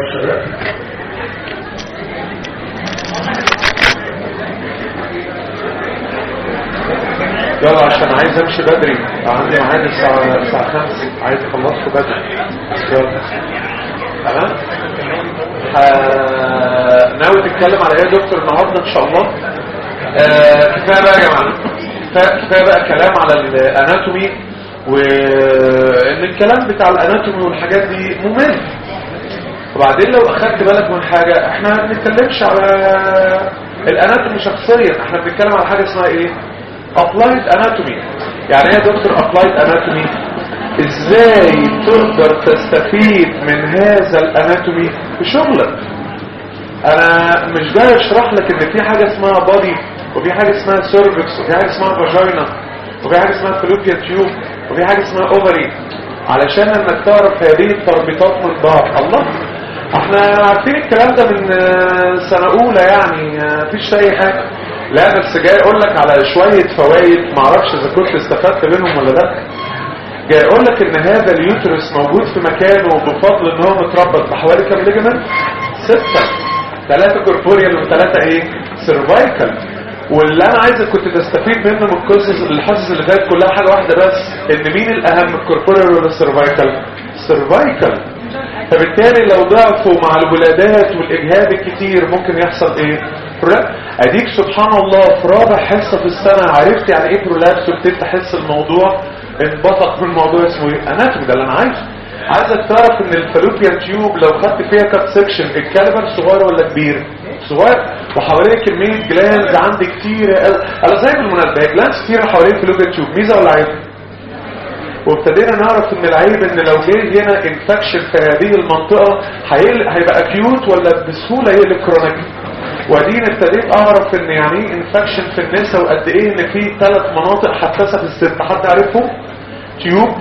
شغال يلا عشان عايز امشي بدري عندي ميعاد الساعة الساعة 5 عايز اخلصه بدري يلا تمام ه- ناوي تتكلم على ايه يا دكتور النهارده ان شاء الله آه، كفايه بقى يا جماعه كفايه كفايه بقى كلام على الاناتومي وان الكلام بتاع الاناتومي والحاجات دي ممل وبعدين لو اخدت بالك من حاجة احنا ما بنتكلمش على الاناتومي شخصيا احنا بنتكلم على حاجة اسمها ايه applied anatomy يعني ايه يا دكتور applied anatomy ازاي تقدر تستفيد من هذا الاناتومي في شغلك انا مش جاي اشرح لك ان في حاجة اسمها بادي وفي حاجة اسمها سيرفكس وفي حاجة اسمها فاجينا وفي حاجة اسمها فلوبيا تيوب وفي حاجة اسمها اوفري علشان انك تعرف هذه التربيطات من بعض الله احنا عارفين الكلام ده من آه، سنة اولى يعني آه، مفيش اي حاجة لا بس جاي اقول لك على شوية فوائد معرفش اذا كنت استفدت منهم ولا لا جاي اقول لك ان هذا اليوترس موجود في مكانه بفضل ان هو متربط بحوالي كام ليجمنت ستة ثلاثة كوربوريال وثلاثة ايه سيرفايكال واللي انا عايزك كنت تستفيد منه من القصص الحصص اللي فاتت كلها حاجة واحدة بس ان مين الاهم الكوربوريال ولا السيرفايكال سيرفايكال فبالتالي لو ضعفوا مع الولادات والاجهاد الكتير ممكن يحصل ايه برولابس اديك سبحان الله في رابع حصة في السنة عرفت يعني ايه برولابس وابتديت تحس الموضوع انبثق من موضوع اسمه ايه اناتومي ده اللي انا عايزه عايزك تعرف ان الفالوبيان تيوب لو خدت فيها كات سكشن الكالبر صغير ولا كبير صغير وحواليه كمية جلاندز عندي كتير انا زي بالمناسبة هي جلاندز كتير حوالين الفالوبيان تيوب ميزة ولا عيب وابتدينا نعرف ان العيب ان لو جه هنا انفكشن في هذه المنطقة هيل- هيبقى اكيوت ولا بسهولة يقلب كرونيك ودينا ابتديت اعرف ان يعني ايه انفكشن في النساء وقد ايه ان في ثلاث مناطق حساسة في الست حد عارفهم تيوب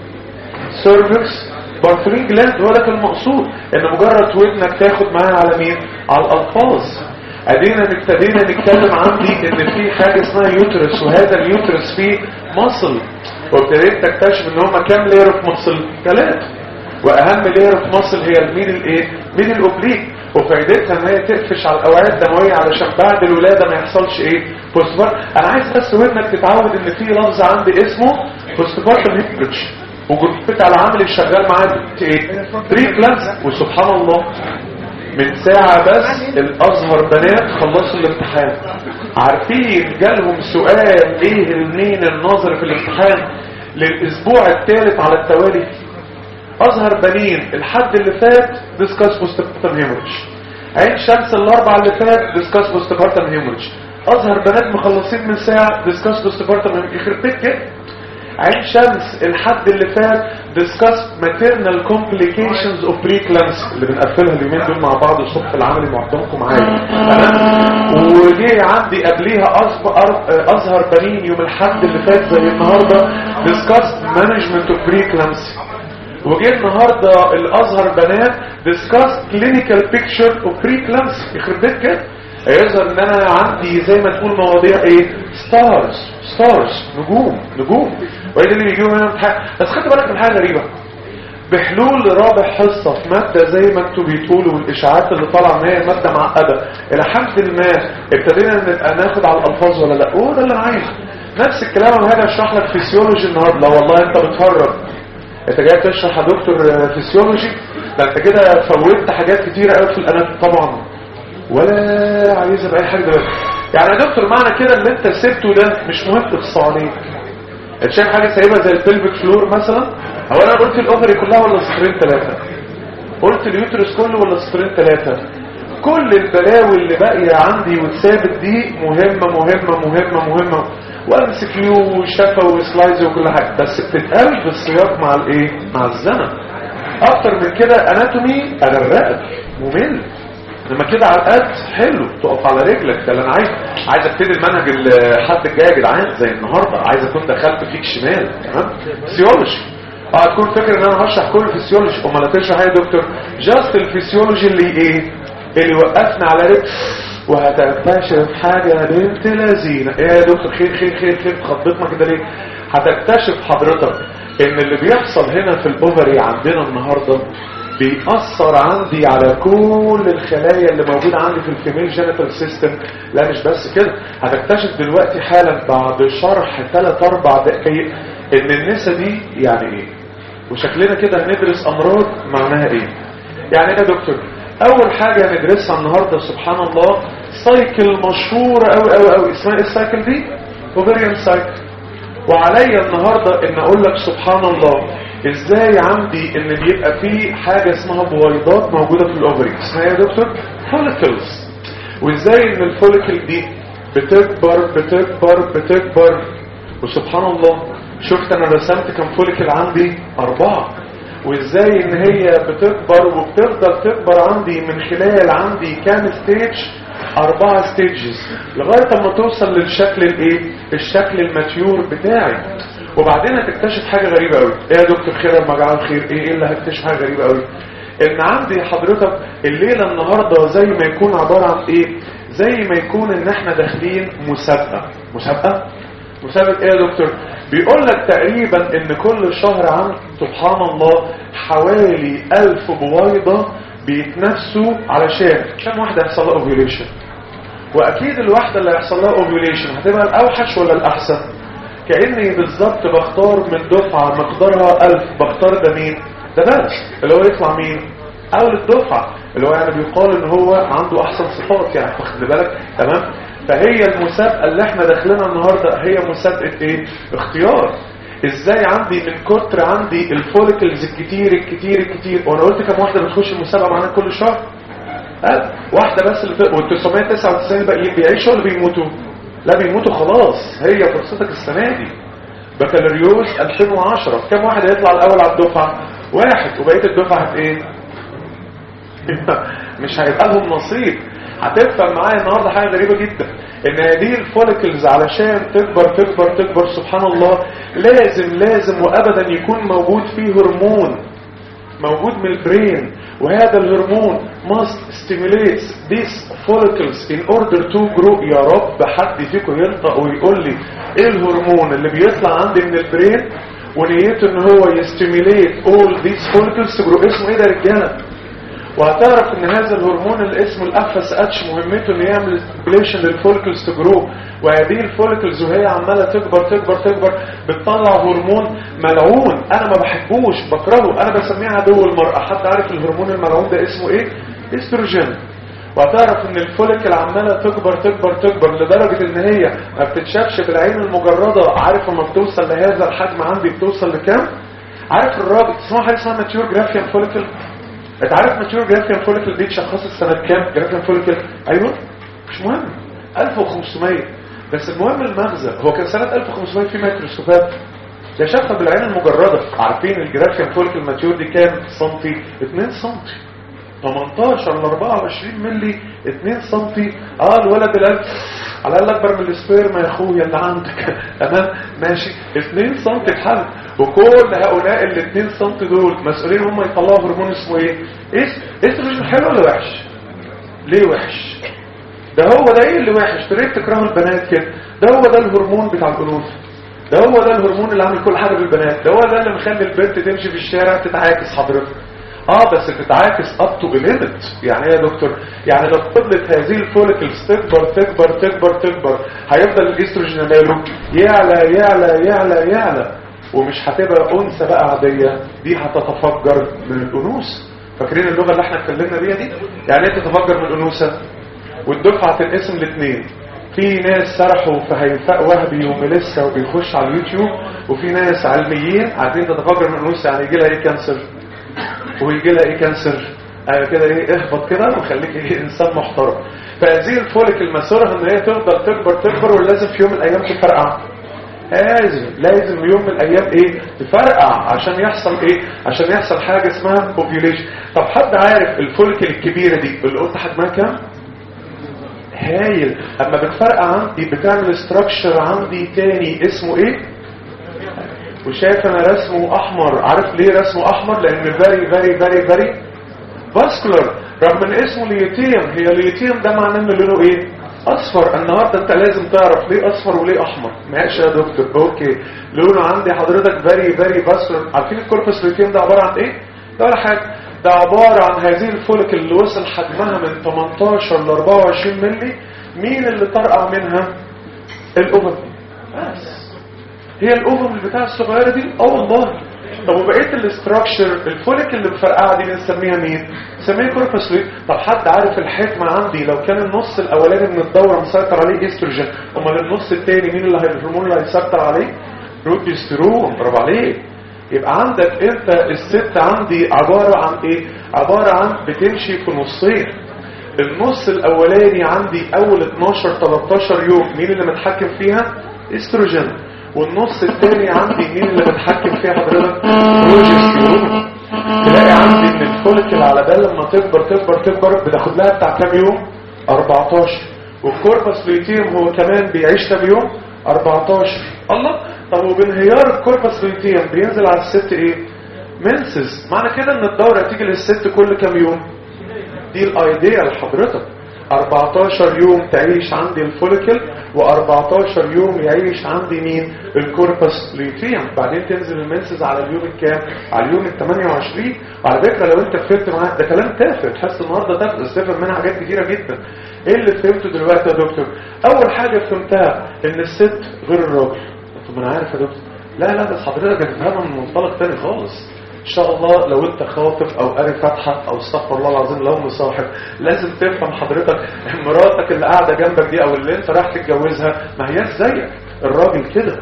سيرفكس بارثولين جلاند هو ده كان المقصود ان مجرد ودنك تاخد معاها على مين على الالفاظ ادينا ابتدينا نتكلم عندي ان في حاجه اسمها يوترس وهذا اليوترس فيه مصل وابتديت تكتشف ان هما كام لير في مصل ثلاثه واهم لير في مصل هي المين الايه مين الاوبليك وفائدتها ان هي تقفش على الاوعيه الدمويه علشان بعد الولاده ما يحصلش ايه بوستبار انا عايز بس ودنك تتعود ان في لفظ عندي اسمه بوستبارتم هيبريدج وجروبك على عامل الشغال معاه ايه بري كلاس وسبحان الله من ساعة بس الازهر بنات خلصوا الامتحان عارفين جالهم سؤال ايه المين النظر في الامتحان للاسبوع الثالث على التوالي ازهر بنين الحد اللي فات ديسكاس بوستبارتم هيموريج عين شمس الاربع اللي فات ديسكاس بوستبارتم هيموريج ازهر بنات مخلصين من ساعة ديسكاس بوستبارتم هيموريج يخرب بيت كده عين شمس الحد اللي فات discuss maternal complications of preeclampsia اللي بنقفلها اليومين دول مع بعض الصبح العملي معظمكم معايا تمام وجي عندي قبليها أصب- أر- ازهر بنين يوم الحد اللي فات زي النهارده discuss management of preeclampsia وجه النهارده الازهر بنات discuss clinical picture of preeclampsia يخرب بيت كده هيظهر ان انا عندي زي ما تقول مواضيع ايه ستارز ستارز نجوم نجوم وايه اللي بيجيبوا منها امتحان بس خدت بالك من حاجه غريبه بحلول رابع حصة في مادة زي ما انتوا بتقولوا والإشاعات اللي طالعة ان هي مادة معقدة إلى حد ما ابتدينا نبقى ناخد على الألفاظ ولا لا هو ده اللي أنا عايزه نفس الكلام أنا هاجي أشرح لك فيسيولوجي النهاردة لا والله أنت بتهرب أنت جاي تشرح يا دكتور فيسيولوجي ده أنت كده فوتت حاجات كتيرة قوي في الأناتومي طبعا ولا عايزة بأي حاجة دلوقتي يعني يا دكتور معنى كده اللي أنت سبته ده مش مهم تقص عليك انت شايف حاجة سايبها زي البلفيك فلور مثلا هو انا قلت الاوفري كلها ولا سطرين ثلاثة قلت اليوترس كله ولا سطرين ثلاثة كل البلاوي اللي باقية عندي واتثابت دي مهمة مهمة مهمة مهمة وامسك كيو وشفا وسلايز وكل حاجة بس بتتقال بالسياق مع الايه مع الزمن اكتر من كده اناتومي اغرقك ممل لما كده على القد حلو تقف على رجلك ده اللي انا عايز عايز ابتدي المنهج الحد الجاي يا جدعان زي النهارده عايز اكون دخلت فيك شمال تمام فيسيولوجي اه تكون فاكر ان انا هشرح كل الفسيولوجي امال هتشرح ايه يا دكتور جاست الفسيولوجي اللي ايه اللي وقفنا على رجل وهتكتشف حاجة بنت لذينة ايه يا دكتور خير خير خير خير خضتنا كده ليه هتكتشف حضرتك ان اللي بيحصل هنا في الاوفري عندنا النهاردة بيأثر عندي على كل الخلايا اللي موجودة عندي في الفيميل جينيتال سيستم لا مش بس كده هتكتشف دلوقتي حالا بعد شرح 3 4 دقايق ان النسا دي يعني ايه وشكلنا كده هندرس امراض معناها ايه يعني ايه يا دكتور اول حاجة هندرسها النهاردة سبحان الله سايكل مشهورة قوي قوي قوي اسمها ايه السايكل دي اوفريان سايكل وعليا النهاردة ان اقول لك سبحان الله ازاي عندي ان بيبقى في حاجة اسمها بويضات موجودة في الاوفري اسمها ايه يا دكتور فوليكلز وازاي ان الفوليكل دي بتكبر بتكبر بتكبر وسبحان الله شفت انا رسمت كم فوليكل عندي اربعة وازاي ان هي بتكبر وبتفضل تكبر عندي من خلال عندي كام ستيج اربعة ستيجز لغاية اما توصل للشكل الايه الشكل الماتيور بتاعي وبعدين هتكتشف حاجة غريبة قوي ايه يا دكتور خير المجال خير ايه ايه اللي هتكتشف حاجة غريبة قوي ان عندي حضرتك الليلة النهاردة زي ما يكون عبارة عن ايه زي ما يكون ان احنا داخلين مسابقة مسابقة مسابقة ايه يا دكتور بيقول لك تقريبا ان كل شهر عن سبحان الله حوالي الف بويضة بيتنافسوا علشان كم واحدة يحصل لها اوفيوليشن واكيد الواحدة اللي هيحصل لها اوفيوليشن هتبقى الاوحش ولا الاحسن كأني بالظبط بختار من دفعة مقدارها الف بختار ده مين ده بس اللي هو يطلع مين اول الدفعة اللي هو يعني بيقال ان هو عنده احسن صفات يعني واخد بالك تمام فهي المسابقة اللي احنا داخلنا النهاردة هي مسابقة ايه اختيار ازاي عندي من كتر عندي الفوليكلز الكتير الكتير الكتير وانا قلت كم واحدة بتخش المسابقة معانا كل شهر أه؟ واحدة بس اللي وال 999 الباقيين بيعيشوا ولا بيموتوا لا بيموتوا خلاص هي فرصتك السنة دي بكالوريوس 2010 كم واحد هيطلع الاول على الدفعة واحد وبقية الدفعة هت ايه مش هيبقى لهم نصيب هتفهم معايا النهارده حاجه غريبه جدا ان هذه الفوليكلز علشان تكبر تكبر تكبر سبحان الله لازم لازم وابدا يكون موجود فيه هرمون موجود من البرين وهذا الهرمون must stimulate these follicles in order to grow يا رب حد فيكم ينطق ويقول لي ايه الهرمون اللي بيطلع عندي من البرين ونيته ان هو يستيميليت all these follicles to grow اسمه ايه ده يا رجاله وهتعرف ان هذا الهرمون اللي اسمه الاف اس اتش مهمته انه يعمل ستيميليشن للفوليكلز تجرو وهذه الفوليكلز وهي عماله تكبر تكبر تكبر بتطلع هرمون ملعون انا ما بحبوش بكرهه انا بسميه عدو المراه حد عارف الهرمون الملعون ده اسمه ايه استروجين وهتعرف ان الفوليكل عماله تكبر تكبر تكبر لدرجه ان هي ما بتتشافش بالعين المجرده عارف لما بتوصل لهذا الحجم عندي بتوصل لكام عارف الراجل تسمعوا حاجه اسمها ماتيور جرافيان فوليكل انت عارف ماتيور جرافيان فوليكل دي اتشخصت سنة كام جرافيان فوليكل ايوه مش مهم 1500 بس المهم المغزى هو كان سنة 1500 في ميكروسكوبات ده شافها بالعين المجردة عارفين الجرافيان فوليكل ماتيور دي كام سنتي 2 سنتي 18 ل 24 ملي 2 سنتي اه الولد الان على الاقل اكبر من السبيرما يا اخويا اللي عندك تمام ماشي 2 سنتي بحل وكل هؤلاء ال 2 سم دول مسؤولين هم يطلعوا هرمون اسمه ايه استروجين حلو ولا وحش ليه وحش ده هو ده ايه اللي وحش ليه تكرهوا البنات كده ده هو ده الهرمون بتاع الانوثه ده هو ده الهرمون اللي عامل كل حاجه بالبنات ده هو ده اللي مخلي البنت تمشي في الشارع تتعاكس حضرتك اه بس تتعاكس اب تو ليميت يعني ايه يا دكتور يعني لو فضلت هذه الفوليكلز تكبر تكبر تكبر تكبر هيفضل الاستروجين ماله يعلى يعلى يعلى يعلى ومش هتبقى انثى بقى عاديه دي هتتفجر من الانوثه فاكرين اللغه اللي احنا اتكلمنا بيها دي يعني ايه تتفجر من الانوثه والدفعه هتنقسم لاثنين في ناس سرحوا في هيفاء وهبي وميليسا وبيخش على اليوتيوب وفي ناس علميين عايزين تتفجر من الانوثه يعني يجي لها ايه كانسر ويجي لها ايه كانسر آه كده ايه اهبط كده وخليك ايه انسان محترم فهذه الفوليكل مسارها ان هي تفضل تكبر تكبر ولازم في يوم من الايام تفرقع لازم لازم يوم من الايام ايه تفرقع عشان يحصل ايه عشان يحصل حاجه اسمها اوفيوليشن طب حد عارف الفوليكل الكبيره دي اللي قلت حجمها كام هايل اما بتفرقع عندي بتعمل استراكشر عندي تاني اسمه ايه وشايف انا رسمه احمر عارف ليه رسمه احمر لان فيري فيري فيري فيري فاسكولار رغم ان اسمه ليتيم هي ليتيم ده معناه ان لونه ايه اصفر النهاردة انت لازم تعرف ليه اصفر وليه احمر ماشي يا دكتور اوكي لونه عندي حضرتك فيري فيري فاسكولار عارفين الكوربس ليتيم ده عبارة عن ايه ده ولا حاجة ده عبارة عن هذه الفولك اللي وصل حجمها من 18 ل 24 ملي مين اللي طرقع منها الاوفم بس هي الاوفم بتاع الصغيرة دي اه والله طب وبقيه الاستراكشر الفوليك اللي مفرقعه دي بنسميها مين بنسميها كوربس لويد طب حد عارف الحكمه عندي لو كان النص الاولاني من الدوره مسيطر عليه استروجين امال النص الثاني مين اللي الهرمون اللي هيسيطر عليه بروجسترون برافو عليك يبقى عندك انت الست عندي عباره عن ايه عباره عن بتمشي في نصين النص الاولاني عندي اول 12 13 يوم مين اللي متحكم فيها استروجين والنص الثاني عندي مين اللي بتحكم فيها حضرتك بروجستيرون تلاقي عندي ان الفوليكل على بال لما تكبر تكبر تكبر بتاخد لها بتاع كام يوم 14 والكوربس لوتيوم هو كمان بيعيش كام يوم 14 الله طب وبانهيار الكوربس لوتيوم بينزل على الست ايه منسز معنى كده ان الدوره تيجي للست كل كام يوم دي الايديا لحضرتك 14 يوم تعيش عندي الفوليكل و14 يوم يعيش عندي مين الكوربس ليتيوم بعدين تنزل المنسز على اليوم الكام على اليوم ال 28 وعلى فكره لو انت فهمت معاك ده كلام تافه تحس النهارده تافه تستفهم منها حاجات كتيره جدا ايه اللي فهمته دلوقتي يا دكتور اول حاجه فهمتها ان الست غير الراجل طب انا عارف يا دكتور لا لا بس حضرتك هتفهمها من منطلق تاني خالص ان شاء الله لو انت خاطب او قاري فاتحه او استغفر الله العظيم لو مصاحب لازم تفهم حضرتك مراتك اللي قاعده جنبك دي او اللي انت رايح تتجوزها ما هياش زيك الراجل كده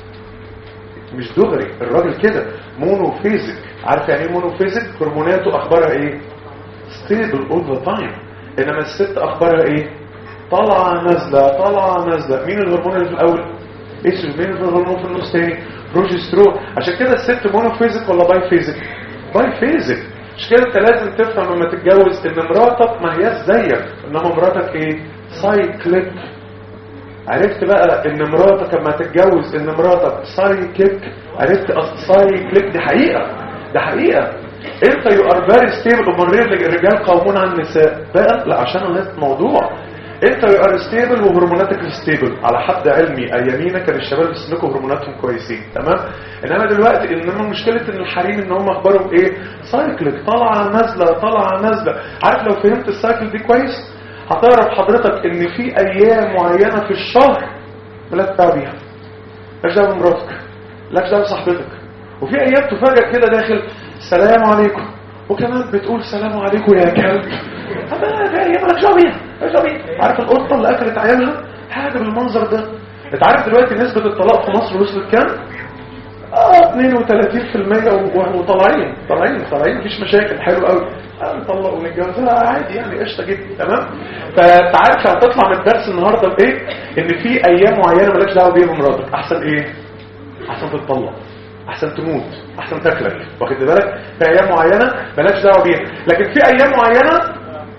مش دغري الراجل كده مونوفيزك عارف يعني ايه مونوفيزك هرموناته اخبارها ايه ستيبل اول ذا تايم انما الست اخبارها ايه طالعه نازله طالعه نازله مين الهرمون اللي في الاول ايه مين الهرمون في النص تاني بروجسترون عشان كده الست مونوفيزك ولا باي فيزك باي فيزك مش كده انت لازم تفهم لما تتجوز ان مراتك ما هياش زيك انما مراتك ايه سايكليك عرفت بقى ان مراتك لما تتجوز ان مراتك سايكليك عرفت سايكليك دي حقيقه ده حقيقه انت يو ار فيري ستيبل امال الرجال قوامون على النساء بقى لا عشان الموضوع انت يو ار ستيبل وهرموناتك ستيبل على حد علمي ايامينا كان الشباب بيسلكوا هرموناتهم كويسين تمام انما دلوقتي انما مشكله ان الحريم ان هم اخبارهم ايه سايكلك طالعه نازله طالعه نازله عارف لو فهمت السايكل دي كويس هتعرف حضرتك ان في ايام معينه في الشهر مالكش دعوه بيها مالكش دعوه بمراتك مالكش دعوه بصاحبتك وفي ايام تفاجئ كده داخل سلام عليكم وكمان بتقول سلام عليكم يا كلب هذا ايام مالكش دعوه بيها مالكش دعوه بيها عارف القطه اللي اكلت عيالها حاجه بالمنظر ده انت عارف دلوقتي نسبه الطلاق في مصر وصلت كام اه 32% وطالعين طالعين طالعين مفيش مشاكل حلو قوي نطلق ونتجوز عادي يعني قشطه جدا تمام فانت عارف هتطلع من الدرس النهارده بايه ان في ايام معينه مالكش دعوه بيها بمراتك احسن ايه احسن تتطلق احسن تموت احسن تاكلك واخد بالك في ايام معينه مالكش دعوه بيها لكن في ايام معينه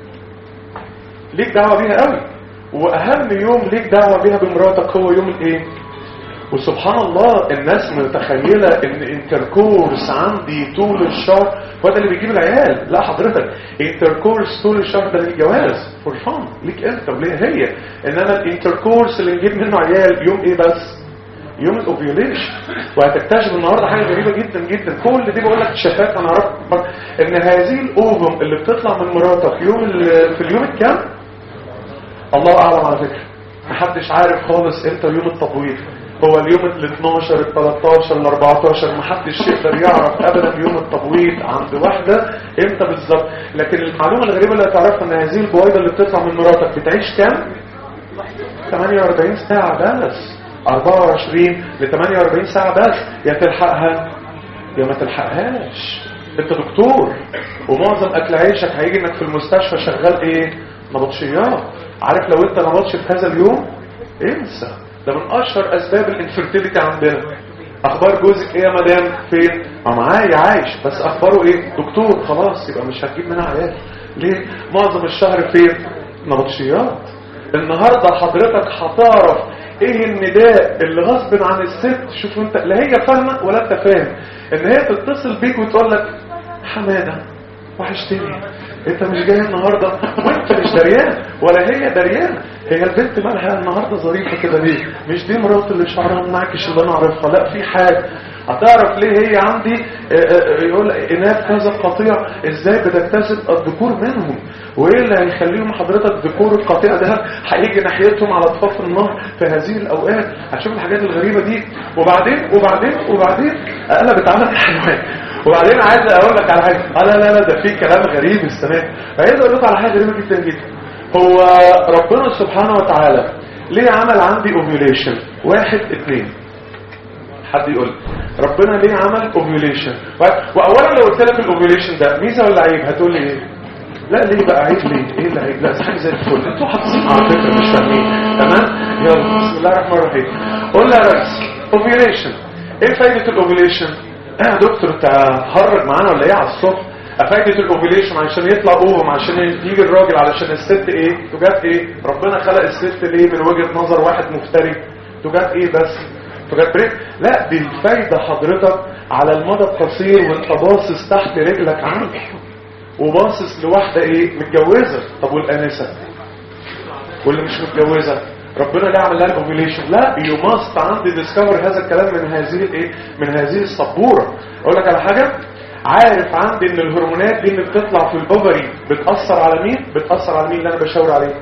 ليك دعوه بيها قوي واهم يوم ليك دعوه بيها بمراتك هو يوم الايه وسبحان الله الناس متخيلة ان انتركورس عندي طول الشهر هو ده اللي بيجيب العيال لا حضرتك انتركورس طول الشهر ده للجواز فور فان ليك انت وليه هي انما الانتركورس اللي نجيب منه عيال يوم ايه بس يوم الاوفيوليشن وهتكتشف النهارده حاجه غريبه جدا جدا كل دي بقول لك شفات انا عرفت ان هذه الاوفم اللي بتطلع من مراتك يوم في اليوم الكام الله اعلم على فكره محدش عارف خالص امتى يوم التبويض هو اليوم ال 12 ال 13 ال 14 محدش يقدر يعرف ابدا يوم التبويض عند واحده امتى بالظبط لكن المعلومه الغريبه اللي هتعرفها ان هذه البويضه اللي بتطلع من مراتك بتعيش كام 48 ساعه بس 24 ل 48 ساعه بس يا تلحقها يا ما تلحقهاش انت دكتور ومعظم اكل عيشك هيجي انك في المستشفى شغال ايه نبطشيات عارف لو انت نبطش في هذا اليوم انسى ده من اشهر اسباب الانفرتيليتي عندنا اخبار جوزك ايه يا مدام فين ما معايا عايش بس اخباره ايه دكتور خلاص يبقى مش هتجيب منها عيال ليه معظم الشهر فين نبطشيات النهارده حضرتك هتعرف ايه النداء اللي غصب عن الست شوف انت لا هي فاهمه ولا انت فاهم ان هي تتصل بيك وتقول لك حماده وحشتني انت مش جاي النهارده وانت مش دريان ولا هي دريانه هي البنت مالها النهارده ظريفه كده ليه مش دي مرات اللي شعرها منعكش اللي انا اعرفها لا في حاجه هتعرف ليه هي عندي آه، آه، يقول اناث كذا قطيع ازاي بتكتسب الذكور منهم وايه اللي هيخليهم حضرتك ذكور القطيع ده هيجي ناحيتهم على ضفاف النهر في هذه الاوقات هتشوف الحاجات الغريبه دي وبعدين وبعدين وبعدين قلبت على الحيوان وبعدين عايز اقول لك على حاجه آه لا لا لا ده في كلام غريب السنه دي فعايز اقول لكم على حاجه غريبه جدا جدا هو ربنا سبحانه وتعالى ليه عمل عندي اوفيوليشن واحد اتنين حد يقول ربنا ليه عمل اوفيوليشن واولا لو قلت لك الاوفيوليشن ده ميزه ولا عيب هتقول لي ايه لا ليه بقى عيب ليه ايه اللي عيب لا ده حاجه زي الفل انتوا حافظين على فكره مش فاهمين تمام يلا بسم الله الرحمن الرحيم قول لي يا ريس اوفيوليشن ايه فايده الاوفيوليشن اه يا دكتور انت هرج معانا ولا ايه على الصبح فايده الاوفيليشن عشان يطلع اوفم عشان يجي الراجل علشان الست ايه تجات ايه ربنا خلق الست ليه من وجهه نظر واحد مفتري تجات ايه بس تجات بريك لا دي الفايده حضرتك على المدى القصير وانت باصص تحت رجلك عندك وباصص لواحده ايه متجوزه طب والانسه واللي مش متجوزه ربنا ليه عمل لها الاوفيليشن لا يو ماست عندي ديسكفر هذا الكلام من هذه الايه من هذه السبوره اقول لك على حاجه عارف عندي ان الهرمونات دي اللي بتطلع في الاوفري بتاثر على مين بتاثر على مين اللي انا بشاور عليه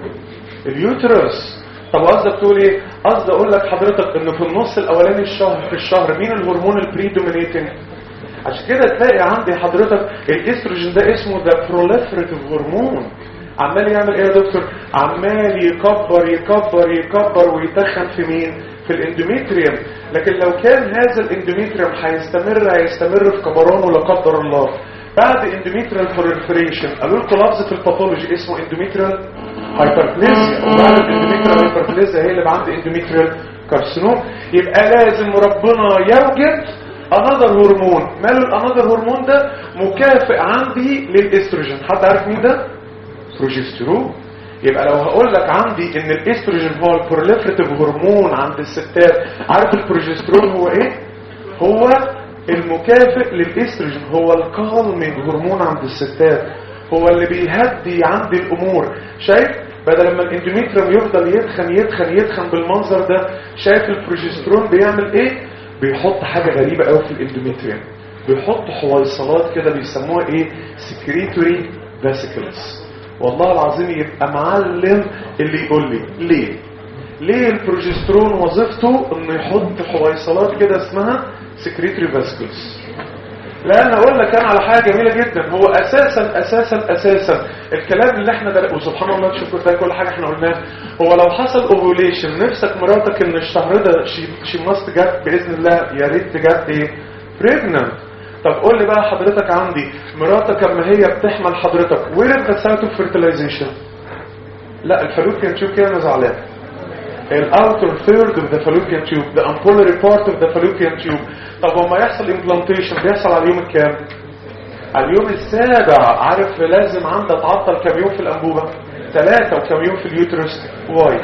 اليوترس طب قصدك تقول ايه قصدي اقول لك حضرتك ان في النص الاولاني الشهر في الشهر مين الهرمون البريدومينيتنج عشان كده تلاقي عندي حضرتك الاستروجين ده اسمه ده بروليفريتيف هرمون عمال يعمل ايه يا دكتور عمال يكبر يكبر يكبر ويتخن في مين في الاندوميتريوم لكن لو كان هذا الاندوميتريوم هيستمر هيستمر في كبرانه لا قدر الله بعد اندوميتريال بروليفريشن قالوا لكم لفظ في الباثولوجي اسمه اندوميتريال هايبربليزيا وبعد الاندوميتريال هايبربليزيا هي اللي عند اندوميتريال كارسينوم يبقى لازم ربنا يوجد انذر هرمون ماله الانذر هرمون ده مكافئ عندي للاستروجين حد عارف مين ده بروجسترون يبقى لو هقول لك عندي ان الاستروجين هو البروليفريتيف هرمون عند الستات عارف البروجسترون هو ايه هو المكافئ للاستروجين هو الكالمينج هرمون عند الستات هو اللي بيهدي عندي الامور شايف بدل ما الاندوميتريوم يفضل يتخن يتخن يتخن بالمنظر ده شايف البروجسترون بيعمل ايه بيحط حاجه غريبه قوي في الاندوميتريوم بيحط حويصلات كده بيسموها ايه سكريتوري فاسيكلز والله العظيم يبقى معلم اللي يقول لي ليه ليه البروجسترون وظيفته انه يحط حويصلات كده اسمها سكريتري فاسكولز لان اقول لك انا على حاجه جميله جدا هو اساسا اساسا اساسا الكلام اللي احنا ده وسبحان الله تشوف ده كل حاجه احنا قلناها هو لو حصل اوفوليشن نفسك مراتك ان الشهر ده شي ماست جت باذن الله يا ريت جت ايه بريجننت طب قول لي بقى حضرتك عندي مراتك اما هي بتحمل حضرتك وين ذا سايت اوف فيرتلايزيشن لا الفالوبيان تيوب كده انا زعلان الاوتر ثيرد اوف ذا فالوبيان تيوب ذا امبولاري بارت اوف ذا فالوبيان تيوب طب وما يحصل امبلانتيشن بيحصل على اليوم الكام على اليوم السابع عارف لازم عندها تعطل كام يوم في الانبوبه ثلاثة وكام يوم في اليوترس واي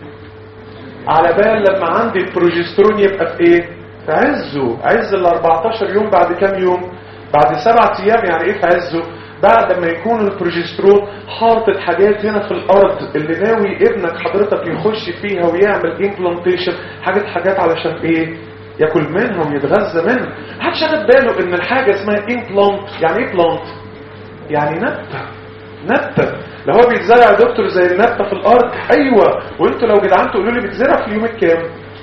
على بال لما عندي البروجسترون يبقى في ايه في عزه عز ال 14 يوم بعد كام يوم بعد سبعة ايام يعني ايه في عزه بعد ما يكون البروجسترون حاطط حاجات هنا في الارض اللي ناوي ابنك حضرتك يخش فيها ويعمل امبلانتيشن حاجات حاجات علشان ايه ياكل منها ويتغذى منها محدش خد باله ان الحاجه اسمها امبلانت يعني ايه بلانت يعني نبته نبته لو هو بيتزرع يا دكتور زي النبته في الارض ايوه وانتوا لو جدعان تقولوا لي بيتزرع في اليوم الكام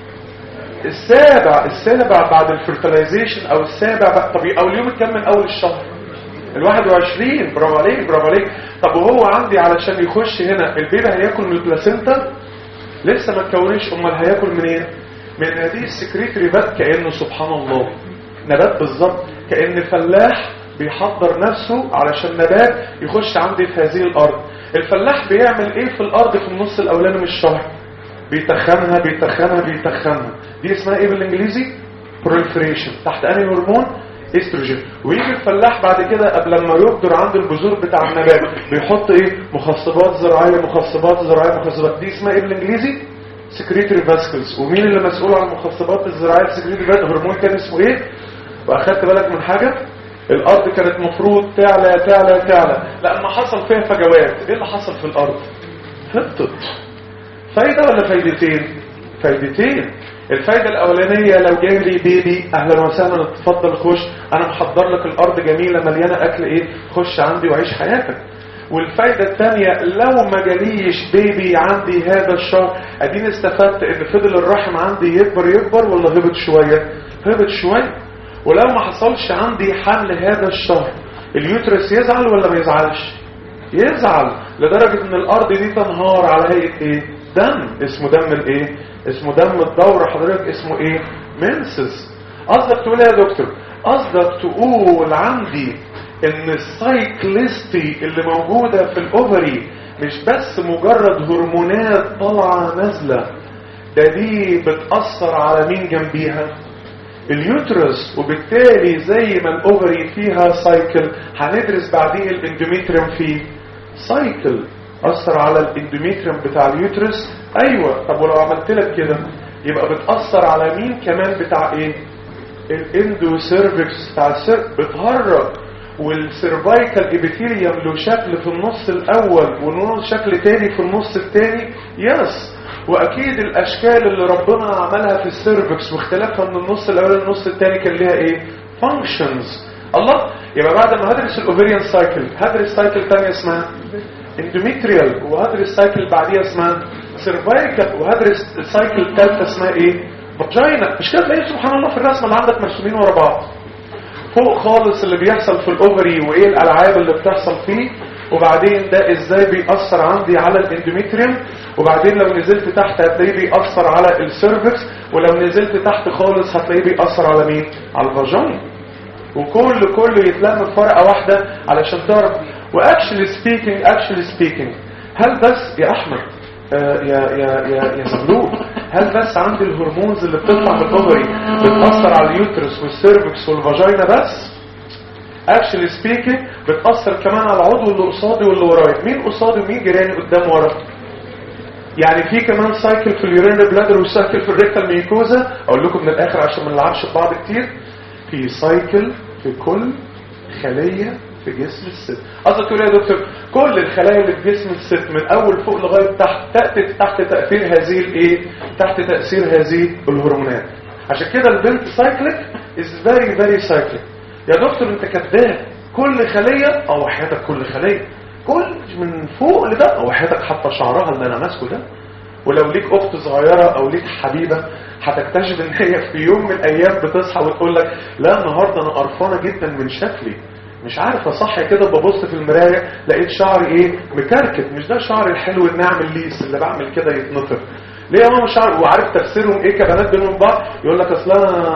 السابع السابع بعد الفرتلايزيشن او السابع بعد طب او اليوم الكام من اول الشهر ال 21 برافو عليك برافو عليك طب وهو عندي علشان يخش هنا البيبي هياكل من البلاسينتا لسه ما اتكونش امال هياكل منين إيه؟ من هذه السكريتري بات كانه سبحان الله نبات بالظبط كان فلاح بيحضر نفسه علشان نبات يخش عندي في هذه الارض الفلاح بيعمل ايه في الارض في النص الاولاني من الشهر بيتخنها بيتخنها بيتخنها دي اسمها ايه بالانجليزي proliferation تحت انهي هرمون استروجين ويجي الفلاح بعد كده قبل ما يقدر عند البذور بتاع النبات بيحط ايه مخصبات زراعيه مخصبات زراعيه مخصبات دي اسمها ايه بالانجليزي سكريتري فاسكلز ومين اللي مسؤول عن المخصبات الزراعيه السكريتري فاسكلز هرمون تاني اسمه ايه واخدت بالك من حاجه الارض كانت مفروض تعلى تعلى تعلى لما حصل فيها فجوات ايه اللي حصل في الارض هبطت فايده ولا فايدتين فايدتين الفايدة الأولانية لو جاي لي بيبي أهلا وسهلا اتفضل خش أنا محضر لك الأرض جميلة مليانة أكل إيه خش عندي وعيش حياتك والفايدة الثانية لو ما جاليش بيبي عندي هذا الشهر اديني استفدت ان فضل الرحم عندي يكبر يكبر ولا هبط شوية هبط شوية ولو ما حصلش عندي حمل هذا الشهر اليوترس يزعل ولا ما يزعلش يزعل لدرجة ان الارض دي تنهار على هيئة ايه دم اسمه دم الايه اسمه دم الدورة حضرتك اسمه ايه منسس قصدك تقول ايه يا دكتور قصدك تقول عندي ان السايكلستي اللي موجودة في الاوفري مش بس مجرد هرمونات طالعة نازلة ده دي بتأثر على مين جنبيها اليوترس وبالتالي زي ما الاوفري فيها سايكل هندرس بعدين الاندوميتريوم فيه سايكل اثر على الاندوميتريوم بتاع اليوترس ايوه طب ولو عملت لك كده يبقى بتاثر على مين كمان بتاع ايه الاندو سيرفكس بتاع السير بتهرب والسيرفايكال ابيثيليوم له شكل في النص الاول وله شكل تاني في النص التاني يس واكيد الاشكال اللي ربنا عملها في السيرفكس واختلافها من النص الاول للنص التاني كان ليها ايه فانكشنز الله يبقى بعد ما هدرس الاوفيريان سايكل هدرس سايكل تانية اسمها اندوميتريال وهدرس سايكل بعديها اسمها سيرفايكال وهدرس السايكل الثالثه اسمها ايه فاجينا مش كده تلاقي سبحان الله في الرسمه اللي عندك مرسومين ورا بعض فوق خالص اللي بيحصل في الاوفري وايه الالعاب اللي بتحصل فيه وبعدين ده ازاي بيأثر عندي على الاندوميتريوم وبعدين لو نزلت تحت هتلاقيه بيأثر على السيرفكس ولو نزلت تحت خالص هتلاقيه بيأثر على مين على الفاجينا وكل كله يتلم في ورقه واحده علشان تعرف واكشلي سبيكينج اكشلي سبيكينج هل بس يا احمد آه يا يا يا يا زغلول هل بس عندي الهرمونز اللي بتطلع من الاوفري بتاثر على اليوترس والسيرفكس والفاجينا بس اكشلي سبيكينج بتاثر كمان على العضو اللي قصادي واللي ورايا مين قصادي ومين جيراني قدام ورا يعني في كمان سايكل في اليورين بلادر وسايكل في الريكتال ميكوزا اقول لكم من الاخر عشان ما نلعبش ببعض كتير في سايكل في كل خليه في جسم الست قصدك تقول يا دكتور كل الخلايا اللي في جسم الست من اول فوق لغايه تحت تحت تحت تاثير هذه الايه تحت تاثير هذه الهرمونات عشان كده البنت سايكليك از فيري فيري سايكليك يا دكتور انت كذاب كل خليه او حياتك كل خليه كل من فوق لده او حياتك حتى شعرها اللي انا ماسكه ده ولو ليك اخت صغيره او ليك حبيبه هتكتشف ان هي في يوم من الايام بتصحى وتقول لك لا النهارده انا قرفانه جدا من شكلي مش عارف اصحى كده ببص في المرايه لقيت شعري ايه مكركت مش ده شعري الحلو اللي اعمل ليس اللي بعمل كده يتنطر ليه يا ماما شعر وعارف تفسيرهم ايه كبنات بينهم بعض يقول لك اصل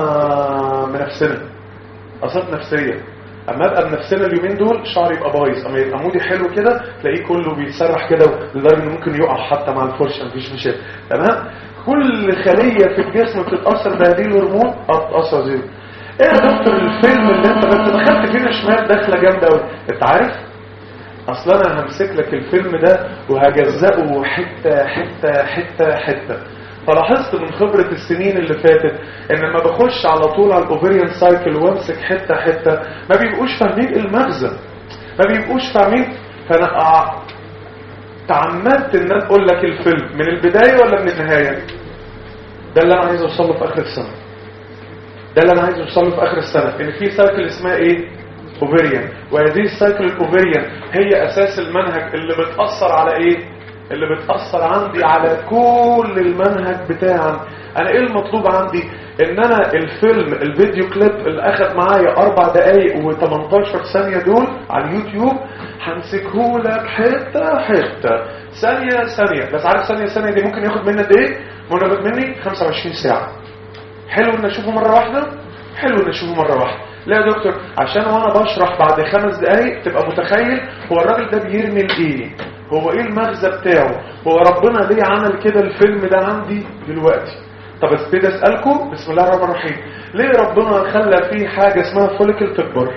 انا منفسنه اصاب نفسيه اما ابقى بنفسنا اليومين دول شعري يبقى بايظ اما يبقى مودي حلو كده تلاقيه كله بيتسرح كده لدرجه انه ممكن يقع حتى مع الفرشه مفيش مشاكل تمام كل خليه في الجسم بتتاثر بهذه الهرمون بتتاثر زي ايه يا دكتور الفيلم اللي انت بس دخلت فينا شمال داخله جامده قوي انت عارف اصلا انا همسك لك الفيلم ده وهجزقه حته حته حته حته فلاحظت من خبرة السنين اللي فاتت ان لما بخش على طول على الاوفريان سايكل وامسك حتة حتة ما بيبقوش فاهمين المغزى ما بيبقوش فاهمين فانا أع... تعمدت ان انا اقول لك الفيلم من البداية ولا من النهاية ده اللي انا عايز اوصله في اخر السنة ده اللي انا عايز اوصله في اخر السنة ان في سايكل اسمها ايه اوفريان وهذه السايكل الاوفريان هي اساس المنهج اللي بتأثر على ايه اللي بتأثر عندي على كل المنهج بتاعي انا ايه المطلوب عندي ان انا الفيلم الفيديو كليب اللي اخد معايا اربع دقايق و18 ثانية دول على اليوتيوب همسكه لك حتة حتة ثانية ثانية بس عارف ثانية ثانية دي ممكن ياخد مني قد ايه ممكن ياخد مني 25 ساعة حلو ان اشوفه مرة واحدة حلو ان اشوفه مرة واحدة لا يا دكتور عشان وانا بشرح بعد خمس دقايق تبقى متخيل هو الراجل ده بيرمي الايه هو ايه المغزى بتاعه هو ربنا ليه عمل كده الفيلم ده عندي دلوقتي طب ابتدي اسالكم بسم الله الرحمن الرحيم ليه ربنا خلى فيه حاجه اسمها فوليكل تكبر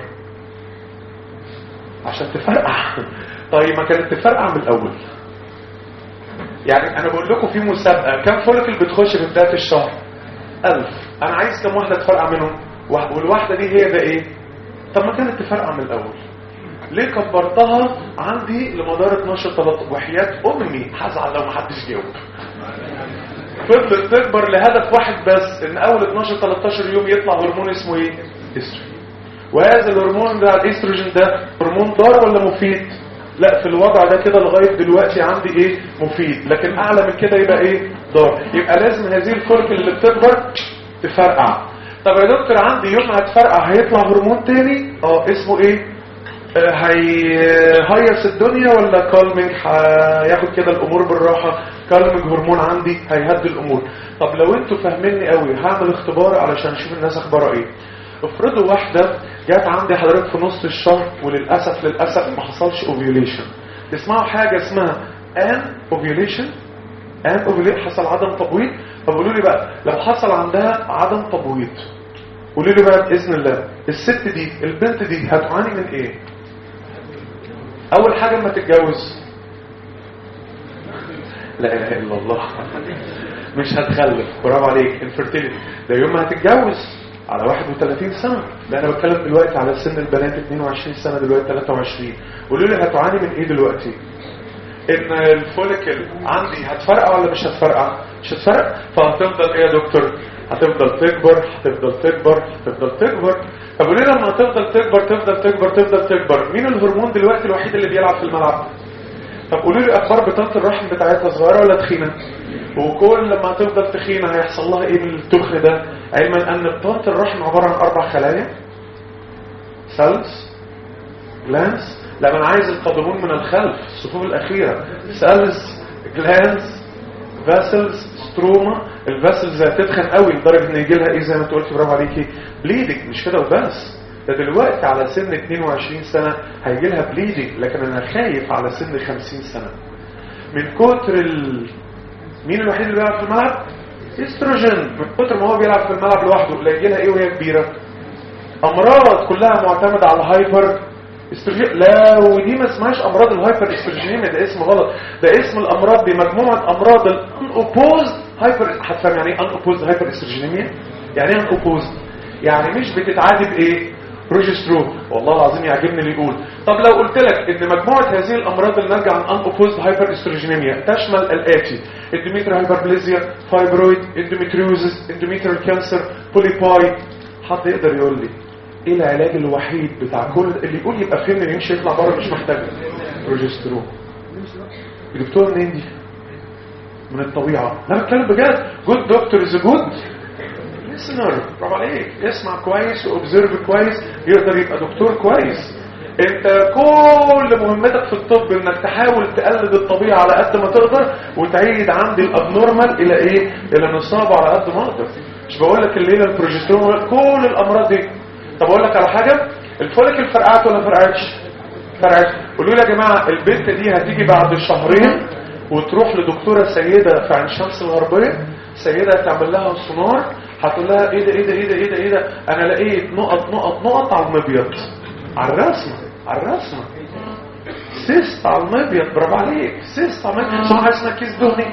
عشان تفرقع طيب ما كانت تفرقع من الاول يعني انا بقول لكم في مسابقه كم فوليكل بتخش في بدايه الشهر ألف انا عايز كم واحده تفرقع منهم والواحده دي هي ده ايه طب ما كانت تفرقع من الاول ليه كبرتها عندي لمدار 12 13 وحياة امي هزعل لو ما حدش جاوب وفضلت تكبر لهدف واحد بس ان اول 12 13 يوم يطلع هرمون اسمه ايه استروجين وهذا الهرمون ده الاستروجين ده هرمون ضار ولا مفيد لا في الوضع ده كده لغايه دلوقتي عندي ايه مفيد لكن اعلى من كده يبقى ايه ضار يبقى لازم هذه الفولكل اللي بتكبر تفرقع طب يا دكتور عندي يوم ما هتفرقع هيطلع هرمون تاني اه اسمه ايه آه، هيهيص الدنيا ولا كالمنج هياخد كده الامور بالراحه كالمنج هرمون عندي هيهدي الامور طب لو انتوا فاهميني قوي هعمل اختبار علشان اشوف الناس اخبارها ايه افرضوا واحده جت عندي حضرتك في نص الشهر وللاسف للاسف ما حصلش اوفيوليشن تسمعوا حاجه اسمها ان اوفيوليشن ان اوفيوليشن حصل عدم تبويض طب قولوا لي بقى لو حصل عندها عدم تبويض قولوا لي بقى باذن الله الست دي البنت دي هتعاني من ايه اول حاجه اما تتجوز لا اله الا الله مش هتخلف برافو عليك انفيرتيليتي ده يوم ما هتتجوز على 31 سنة ده انا بتكلم دلوقتي على سن البنات 22 سنة دلوقتي 23 قولوا لي هتعاني من ايه دلوقتي ان الفوليكل عندي هتفرقع ولا مش هتفرقع مش هتفرق فهتفضل ايه يا دكتور هتفضل تكبر هتفضل تكبر هتفضل تكبر طب وليه لما هتفضل تكبر تفضل تكبر تفضل تكبر مين الهرمون دلوقتي الوحيد اللي بيلعب في الملعب طب قولوا لي اخبار بطانه الرحم بتاعتها صغيره ولا تخينه وكل لما هتفضل تخينه هيحصل لها ايه من التخن ده علما ان بطانه الرحم عباره عن اربع خلايا سيلز جلانس لا انا عايز القادمون من الخلف الصفوف الاخيره سيلز جلانس فاسلز ستروما الفاسلز هتتخن قوي لدرجه ان يجي لها ايه زي ما انت قلت برافو عليكي بليدنج مش كده وبس ده دلوقتي على سن 22 سنه هيجي لها بليدنج لكن انا خايف على سن 50 سنه من كتر ال... مين الوحيد اللي بيلعب في الملعب استروجين من كتر ما هو بيلعب في الملعب لوحده لا يجي لها ايه وهي كبيره امراض كلها معتمده على الهايبر استروجين لا ودي ما اسمهاش امراض الهايبر استروجينيميا ده اسم غلط ده اسم الامراض دي مجموعه امراض الان اوبوزد هايبر هتفهم يعني ايه ان اوبوزد هايبر استروجينيميا يعني ايه ان اوبوزد يعني مش بتتعادي بايه بروجسترون والله العظيم يعجبني اللي يقول طب لو قلت لك ان مجموعه هذه الامراض اللي ناتجه عن ان اوبوزد هايبر استروجينيميا تشمل الاتي اندوميتريال هايبربليزيا فايبرويد اندوميتريوزس اندوميتريال كانسر بوليباي حد يقدر يقول لي ايه العلاج الوحيد بتاع كل اللي يقول يبقى فهمني يمشي يطلع بره مش محتاج بروجسترون الدكتور منين دي من الطبيعه انا بتكلم بجد جود دكتور از جود ليسنر برافو عليك يسمع كويس واوبزرف كويس يقدر يبقى دكتور كويس انت كل مهمتك في الطب انك تحاول تقلد الطبيعه على قد ما تقدر وتعيد عندي الابنورمال الى ايه الى نصابه على قد ما اقدر مش بقول لك الليله البروجسترون كل الامراض دي طب اقول لك على حاجه الفوليكل فرقعت ولا فرقعتش فرقعت قولوا لي يا جماعه البنت دي هتيجي بعد شهرين وتروح لدكتوره سيده في عين شمس الغربيه سيده تعمل لها سونار هتقول لها ايه ده ايه ده ايه ده ايه ده ايه ده انا لقيت نقط نقط نقط على المبيض على الرسمه على الرسمه سيست على المبيض برافو عليك سيست على المبيض اسمها حاجه اسمها كيس دهني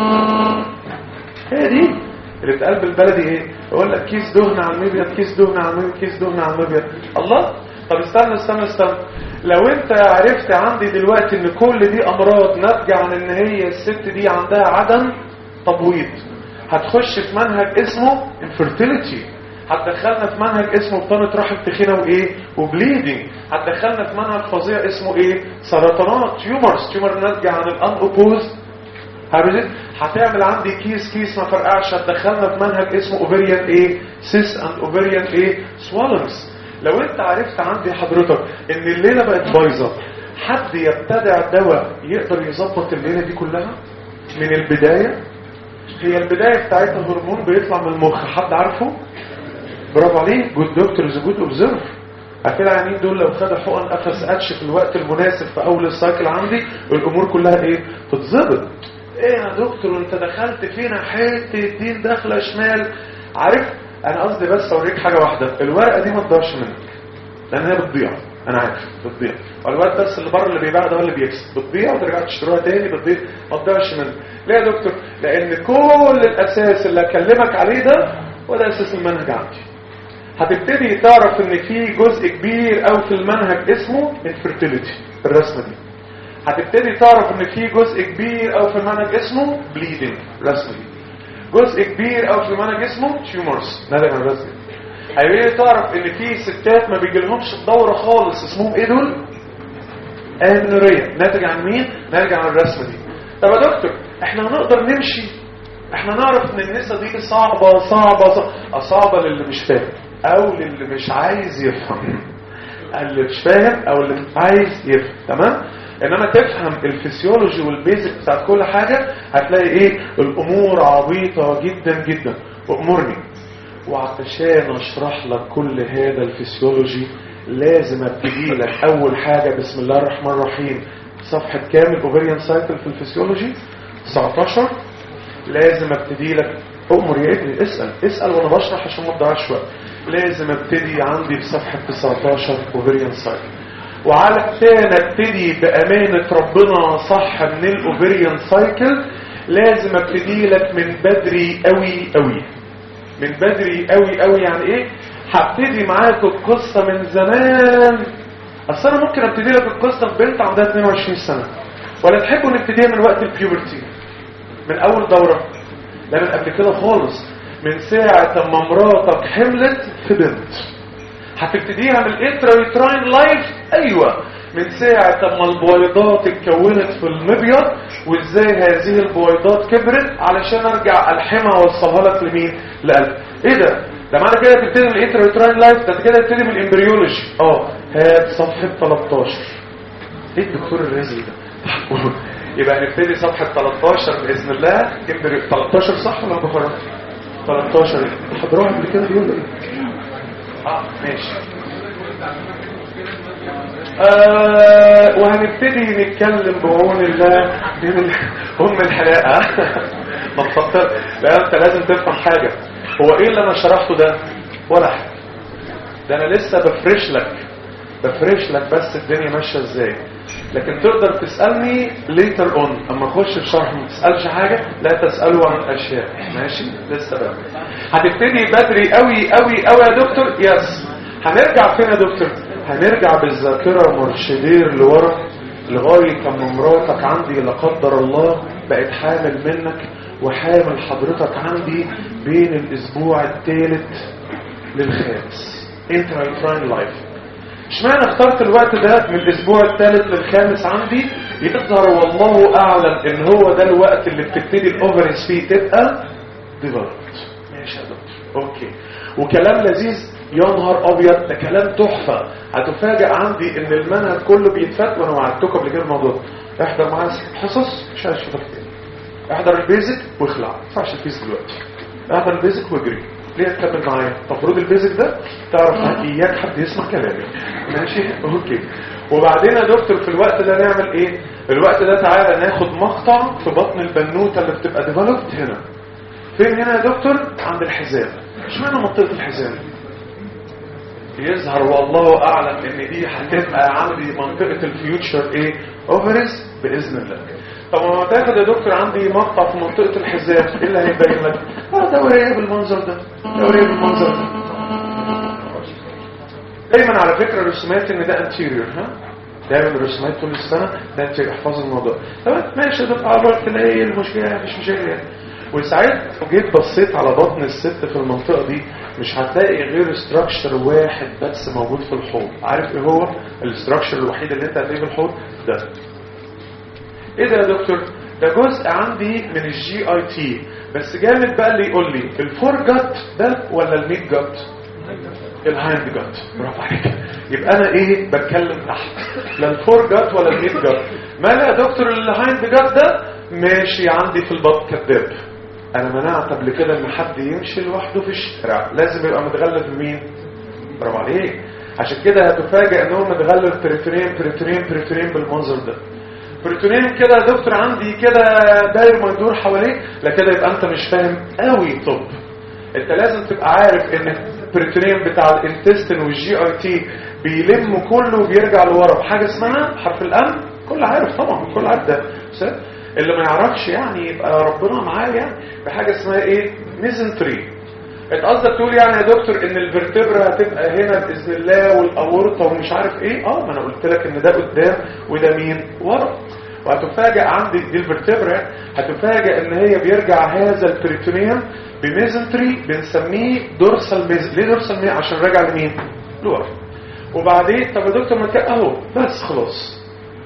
هي دي اللي بتقال بالبلدي ايه يقول لك كيس دهن على المبيض كيس دهن على المبيض كيس دهن على المبيض الله طب استنى استنى استنى لو انت عرفت عندي دلوقتي ان كل دي امراض ناتجه عن ان هي الست دي عندها عدم تبويض هتخش في منهج اسمه infertility هتدخلنا في منهج اسمه بطانة رحم تخينة وايه وبليدنج هتدخلنا في منهج فظيع اسمه ايه سرطانات تيومرز تيومر ناتجه عن الان اوبوز هتعمل عندي كيس كيس ما فرقعش هتدخلنا في منهج اسمه اوفريان ايه سيس اند اوفريان ايه سوالنس لو انت عرفت عندي حضرتك ان الليله بقت بايظه حد يبتدع دواء يقدر يظبط الليله دي كلها من البدايه هي البدايه بتاعتها هرمون بيطلع من المخ حد عارفه برافو عليك جود دكتور از جود اوبزرف اكيد العيانين دول لو خدوا حقن قفص اتش في الوقت المناسب في اول السايكل عندي الامور كلها ايه تتظبط ايه يا دكتور انت دخلت فينا حته دين داخله شمال عارف انا قصدي بس اوريك حاجه واحده الورقه دي ما تضيعش منك لان هي بتضيع انا عارف بتضيع والوقت بس اللي بره اللي بيبيع ده هو اللي بيكسب بتضيع وترجع تشتروها تاني بتضيع ما تضيعش منك ليه يا دكتور لان كل الاساس اللي اكلمك عليه ده هو ده اساس المنهج عندي هتبتدي تعرف ان في جزء كبير قوي في المنهج اسمه infertility الرسمه دي هتبتدي تعرف ان في جزء كبير قوي في المنهج اسمه bleeding الرسمه دي جزء كبير قوي في منهج اسمه تيومرز نادر على الرسم هيبتدي تعرف ان في ستات ما بيجيلهمش الدوره خالص اسمهم ايه دول امنوريه ناتج عن مين ناتج عن الرسمه دي طب يا دكتور احنا هنقدر نمشي احنا نعرف ان النسا دي صعبه صعبه صعبه, صعبة للي مش فاهم او للي مش عايز يفهم اللي مش فاهم او اللي مش عايز يفهم تمام انما تفهم الفسيولوجي والبيزك بتاعت كل حاجة هتلاقي ايه الامور عبيطة جدا جدا وامرني وعشان اشرح لك كل هذا الفسيولوجي لازم ابتدي لك اول حاجة بسم الله الرحمن الرحيم صفحة كامل اوفريان سايكل في الفسيولوجي 19 لازم ابتدي لك امر يا ابني اسأل اسأل وانا بشرح عشان ما تضيعش وقت لازم ابتدي عندي في صفحة 19 اوفريان سايكل وعلشان ابتدي بامانة ربنا صح من الاوفريان سايكل لازم ابتدي لك من بدري قوي قوي من بدري قوي قوي يعني ايه هبتدي معاك القصة من زمان اصل انا ممكن ابتدي لك القصة في بنت عندها 22 سنة ولا تحبوا نبتديها من وقت البيوبرتي من اول دورة لا من قبل كده خالص من ساعة ما مراتك حملت في بنت هتبتديها من الانترايتراين لايف ايوه من ساعة ما البويضات اتكونت في المبيض وازاي هذه البويضات كبرت علشان ارجع الحمها واوصلها لك لمين لقلب ايه ده ده معنى كده تبتدي من الانترايتراين لايف ده كده تبتدي من الامبريولوجي اه هات صفحة 13 ايه الدكتور الرازي ده يبقى نبتدي صفحة 13 بإذن الله 13 صح ولا بخرج 13 حضروها قبل كده بيقول ايه اه ماشي آه وهنبتدي نتكلم بعون الله من ام الحلاقه ما تفكر لا انت لازم تفهم حاجه هو ايه اللي انا شرحته ده ولا حاجه ده انا لسه بفرش لك بفرش لك بس الدنيا ماشيه ازاي لكن تقدر تسألني later on اما اخش في شرح ما تسألش حاجة لا تسألوا عن اشياء ماشي لسه بقى هتبتدي بدري قوي قوي قوي يا دكتور يس هنرجع فين يا دكتور هنرجع بالذاكرة مرشدير لورا لغاية اما مراتك عندي لا قدر الله بقت حامل منك وحامل حضرتك عندي بين الاسبوع الثالث للخامس انترايتراين لايف اشمعنى اخترت الوقت ده من الاسبوع الثالث للخامس عندي يظهر والله اعلم ان هو ده الوقت اللي بتبتدي الاوفرز فيه تبقى ديفلوبد ماشي يا دكتور اوكي وكلام لذيذ يا نهار ابيض ده كلام تحفه هتفاجئ عندي ان المنهج كله بيتفات وانا وعدتكم قبل كده الموضوع احضر معايا حصص مش عايز اشوفك تاني احضر البيزك واخلع ما ينفعش الفيس دلوقتي احضر البيزك واجري ليه تكمل معايا المفروض البيزك ده تعرف اياك حد يسمع كلامي ماشي اوكي وبعدين يا دكتور في الوقت ده نعمل ايه الوقت ده تعالى ناخد مقطع في بطن البنوته اللي بتبقى ديفلوبت هنا فين هنا يا دكتور عند الحزام اشمعنى منطقه الحزام يظهر والله اعلم ان دي هتبقى عندي منطقه الفيوتشر ايه اوفرز باذن الله طب ما تاخد يا دكتور عندي مقطع في منطقة الحزام ايه اللي هيبين لك اه دورية بالمنظر ده دورية بالمنظر ده دايما على فكرة الرسومات ان ده انتيريور ها دايما الرسومات طول السنة ده انت احفظ الموضوع طب ماشي ده عبر تلاقي المشكلة مفيش مشاكل يعني وساعات جيت بصيت على بطن الست في المنطقة دي مش هتلاقي غير استراكشر واحد بس موجود في الحوض عارف ايه هو الاستراكشر الوحيد اللي انت هتلاقيه في الحوض ده ايه ده يا دكتور ده جزء عندي من الجي اي تي بس جامد بقى اللي يقول لي الفور جت ده ولا الميد جت الهايند جت برافو عليك يبقى انا ايه بتكلم تحت لا الفور جت ولا الميد جت ما لا يا دكتور الهايند جت ده ماشي عندي في البط كذاب انا منعت قبل كده ان حد يمشي لوحده في الشارع لازم يبقى متغلف بمين برافو عليك عشان كده هتفاجئ ان هو متغلف بريتورين بريتورين بريتورين بالمنظر ده بريتونين كده يا دكتور عندي كده داير ما يدور حواليك لا كده يبقى انت مش فاهم قوي طب انت لازم تبقى عارف ان البريتونين بتاع الانتستين والجي اي تي بيلم كله وبيرجع لورا بحاجه اسمها حرف الام كل عارف طبعا كل عارف ده اللي ما يعرفش يعني يبقى ربنا معاه يعني بحاجه اسمها ايه ميزنتري انت قصدك تقول يعني يا دكتور ان الفرتبرا هتبقى هنا باذن الله والاورطه ومش عارف ايه اه ما انا قلت لك ان ده قدام وده مين ورا وهتفاجئ عندي دي الفرتبرا هتفاجئ ان هي بيرجع هذا البريتونيوم بميزنتري بنسميه دورسال ميز ليه دورسال ميز عشان راجع لمين لورا وبعدين طب يا دكتور ما كان اهو بس خلاص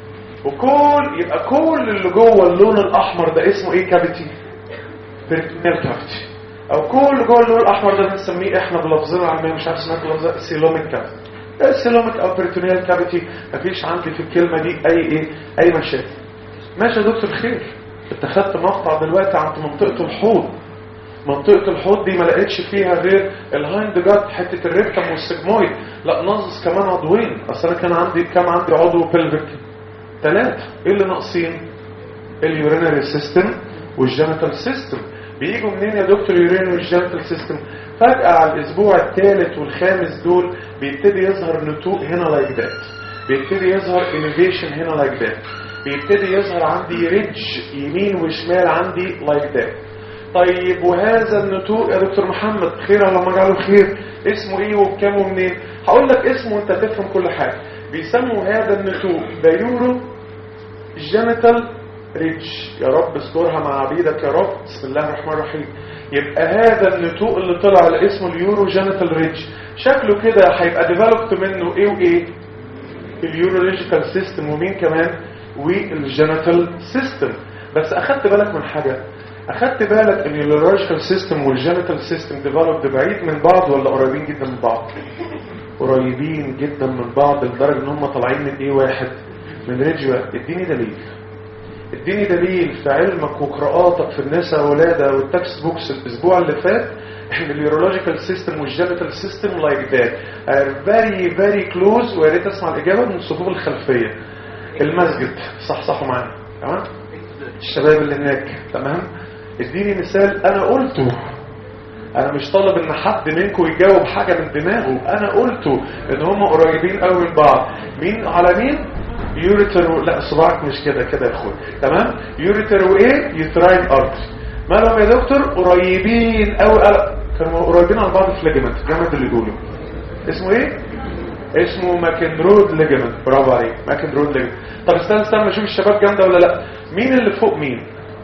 وكل يبقى كل اللي جوه اللون الاحمر ده اسمه ايه كافيتي بريتونيال كافيتي او كل جوه اللون الاحمر ده بنسميه احنا بلفظنا العلميه مش عارف اسمها بلفظ سيلوميك كافيتي السيلوميك او بريتونيال كافيتي مفيش عندي في الكلمه دي اي ايه اي مشاكل ماشي يا دكتور خير اتخذت مقطع دلوقتي عند منطقه الحوض منطقة الحوض دي ما لقيتش فيها غير الهايند جات حتة الريكتم والسجمويد لا ناقص كمان عضوين اصل انا كان عندي كام عندي عضو بلفيك ثلاثة ايه اللي ناقصين اليورينري سيستم والجينيتال سيستم بيجوا منين يا دكتور اليورينري والجينيتال سيستم فجأة على الاسبوع الثالث والخامس دول بيبتدي يظهر نتوء هنا لايك ذات بيبتدي يظهر انيفيشن هنا لايك ذات بيبتدي يظهر عندي ريدج يمين وشمال عندي لايك ذات طيب وهذا النتوء يا دكتور محمد خير اللهم اجعله خير اسمه ايه وبكام ومنين هقول لك اسمه وانت تفهم كل حاجه بيسموا هذا النتوء دايورو جينيتال ريدج يا رب استرها مع عبيدك يا رب بسم الله الرحمن الرحيم يبقى هذا النتوء اللي طلع اللي اسمه اليورو جينيتال ريدج شكله كده هيبقى ديفلوبت منه ايه وايه اليورولوجيكال سيستم ومين كمان والجينيتال سيستم بس اخدت بالك من حاجه اخدت بالك ان اليورولوجيكال سيستم والجينيتال سيستم ديفلوبد بعيد من بعض ولا قريبين جدا من بعض قريبين جدا من بعض لدرجه ان هم طالعين من ايه واحد من ريدج واحد اديني دليل اديني دليل في علمك وقراءاتك في النساء ولاده والتكست بوكس الاسبوع اللي فات ان اليورولوجيكال سيستم والجينيتال سيستم لايك ذات فيري فيري كلوز ويا ريت اسمع الاجابه من الصفوف الخلفيه المسجد صح صح معايا تمام الشباب اللي هناك تمام اديني مثال انا قلته انا مش طالب ان حد منكم يجاوب حاجه من دماغه انا قلته ان هم قريبين قوي من بعض مين على مين يوريتر و... لا صباعك مش كده كده يا اخويا تمام يوريتر وايه يوتراين ارتري مالهم يا دكتور قريبين قوي قل... كانوا قريبين على بعض في ليجمنت جامد اللي يقولوا اسمه ايه اسمه ماكنرود ليجمنت برافو عليك ماكنرود ليجمنت طب استنى استنى اشوف الشباب جامده ولا لا مين اللي فوق مين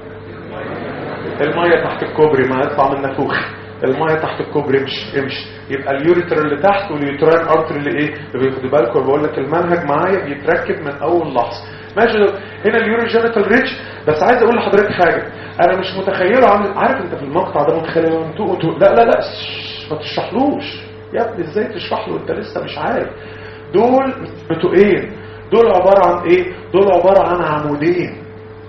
الميه تحت الكوبري ما يطلع من نافوخ الميه تحت الكوبري امشي امشي يبقى اليوريتر اللي تحت واليوتراين ارتري اللي ايه اللي بياخد بالكم بقول لك المنهج معايا بيتركب من اول لحظه ماشي هنا اليوري جينيتال ريتش بس عايز اقول لحضرتك حاجه انا مش متخيله عامل عارف انت في المقطع ده متخيل انتوا انتوا لا لا لا ما تشرحلوش يا ابني ازاي تشرح له انت لسه مش عارف دول نتوئين دول عباره عن ايه دول عباره عن عمودين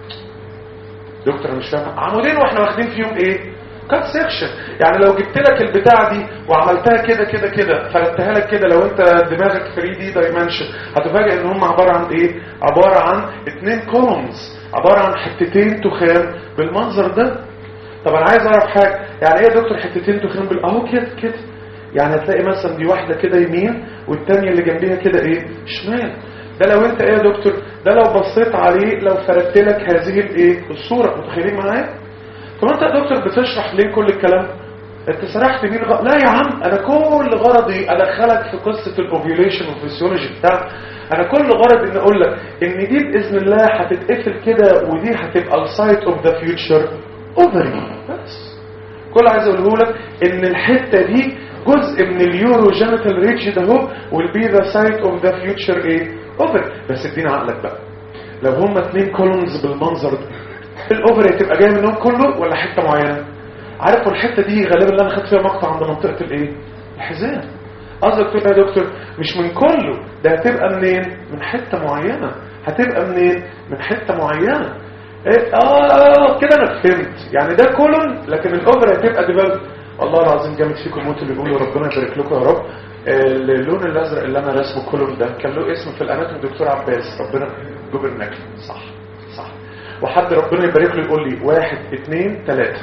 دكتور انا مش فاهم عمودين واحنا واخدين فيهم ايه كات سيكشن يعني لو جبت لك البتاعه دي وعملتها كده كده كده فردتها لك كده لو انت دماغك 3 دي دايمنشن هتفاجئ ان هم عباره عن ايه عباره عن اتنين كولومز عباره عن حتتين تخان بالمنظر ده طب انا عايز اعرف حاجه يعني ايه يا دكتور حتتين تخان بال اهو كده كده يعني هتلاقي مثلا دي واحده كده يمين والتانيه اللي جنبيها كده ايه شمال ده لو انت ايه يا دكتور ده لو بصيت عليه لو فردت لك هذه الايه الصوره متخيلين معايا طب انت يا دكتور بتشرح ليه كل الكلام انت سرحت مين غ... لا يا عم انا كل غرضي ادخلك في قصه الاوفيوليشن والفسيولوجي بتاع انا كل غرض ان اقول لك ان دي باذن الله هتتقفل كده ودي هتبقى السايت اوف ذا فيوتشر اوفري بس كل عايز اقوله لك ان الحته دي جزء من اليورو جينيتال ريتش ده هو will be the site of the future ايه اوفر بس ادينا عقلك بقى لو هما اتنين كولونز بالمنظر ده الاوفر هتبقى جايه منهم كله ولا حته معينه عارفوا الحته دي غالبا اللي انا خدت فيها مقطع عند منطقه الايه الحزام قصدك تقول يا دكتور مش من كله ده هتبقى منين من حته معينه هتبقى منين من حته معينه إيه؟ اه كده انا فهمت يعني ده كولون لكن الاوفر هتبقى ديفلوب والله العظيم جامد فيكم انتوا اللي بيقولوا ربنا يبارك لكم يا رب اللون الازرق اللي انا راسمه كولون ده كان له اسم في الاناتومي دكتور عباس ربنا جبر نكل صح صح وحد ربنا يبارك له يقول لي واحد اثنين ثلاثة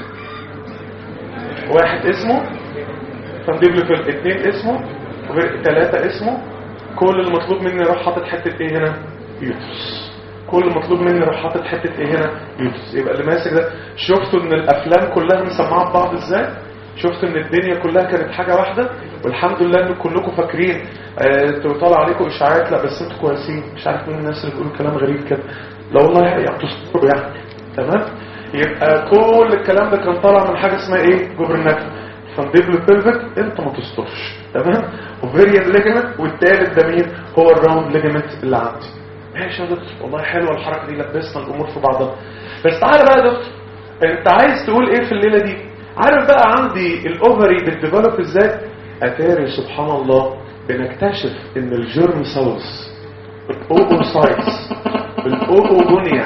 واحد اسمه فندبل في اثنين اسمه وغير ثلاثة اسمه كل المطلوب مني اروح حاطط حتة ايه هنا يوترس كل المطلوب مني اروح حاطط حتة ايه هنا يوترس يبقى اللي ماسك ده شفتوا ان الافلام كلها مسمعة ببعض ازاي شفت ان الدنيا كلها كانت حاجة واحدة والحمد لله ان كلكم فاكرين آه، انتوا طالع عليكم اشاعات لا بس انتوا كويسين مش عارف مين الناس اللي بيقولوا كلام غريب كده لا والله يعني تصبروا يعني تمام يبقى كل الكلام ده كان طالع من حاجة اسمها ايه جوبرنات فانديبل بيلفيك انت ما تسترش تمام اوفيريان ليجمنت والتالت ده مين هو الراوند ليجمنت اللي عندي ماشي يا دكتور والله حلوه الحركه دي لبسنا الامور في بعضها بس تعالى بقى يا دكتور انت عايز تقول ايه في الليله دي عارف بقى عندي الاوفري بتديفلوب ازاي اتاري سبحان الله بنكتشف ان الجيرم سيلز الاوبوسايتس الاوبوجونيا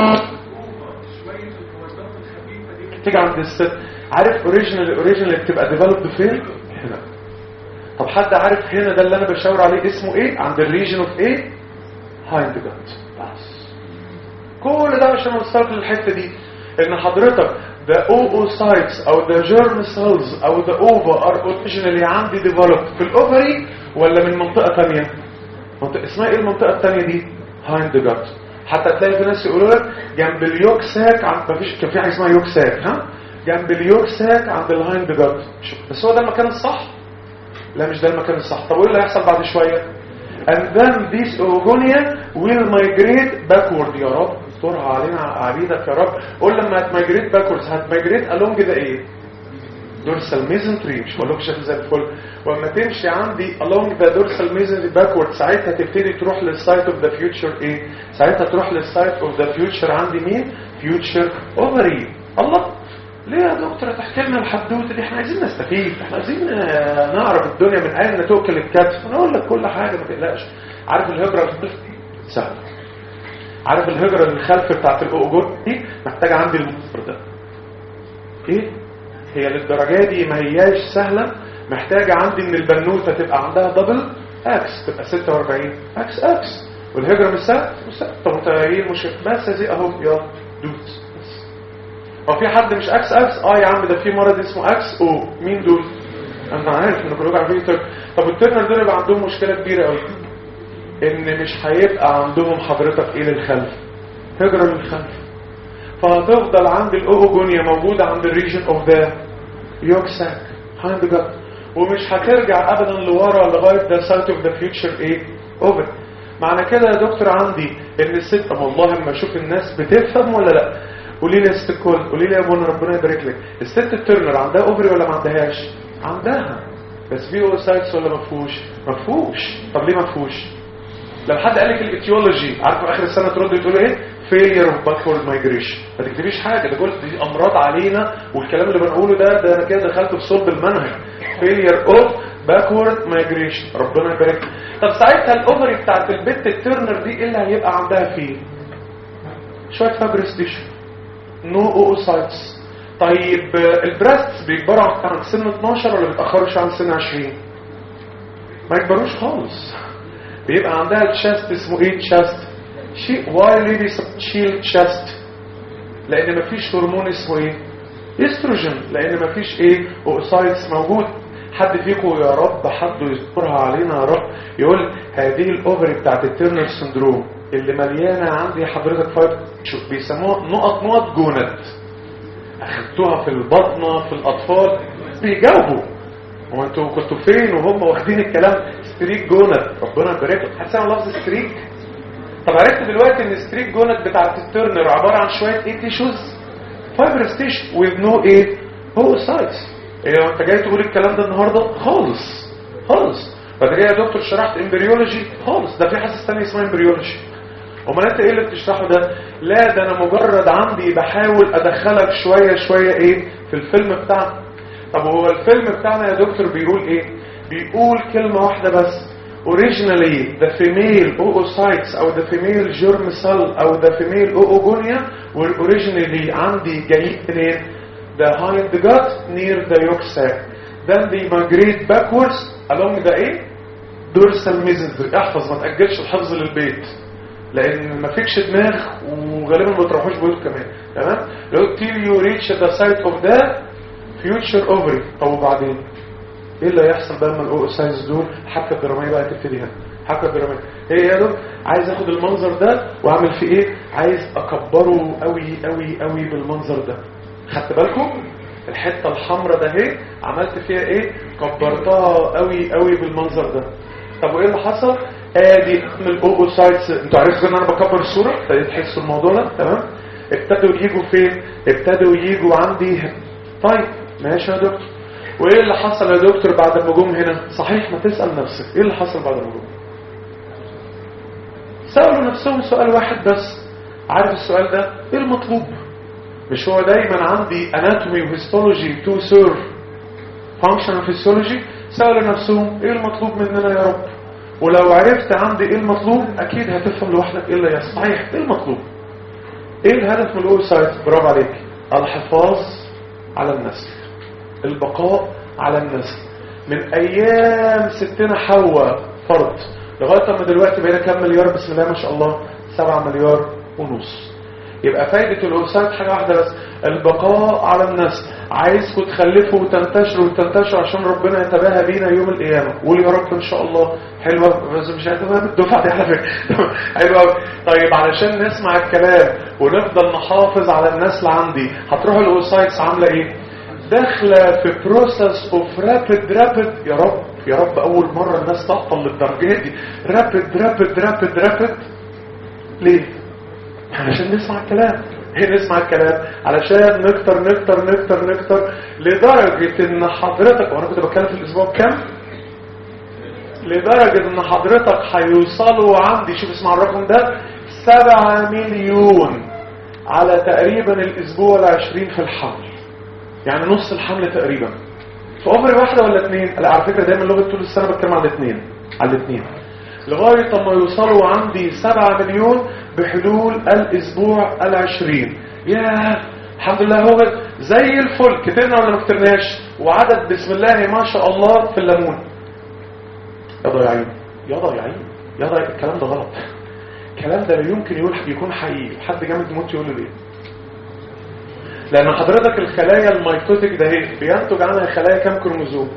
تيجي عند الست عارف اوريجينال اوريجينال بتبقى ديفلوبد فين هنا طب حد عارف هنا ده اللي انا بشاور عليه اسمه ايه عند الريجن اوف ايه هايند جات بس كل ده عشان اوصلك للحته دي ان حضرتك the oocytes او the germ cells او the ova are originally عندي developed في الاوفري ولا من منطقه ثانيه منطقه اسمها ايه المنطقه الثانيه دي هايند جات حتى تلاقي في ناس يقولوا لك جنب اليوك ساك عند مفيش كان في حاجه اسمها يوك ساك ها جنب اليوك ساك عند الهايند جات بس هو ده المكان الصح لا مش ده المكان الصح طب وايه اللي هيحصل بعد شويه and then this oogonia will migrate backward يا رب استرها علينا عبيدك يا رب قول لما هتمايجريت باكوردز هتمايجريت along ده ايه dorsal mesentery مش بقول لك شكل زي الفل واما تمشي عندي along the dorsal mesentery backward ساعتها تبتدي تروح للسايت اوف ذا فيوتشر ايه ساعتها تروح للسايت اوف ذا فيوتشر عندي مين فيوتشر اوفري الله ليه يا دكتور تحكي لنا الحدوته دي احنا عايزين نستفيد احنا عايزين آه، نعرف الدنيا من اين تؤكل الكتف انا اقول لك كل حاجه ما تقلقش عارف الهجره الخلف سهله عارف الهجره الخلف بتاعت الاوجور دي محتاجه عندي المصدر ده ايه هي للدرجه دي ما هياش سهله محتاجه عندي ان البنوته تبقى عندها دبل اكس تبقى 46 اكس اكس والهجره مش سهله مش سهله طب انت ايه المشكله بس زي اهو يلا دوس بس هو في حد مش اكس اكس اه يا عم ده في مرض اسمه اكس او مين دول انا عارف ان كلكم عارفين طب طب الترنر دول يبقى عندهم مشكله كبيره قوي ان مش هيبقى عندهم حضرتك ايه للخلف هجره للخلف فهتفضل عند الاوجونيا موجوده عند الريجن اوف ذا يوكساك هاند جت ومش هترجع ابدا لورا لغايه ذا سايت اوف ذا فيوتشر ايه اوفر معنى كده يا دكتور عندي ان الست أم والله اما اشوف الناس بتفهم ولا لا قولي لي يا ست الكل قولي لي يا ابونا ربنا يبارك لك الست الترنر عندها اوفري ولا ما عندهاش عندها بس في اوسايتس ولا ما فيهوش ما فيهوش طب ليه ما فيهوش لو حد قال لك الايتيولوجي عارف في اخر السنه ترد تقول ايه فيلير اوف باكورد مايجريشن ما تكتبيش حاجه ده كل دي امراض علينا والكلام اللي بنقوله ده ده انا كده دخلت في صلب المنهج فيلير اوف باكورد مايجريشن ربنا يبارك طب ساعتها الاوفري بتاعت البت الترنر دي ايه اللي هيبقى عندها فيه شويه فابريس تيشو نو اوسايتس طيب البراستس بيكبروا عن سن 12 ولا بيتاخروا عن سن 20 ما يكبروش خالص بيبقى عندها الشاست اسمه ايه الشاست شيء واي ليه بيشيل تشاست لان مفيش هرمون اسمه ايه استروجين لان مفيش ايه اوسايتس موجود حد فيكم يا رب حد يذكرها علينا يا رب يقول هذه الاوفري بتاعت التيرنر سندروم اللي مليانه عندي حضرتك فايت شوف بيسموها نقط نقط جونت اخدتوها في البطنه في الاطفال بيجاوبوا هو انتوا كنتوا فين وهم واخدين الكلام ستريك جونت ربنا يبارك لك هتسمع لفظ ستريك طب عرفت دلوقتي ان ستريك جونت بتاعت الترنر عباره عن شويه ايه تيشوز فايبرس تيشو وذ نو ايه هو سايتس ايه انت جاي تقول الكلام ده النهارده خالص خالص بعد كده يا دكتور شرحت امبريولوجي خالص ده في حاسس ثانيه اسمها امبريولوجي امال انت ايه اللي بتشرحه ده لا ده انا مجرد عندي بحاول ادخلك شويه شويه ايه في الفيلم بتاعنا طب هو الفيلم بتاعنا يا دكتور بيقول ايه بيقول كلمه واحده بس originally the female oocytes او the female germ cell او the female oogonia were originally عندي جايين منين the hind gut near the yolk sac then they migrate backwards along the ايه dorsal mesentery احفظ ما تأجلش الحفظ للبيت لان ما فيكش دماغ وغالبا ما بتروحوش بيوت كمان تمام لو till you reach the site of the future ovary طب وبعدين ايه اللي هيحصل بقى لما الاوسايز دول الحبكه الدراميه بقى تبتدي هنا الحبكه الدراميه ايه يا دول عايز اخد المنظر ده واعمل فيه ايه عايز اكبره قوي قوي قوي بالمنظر ده خدت بالكم الحته الحمراء ده اهي عملت فيها ايه كبرتها قوي قوي بالمنظر ده طب وايه اللي حصل ادي من الاوبوسايتس انتوا عرفتوا ان انا بكبر الصوره ابتديت تحسوا الموضوع ده تمام ابتدوا يجوا فين ابتدوا يجوا عندي هنا. طيب ماشي يا دكتور وايه اللي حصل يا دكتور بعد ما جم هنا صحيح ما تسال نفسك ايه اللي حصل بعد ما جم سالوا نفسهم سؤال واحد بس عارف السؤال ده ايه المطلوب مش هو دايما عندي اناتومي وهيستولوجي تو سيرف فانكشنال فيسيولوجي سالوا نفسهم ايه المطلوب مننا يا رب ولو عرفت عندي ايه المطلوب اكيد هتفهم لوحدك ايه اللي صحيح ايه المطلوب ايه الهدف من الاوسايت برافو عليك الحفاظ على النسل البقاء على النسل من ايام ستنا حواء فرض لغايه ما دلوقتي بقينا كام مليار بسم الله ما شاء الله 7 مليار ونص يبقى فايدة الأوسايد حاجة واحدة بس البقاء على النسل عايزكم تخلفوا وتنتشروا وتنتشروا عشان ربنا يتباهى بينا يوم القيامة قول يا رب إن شاء الله حلوة بس مش هتبقى بالدفعة دي على فكرة حلوة أوي. طيب علشان نسمع الكلام ونفضل نحافظ على النسل عندي هتروحوا الأوسايدز عاملة إيه؟ داخلة في بروسس اوف رابid رابid يا رب يا رب أول مرة الناس تعطل للدرجة دي رابد رابد رابد رابد ليه؟ علشان نسمع الكلام هي نسمع الكلام علشان نكتر نكتر نكتر نكتر لدرجة ان حضرتك وانا كنت بتكلم في الاسبوع بكام لدرجة ان حضرتك هيوصلوا عندي شوف اسمع الرقم ده سبعة مليون على تقريبا الاسبوع العشرين في الحمل يعني نص الحمل تقريبا في عمر واحدة ولا اتنين لا على فكرة دايما لغة طول السنة بتكلم على الاتنين على الاتنين لغاية ما يوصلوا عندي سبعة مليون بحلول الاسبوع العشرين يا الحمد لله هو زي الفل كترنا ولا ما كترناش وعدد بسم الله ما شاء الله في الليمون يا ضياعين يا ضياعين يا ضياعين الكلام ده غلط الكلام ده لا يمكن يقول يكون حقيقي حد جامد يموت يقول له ليه لان حضرتك الخلايا الميتوتيك ده هي بينتج عنها خلايا كام كروموزوم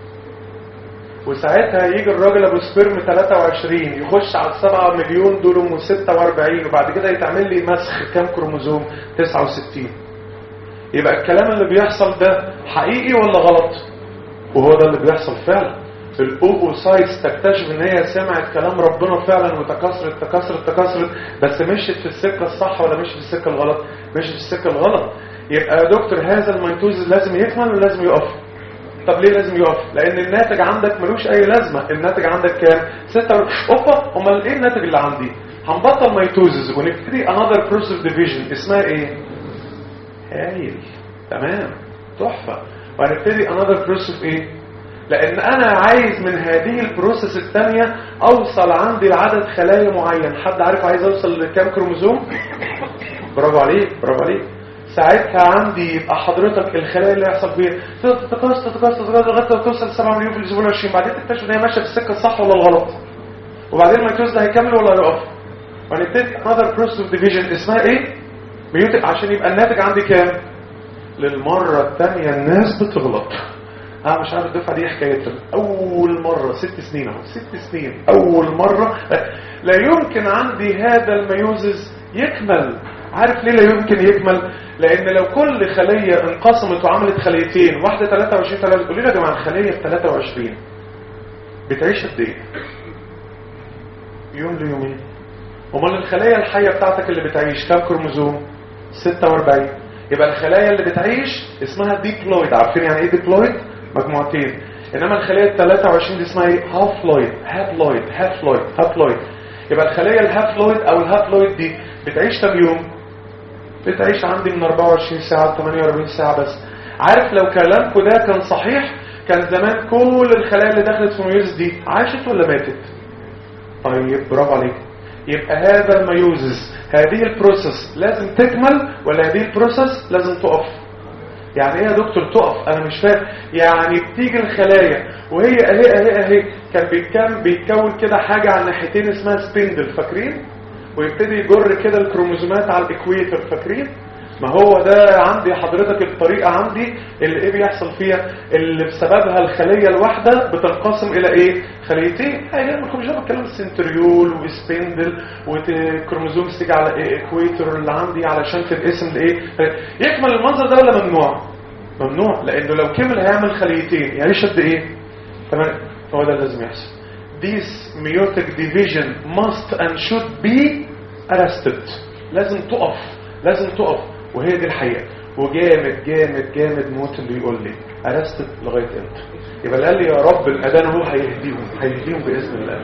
وساعتها يجي الراجل ابو سبرم 23 يخش على السبعة مليون دول ام 46 وبعد كده يتعمل لي مسخ كام كروموزوم 69 يبقى الكلام اللي بيحصل ده حقيقي ولا غلط وهو ده اللي بيحصل فعلا الاوبوسايتس تكتشف ان هي سمعت كلام ربنا فعلا وتكاثرت تكاثرت تكاثرت بس مشيت في السكه الصح ولا مشيت في السكه الغلط مشيت في السكه الغلط يبقى يا دكتور هذا الميتوز لازم يكمل ولا لازم يقف طب ليه لازم يقف لان الناتج عندك ملوش اي لازمه الناتج عندك كام 6 اوبا امال ايه الناتج اللي عندي هنبطل ميتوزز ونبتدي another process division اسمها ايه هايل تمام تحفه وهنبتدي another process ايه لان انا عايز من هذه البروسيس الثانيه اوصل عندي لعدد خلايا معين حد عارف عايز اوصل لكام كروموزوم برافو عليك برافو عليك ساعتها عندي يبقى حضرتك الخلايا اللي هيحصل فيها تتكاثر تتكاثر تتكاثر لغايه ما توصل 7 مليون في الاسبوع 20 بعدين تكتشف ان هي ماشيه في السكه الصح ولا الغلط وبعدين الميتوز ده هيكمل ولا يقف وهنبتدي another process of division اسمها ايه ميوتك عشان يبقى الناتج عندي كام للمره الثانيه الناس بتغلط اه مش عارف الدفعه دي حكايتها اول مره ست سنين اهو ست سنين اول مره لا يمكن عندي هذا الميوزز يكمل عارف ليه لا يمكن يكمل لان لو كل خليه انقسمت وعملت خليتين واحده 23 3 قولوا لي يا جماعه الخليه ب 23 بتعيش قد ايه يوم ليومين امال الخلايا الحيه بتاعتك اللي بتعيش كام كروموزوم 46 يبقى الخلايا اللي بتعيش اسمها ديبلويد عارفين يعني ايه ديبلويد مجموعتين انما الخلايا ال 23 دي اسمها ايه هافلويد هابلويد هافلويد هابلويد يبقى الخلايا الهافلويد او الهابلويد دي بتعيش كام يوم بتعيش عندي من 24 ساعه ل 48 ساعه بس عارف لو كلامكم ده كان صحيح كان زمان كل الخلايا اللي دخلت في الميوزس دي عاشت ولا ماتت طيب برافو عليك يبقى هذا الميوزس هذه البروسيس لازم تكمل ولا هذه البروسيس لازم تقف يعني ايه يا دكتور تقف انا مش فاهم يعني بتيجي الخلايا وهي اهي اهي اهي كان بيتكون بيتكون كده حاجه على ناحيتين اسمها سبندل فاكرين ويبتدي يجر كده الكروموزومات على الاكويتر فاكرين ما هو ده عندي حضرتك الطريقة عندي اللي ايه بيحصل فيها اللي بسببها الخلية الواحدة بتنقسم الى ايه خليتين هاي لكم مش بتكلم السنتريول وسبندل وكروموزوم تيجي على إيه اكويتر اللي عندي علشان تتقسم لايه يكمل المنظر ده ولا ممنوع ممنوع لانه لو كمل هيعمل خليتين يعيش قد ايه تمام هو ده اللي لازم يحصل This meiotic division must and should be arrested لازم تقف لازم تقف وهي دي الحقيقة وجامد جامد جامد موت اللي يقول لي arrested لغاية امتى يبقى قال لي يا رب الأذان هو هيهديهم هيهديهم بإذن الله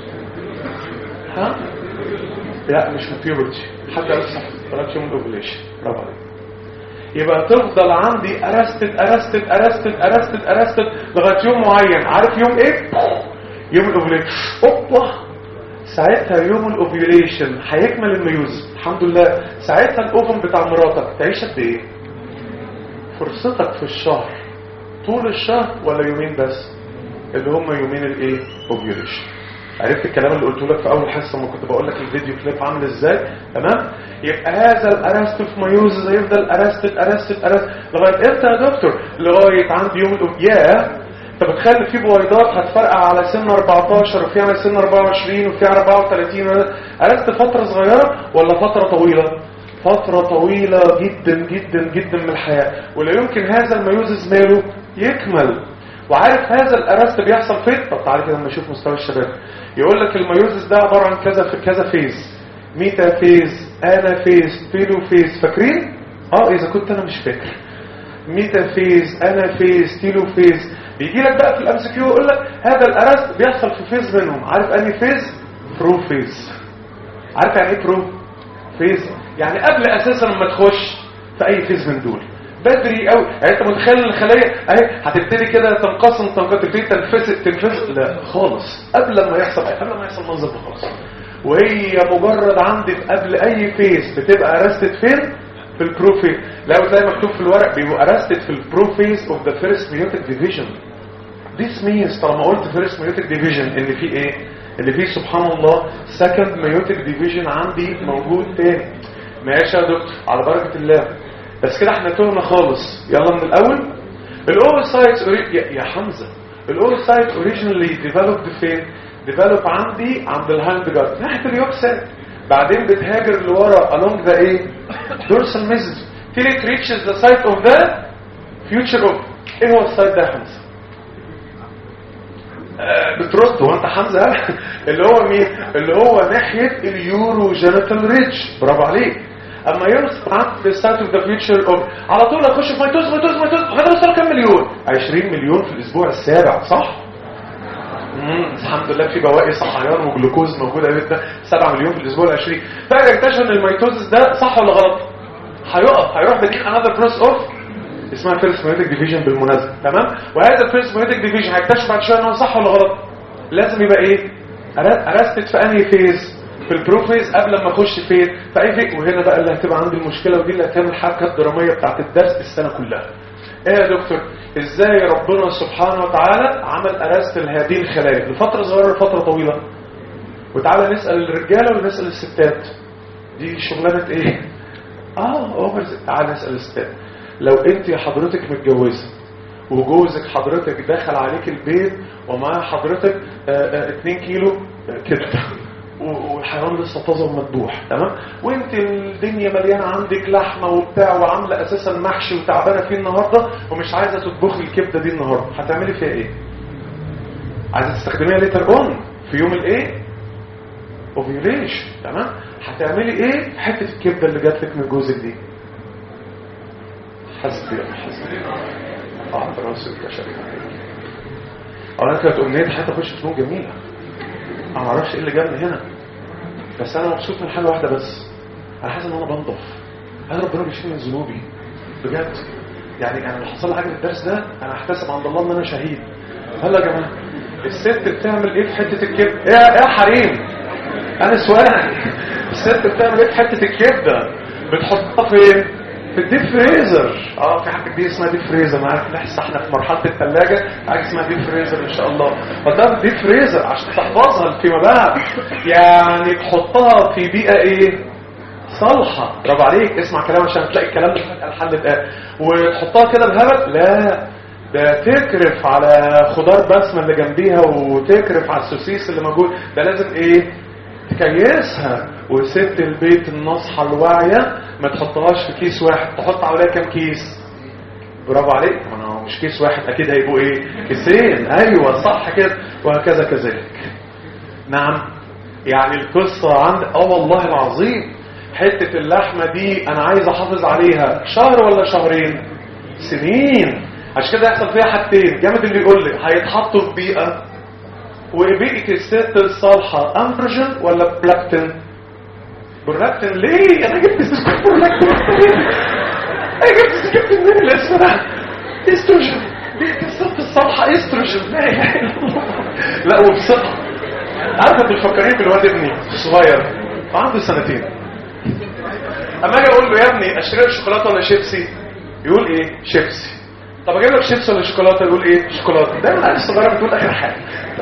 ها لا مش في بيوبرتي حتى لسه طلعت يوم الاوفيليشن برافو عليك يبقى تفضل عندي ارستد ارستد ارستد ارستد ارستد لغايه يوم معين عارف يوم ايه يوم الاوفيليشن اوبا ساعتها يوم الاوفيوليشن هيكمل الميوز الحمد لله ساعتها الاوفن بتاع مراتك تعيش قد ايه فرصتك في الشهر طول الشهر ولا يومين بس اللي هم يومين الايه اوفيوليشن عرفت الكلام اللي قلته لك في اول حصه ما كنت بقول لك الفيديو كليب عامل ازاي تمام يبقى هذا الارست في مايوزز هيفضل ارستد ارستد ارست لغايه امتى يا دكتور لغايه عند يوم الأب... يا انت بتخلي في بويضات هتفرقع على سن 14 وفي على سن 24 وفي على 34 ارست فتره صغيره ولا فتره طويله فترة طويلة جدا جدا جدا من الحياة ولا يمكن هذا الميوزز ماله يكمل وعارف هذا الارست بيحصل فين طب تعالى كده لما نشوف مستوى الشباب يقول لك الميوزس ده عباره عن كذا في كذا فيز ميتا فيز انا فيز بيلو فيز فاكرين اه اذا كنت انا مش فاكر ميتا فيز انا فيز تيلو فيز بيجي لك بقى في الام سي كيو يقول لك هذا الارست بيحصل في فيز منهم عارف انهي فيز برو فيز عارف يعني ايه برو فيز يعني قبل اساسا ما تخش في اي فيز من دول بدري قوي يعني انت متخيل الخلايا اهي هتبتدي كده تنقسم تنقسم تبتدي تنفس تنفس لا خالص قبل ما يحصل اي قبل ما يحصل منظر ده خالص وهي مجرد عندك قبل اي فيس بتبقى ارستد فين في البروفيس لو تلاقي مكتوب في الورق بيبقوا ارستد في البروفيس اوف ذا فيرست ميوتيك ديفيجن This means طالما قلت فيرست ميوتيك ديفيجن ان في ايه اللي فيه سبحان الله سكند ميوتيك ديفيجن عندي موجود تاني ماشي يا دكتور على بركه الله بس كده احنا تهنا خالص يلا من الاول الاوروسايتس يا, يا حمزه الاوروسايت اوريجينالي ديفلوبد فين ديفلوب عندي عند الهاند جارد ناحيه اليوكسات بعدين بتهاجر لورا along the ايه dorsal mesonym till it reaches the site of the future of ايه هو السايت ده يا حمزه آه بترد هو انت حمزه اللي هو مين اللي هو ناحيه اليورو جينيتال ريدج برافو عليك اما يوصل عند السايت اوف ذا فيوتشر اوف على طول اخش في ميتوز ميتوز ميتوز هنوصل كام مليون 20 مليون في الاسبوع السابع صح امم الحمد لله في بواقي صحيان وجلوكوز موجوده جدا 7 مليون في الاسبوع ال20 فجاه اكتشف ان الميتوزس ده صح ولا غلط هيقف هيروح بديل انذر بروس اوف اسمها فيرست ميوتيك ديفيجن بالمناسبه تمام وهذا الفيرست ميوتيك ديفيجن هيكتشف بعد شويه ان هو صح ولا غلط لازم يبقى ايه ارستد في انهي فيز في البروفيز قبل ما اخش فين في اي فيك وهنا بقى اللي هتبقى عندي المشكله ودي اللي هتعمل الحركه الدراميه بتاعت الدرس السنه كلها ايه يا دكتور ازاي ربنا سبحانه وتعالى عمل ارست لهذه الخلايا لفتره صغيره لفتره طويله وتعالى نسال الرجاله ونسال الستات دي شغلانه ايه اه اوفر تعالى نسال الستات لو انت حضرتك متجوزه وجوزك حضرتك دخل عليك البيت ومعاه حضرتك 2 كيلو كبده والحيوان لسه طازه ومذبوح تمام وانت الدنيا مليانه عندك لحمه وبتاع وعامله اساسا محشي وتعبانه فيه النهارده ومش عايزه تطبخي الكبده دي النهارده هتعملي فيها ايه عايزه تستخدميها ليتر اون في يوم الايه اوفيوليشن تمام هتعملي ايه في حته الكبده اللي جات لك من جوزك دي حسبي حسبي اه راسك يا شريك انا كانت امنيتي حتى اخش فنون جميله انا ما اعرفش ايه اللي جابني هنا بس انا مبسوط من حاجه واحده بس انا حاسس ان انا بنضف انا ربنا بيشيل من ذنوبي بجد يعني انا لو حصل لي حاجه في الدرس ده انا احتسب عند الله ان انا شهيد هلا يا جماعه الست بتعمل ايه في حته الكبده ايه يا حريم انا سؤال الست بتعمل ايه في حته الكبده بتحطها فين في الديب فريزر اه في حاجه دي اسمها ديب فريزر انا عارف لسه احنا في مرحله الثلاجه حاجه اسمها ديب فريزر ان شاء الله فده ديب فريزر عشان تحفظها فيما بعد يعني تحطها في بيئه ايه صالحه برافو عليك اسمع كلام عشان تلاقي الكلام ده فجاه الحل اتقال وتحطها كده بهبل لا ده تكرف على خضار بسمه اللي جنبيها وتكرف على السوسيس اللي موجود ده لازم ايه تكيسها وست البيت الناصحة الواعية ما تحطهاش في كيس واحد تحط عليها كام كيس برافو عليك ما هو مش كيس واحد اكيد هيبقوا ايه كيسين ايوه صح كده وهكذا كذلك نعم يعني القصة عند اه والله العظيم حتة اللحمة دي انا عايز احافظ عليها شهر ولا شهرين سنين عشان كده يحصل فيها حاجتين جامد اللي يقول لي هيتحطوا في بيئة وبيئة الست الصالحة أندروجين ولا بلاكتين برولاكتين ليه انا جبت سكت برولاكتين انا جبت سكت منين الاسم ده استروجين بيئة الست الصالحة استروجين لا اله الا الله لا وبثقة عارفه بتفكرين بالواد ابني الصغير عنده سنتين اما اجي اقول له يا ابني اشتري لك شوكولاته ولا شيبسي يقول ايه شيبسي طب اجيب لك شيبسي ولا شوكولاته يقول ايه شوكولاته دايما العيال الصغيره بتقول اخر حاجه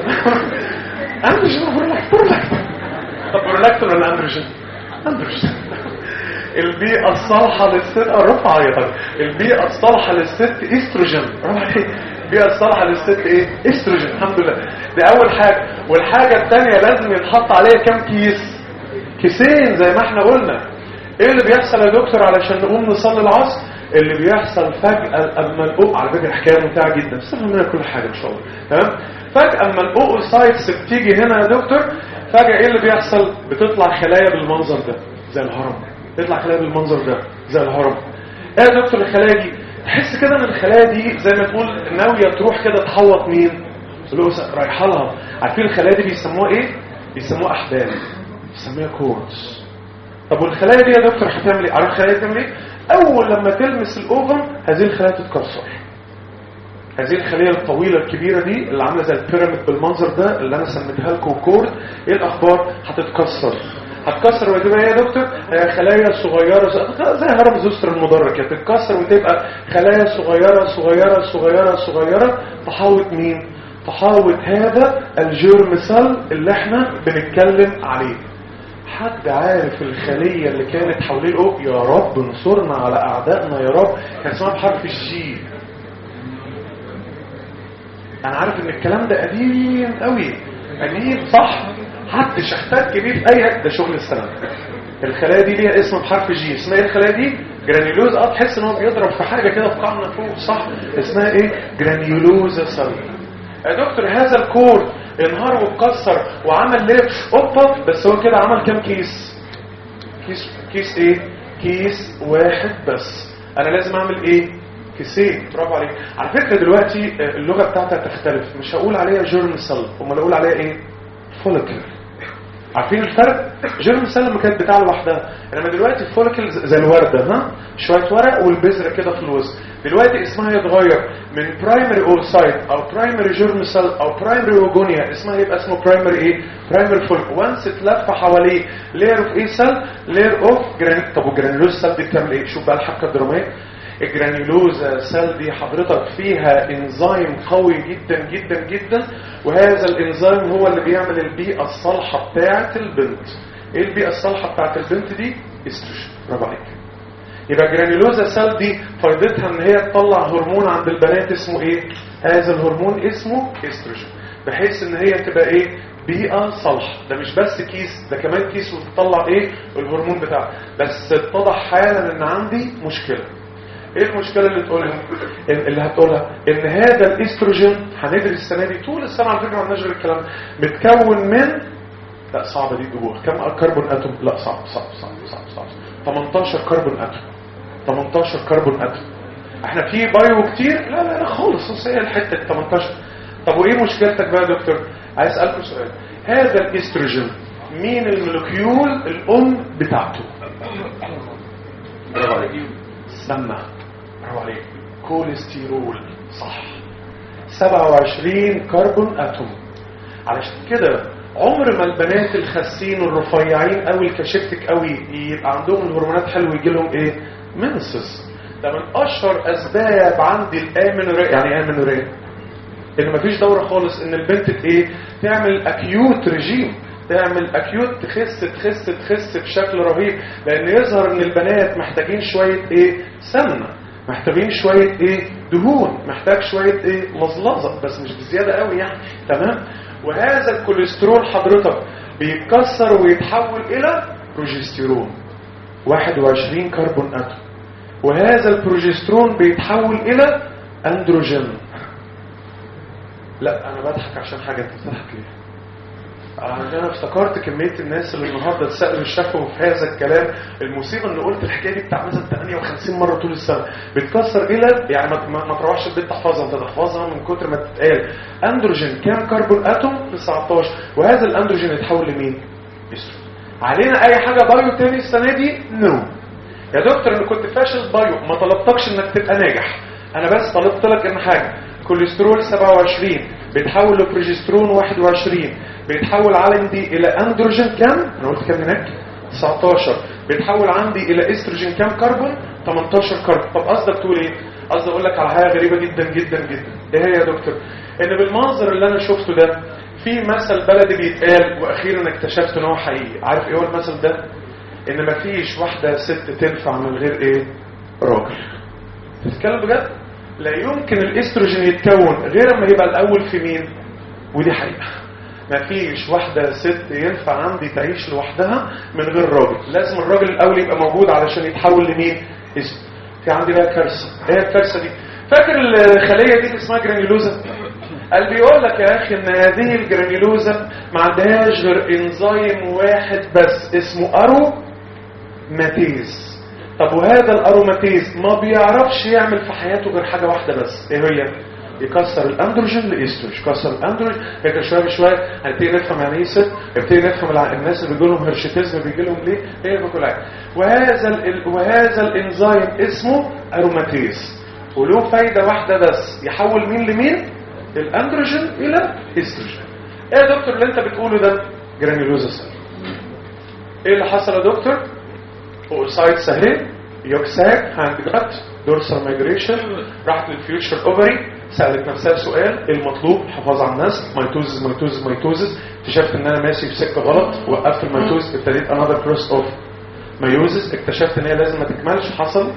اندروجين برولاكتين طب برولاكتين ولا اندروجين اندروجين البيئة الصالحة للست رفع عيطك البيئة الصالحة للست استروجين البيئة الصالحة للست ايه استروجين الحمد لله دي اول حاجة والحاجة الثانية لازم يتحط عليها كام كيس كيسين زي ما احنا قلنا ايه اللي بيحصل يا دكتور علشان نقوم نصلي العصر اللي بيحصل فجأة اما الأوق على فكرة حكاية ممتعة جدا بس منها كل حاجة ان شاء الله تمام فجأة اما الأوق سايتس بتيجي هنا يا دكتور فجأة ايه اللي بيحصل بتطلع خلايا بالمنظر ده زي الهرم تطلع خلايا بالمنظر ده زي الهرم ايه يا دكتور الخلايا دي تحس كده ان الخلايا دي زي ما تقول ناوية تروح كده تحوط مين الأوسة رايحة لها عارفين الخلايا دي بيسموها ايه بيسموها احبال بيسموها كورس طب والخلايا دي يا دكتور هتعمل ايه عارف الخلايا دي تعمل ايه اول لما تلمس الاوفن هذه الخلايا تتكسر هذه الخليه الطويله الكبيره دي اللي عامله زي البيراميد بالمنظر ده اللي انا سميتها لكم كورد ايه الاخبار هتتكسر هتكسر وتبقى ايه يا دكتور هي خلايا صغيره زي هرم زوستر المدرج كده تتكسر وتبقى خلايا صغيره صغيره صغيره صغيره تحاوط مين تحاوط هذا الجيرم سيل اللي احنا بنتكلم عليه حد عارف الخلية اللي كانت حوالين الأوق يا رب انصرنا على أعدائنا يا رب كان اسمها بحرف الجي أنا عارف إن الكلام ده قديم قوي قديم صح محدش احتاج بيه في أي ده شغل السنة الخلايا دي ليها اسم بحرف جي اسمها ايه الخلايا دي جرانيولوز اه تحس ان هو بيضرب في حاجه كده في قاعنا فوق صح اسمها ايه جرانيولوزا سيل يا دكتور هذا الكور انهار واتكسر وعمل ليه اوبا بس هو كده عمل كام كيس كيس كيس ايه كيس واحد بس انا لازم اعمل ايه كيسين برافو عليك على فكره دلوقتي اللغه بتاعتها تختلف مش هقول عليها جيرم سيل امال اقول عليها ايه فوليكل عارفين الفرق جيرم سيل لما كانت بتاع لوحدها انما دلوقتي الفوليكل زي الورده ها شويه ورق والبذره كده في الوسط دلوقتي اسمها يتغير من برايمري اوسايت او برايمري جيرم سيل او برايمري اوجونيا اسمها يبقى اسمه برايمري ايه برايمري فولك وانس اتلف حواليه لير اوف ايه سيل لير اوف جرانيت طب والجرانيولوز سيل دي بتعمل ايه شوف بقى الحبكه الدراميه الجرانيولوزا سيل دي حضرتك فيها انزيم قوي جدا جدا جدا وهذا الانزيم هو اللي بيعمل البيئه الصالحه بتاعه البنت ايه البيئه الصالحه بتاعه البنت دي استروجين برافو عليك يبقى جرانيولوزا سيل دي فائدتها ان هي تطلع هرمون عند البنات اسمه ايه هذا الهرمون اسمه استروجين بحيث ان هي تبقى ايه بيئة صالحة ده مش بس كيس ده كمان كيس وتطلع ايه الهرمون بتاعها بس اتضح حالا ان عندي مشكلة ايه المشكلة اللي تقولها اللي هتقولها ان هذا الاستروجين هندرس السنة دي طول السنة على فكرة ما نشغل الكلام متكون من لا صعبة دي تجيبوها كم كربون اتوم لا صعب صعب صعب صعب صعب 18 كربون اتوم 18 كربون اتوم احنا في بايو كتير لا لا لا خالص بص هي الحته 18 طب وايه مشكلتك بقى يا دكتور عايز اسالكم سؤال هذا الاستروجين مين المولكيول الام بتاعته برافو عليك سمى برافو عليك كوليسترول صح 27 كربون اتوم علشان كده عمر ما البنات الخاسين والرفيعين قوي الكشفتك قوي يبقى عندهم الهرمونات حلوه يجي لهم ايه منسس ده من اشهر اسباب عندي الامنوريا يعني ايه امنوريا ان مفيش دوره خالص ان البنت ايه تعمل اكيوت ريجيم تعمل اكيوت تخس تخس تخس بشكل رهيب لان يظهر ان البنات محتاجين شويه ايه سمنه محتاجين شويه ايه دهون محتاج شويه ايه مزلظه بس مش بزياده قوي يعني تمام وهذا الكوليسترول حضرتك بيتكسر ويتحول الى بروجستيرون 21 كربون اتوم وهذا البروجسترون بيتحول الى اندروجين لا انا بضحك عشان حاجه انت بتضحك ليه عشان انا افتكرت كميه الناس اللي النهارده اتسالوا الشفوي في هذا الكلام المصيبه ان قلت الحكايه دي بتاع مثلا 58 مره طول السنه بتكسر الى يعني ما, ما, ما تروحش البيت تحفظها انت تحفظها من كتر ما تتقال اندروجين كام كربون اتوم 19 وهذا الاندروجين يتحول لمين؟ استروجين علينا اي حاجه بايو تاني السنه دي نو no. يا دكتور انا كنت فاشل بايو ما طلبتكش انك تبقى ناجح انا بس طلبت لك ان حاجه كوليسترول 27 بيتحول لبروجسترون 21 بيتحول عندي الى اندروجين كام انا قلت كام هناك 19 بيتحول عندي الى استروجين كام كربون 18 كربون طب قصدك تقول ايه قصدي اقول لك على حاجه غريبه جدا جدا جدا ايه هي يا دكتور ان بالمنظر اللي انا شفته ده في مثل بلدي بيتقال واخيرا اكتشفت ان هو حقيقي عارف ايه هو المثل ده ان مفيش واحده ست تنفع من غير ايه راجل تتكلم بجد لا يمكن الاستروجين يتكون غير اما يبقى الاول في مين ودي حقيقه مفيش واحدة ست ينفع عندي تعيش لوحدها من غير راجل لازم الراجل الاول يبقى موجود علشان يتحول لمين اسم في عندي بقى كارثه ايه الكارثه دي فاكر الخليه دي اللي اسمها جرانيولوزا قال بيقول لك يا اخي ان هذه الجرانيولوزا ما عندهاش غير انزيم واحد بس اسمه ارو ماتيز طب وهذا الاروماتيز ما بيعرفش يعمل في حياته غير حاجه واحده بس ايه هي يكسر الاندروجين لاستروج يكسر الاندروجين هيك شويه بشويه هنبتدي نفهم يعني ايه ست نبتدي نفهم الناس اللي بيجي لهم هرشيتيزم بيجي لهم ليه هي بكل حاجه وهذا ال... وهذا الانزيم اسمه اروماتيز وله فايده واحده بس يحول مين لمين الاندروجين الى استروجين ايه يا دكتور اللي انت بتقوله ده جرانيولوزا سيل ايه اللي حصل يا دكتور اوسايتس اهي يوكساك هاند جرات دورسال مايجريشن راحت للفيوتشر اوفري سالت نفسها سؤال المطلوب الحفاظ على الناس ميتوزز ميتوزز ميتوزز اكتشفت ان انا ماشي في سكه غلط وقفت الميتوز ابتديت انذر كروس اوف ميوزز اكتشفت ان هي لازم ما تكملش حصل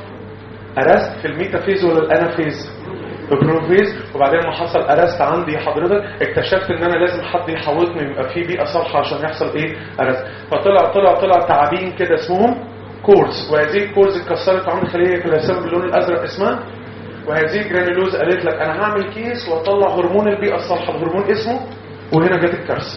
ارست في الميتافيز ولا الانافيز البروفيز وبعدين ما حصل ارست عندي حضرتك اكتشفت ان انا لازم حد يحوطني يبقى في بيئه صالحه عشان يحصل ايه ارست فطلع طلع طلع تعابين كده اسمهم كورز وهذه الكورز اتكسرت عند خليه كلاسيم باللون الازرق اسمها وهذه جرانيلوز قالت لك انا هعمل كيس واطلع هرمون البيئه الصالحه الهرمون اسمه وهنا جت الكارثه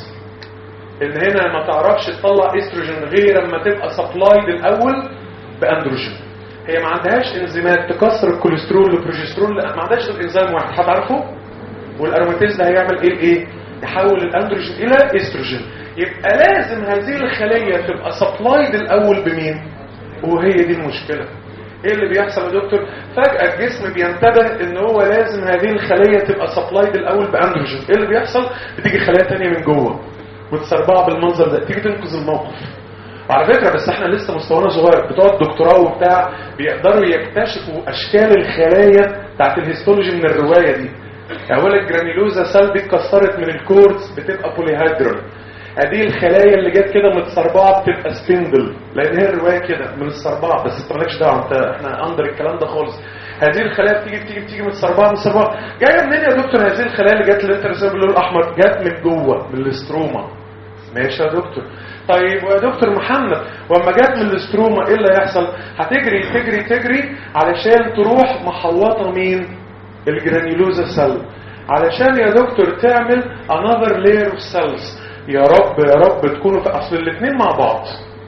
ان هنا ما تعرفش تطلع استروجين غير اما تبقى سبلايد الاول باندروجين هي ما عندهاش انزيمات تكسر الكوليسترول والبروجسترول لا ما عندهاش غير انزيم واحد حد عارفه والاروماتيز ده هيعمل ايه ايه يحول الاندروجين الى استروجين يبقى لازم هذه الخليه تبقى سبلايد الاول بمين وهي دي المشكله ايه اللي بيحصل يا دكتور فجاه الجسم بينتبه ان هو لازم هذه الخليه تبقى سبلايد الاول باندروجين ايه اللي بيحصل بتيجي خلايا تانية من جوه وتسربعها بالمنظر ده تيجي تنقذ الموقف وعلى فكره بس احنا لسه مستوانا صغير بتوع الدكتوراه وبتاع بيقدروا يكتشفوا اشكال الخلايا بتاعت الهيستولوجي من الروايه دي اول الجرانيلوزا سيل دي اتكسرت من الكورتس بتبقى بوليهيدرال هذه الخلايا اللي جت كده متسربعه بتبقى سبندل لان هي الروايه كده من السربعه بس انت مالكش دعوه انت احنا اندر الكلام ده خالص هذه الخلايا بتيجي بتيجي بتيجي متسربعه متسربعه جايه منين يا دكتور هذه الخلايا اللي جت اللي انت رسمها باللون الاحمر جت من جوه من الاستروما ماشي يا دكتور طيب ويا دكتور محمد واما جت من الاستروما ايه اللي هيحصل هتجري تجري تجري علشان تروح محوطه مين الجرانيولوزا سيل علشان يا دكتور تعمل another layer of cells يا رب يا رب تكونوا في اصل الاثنين مع بعض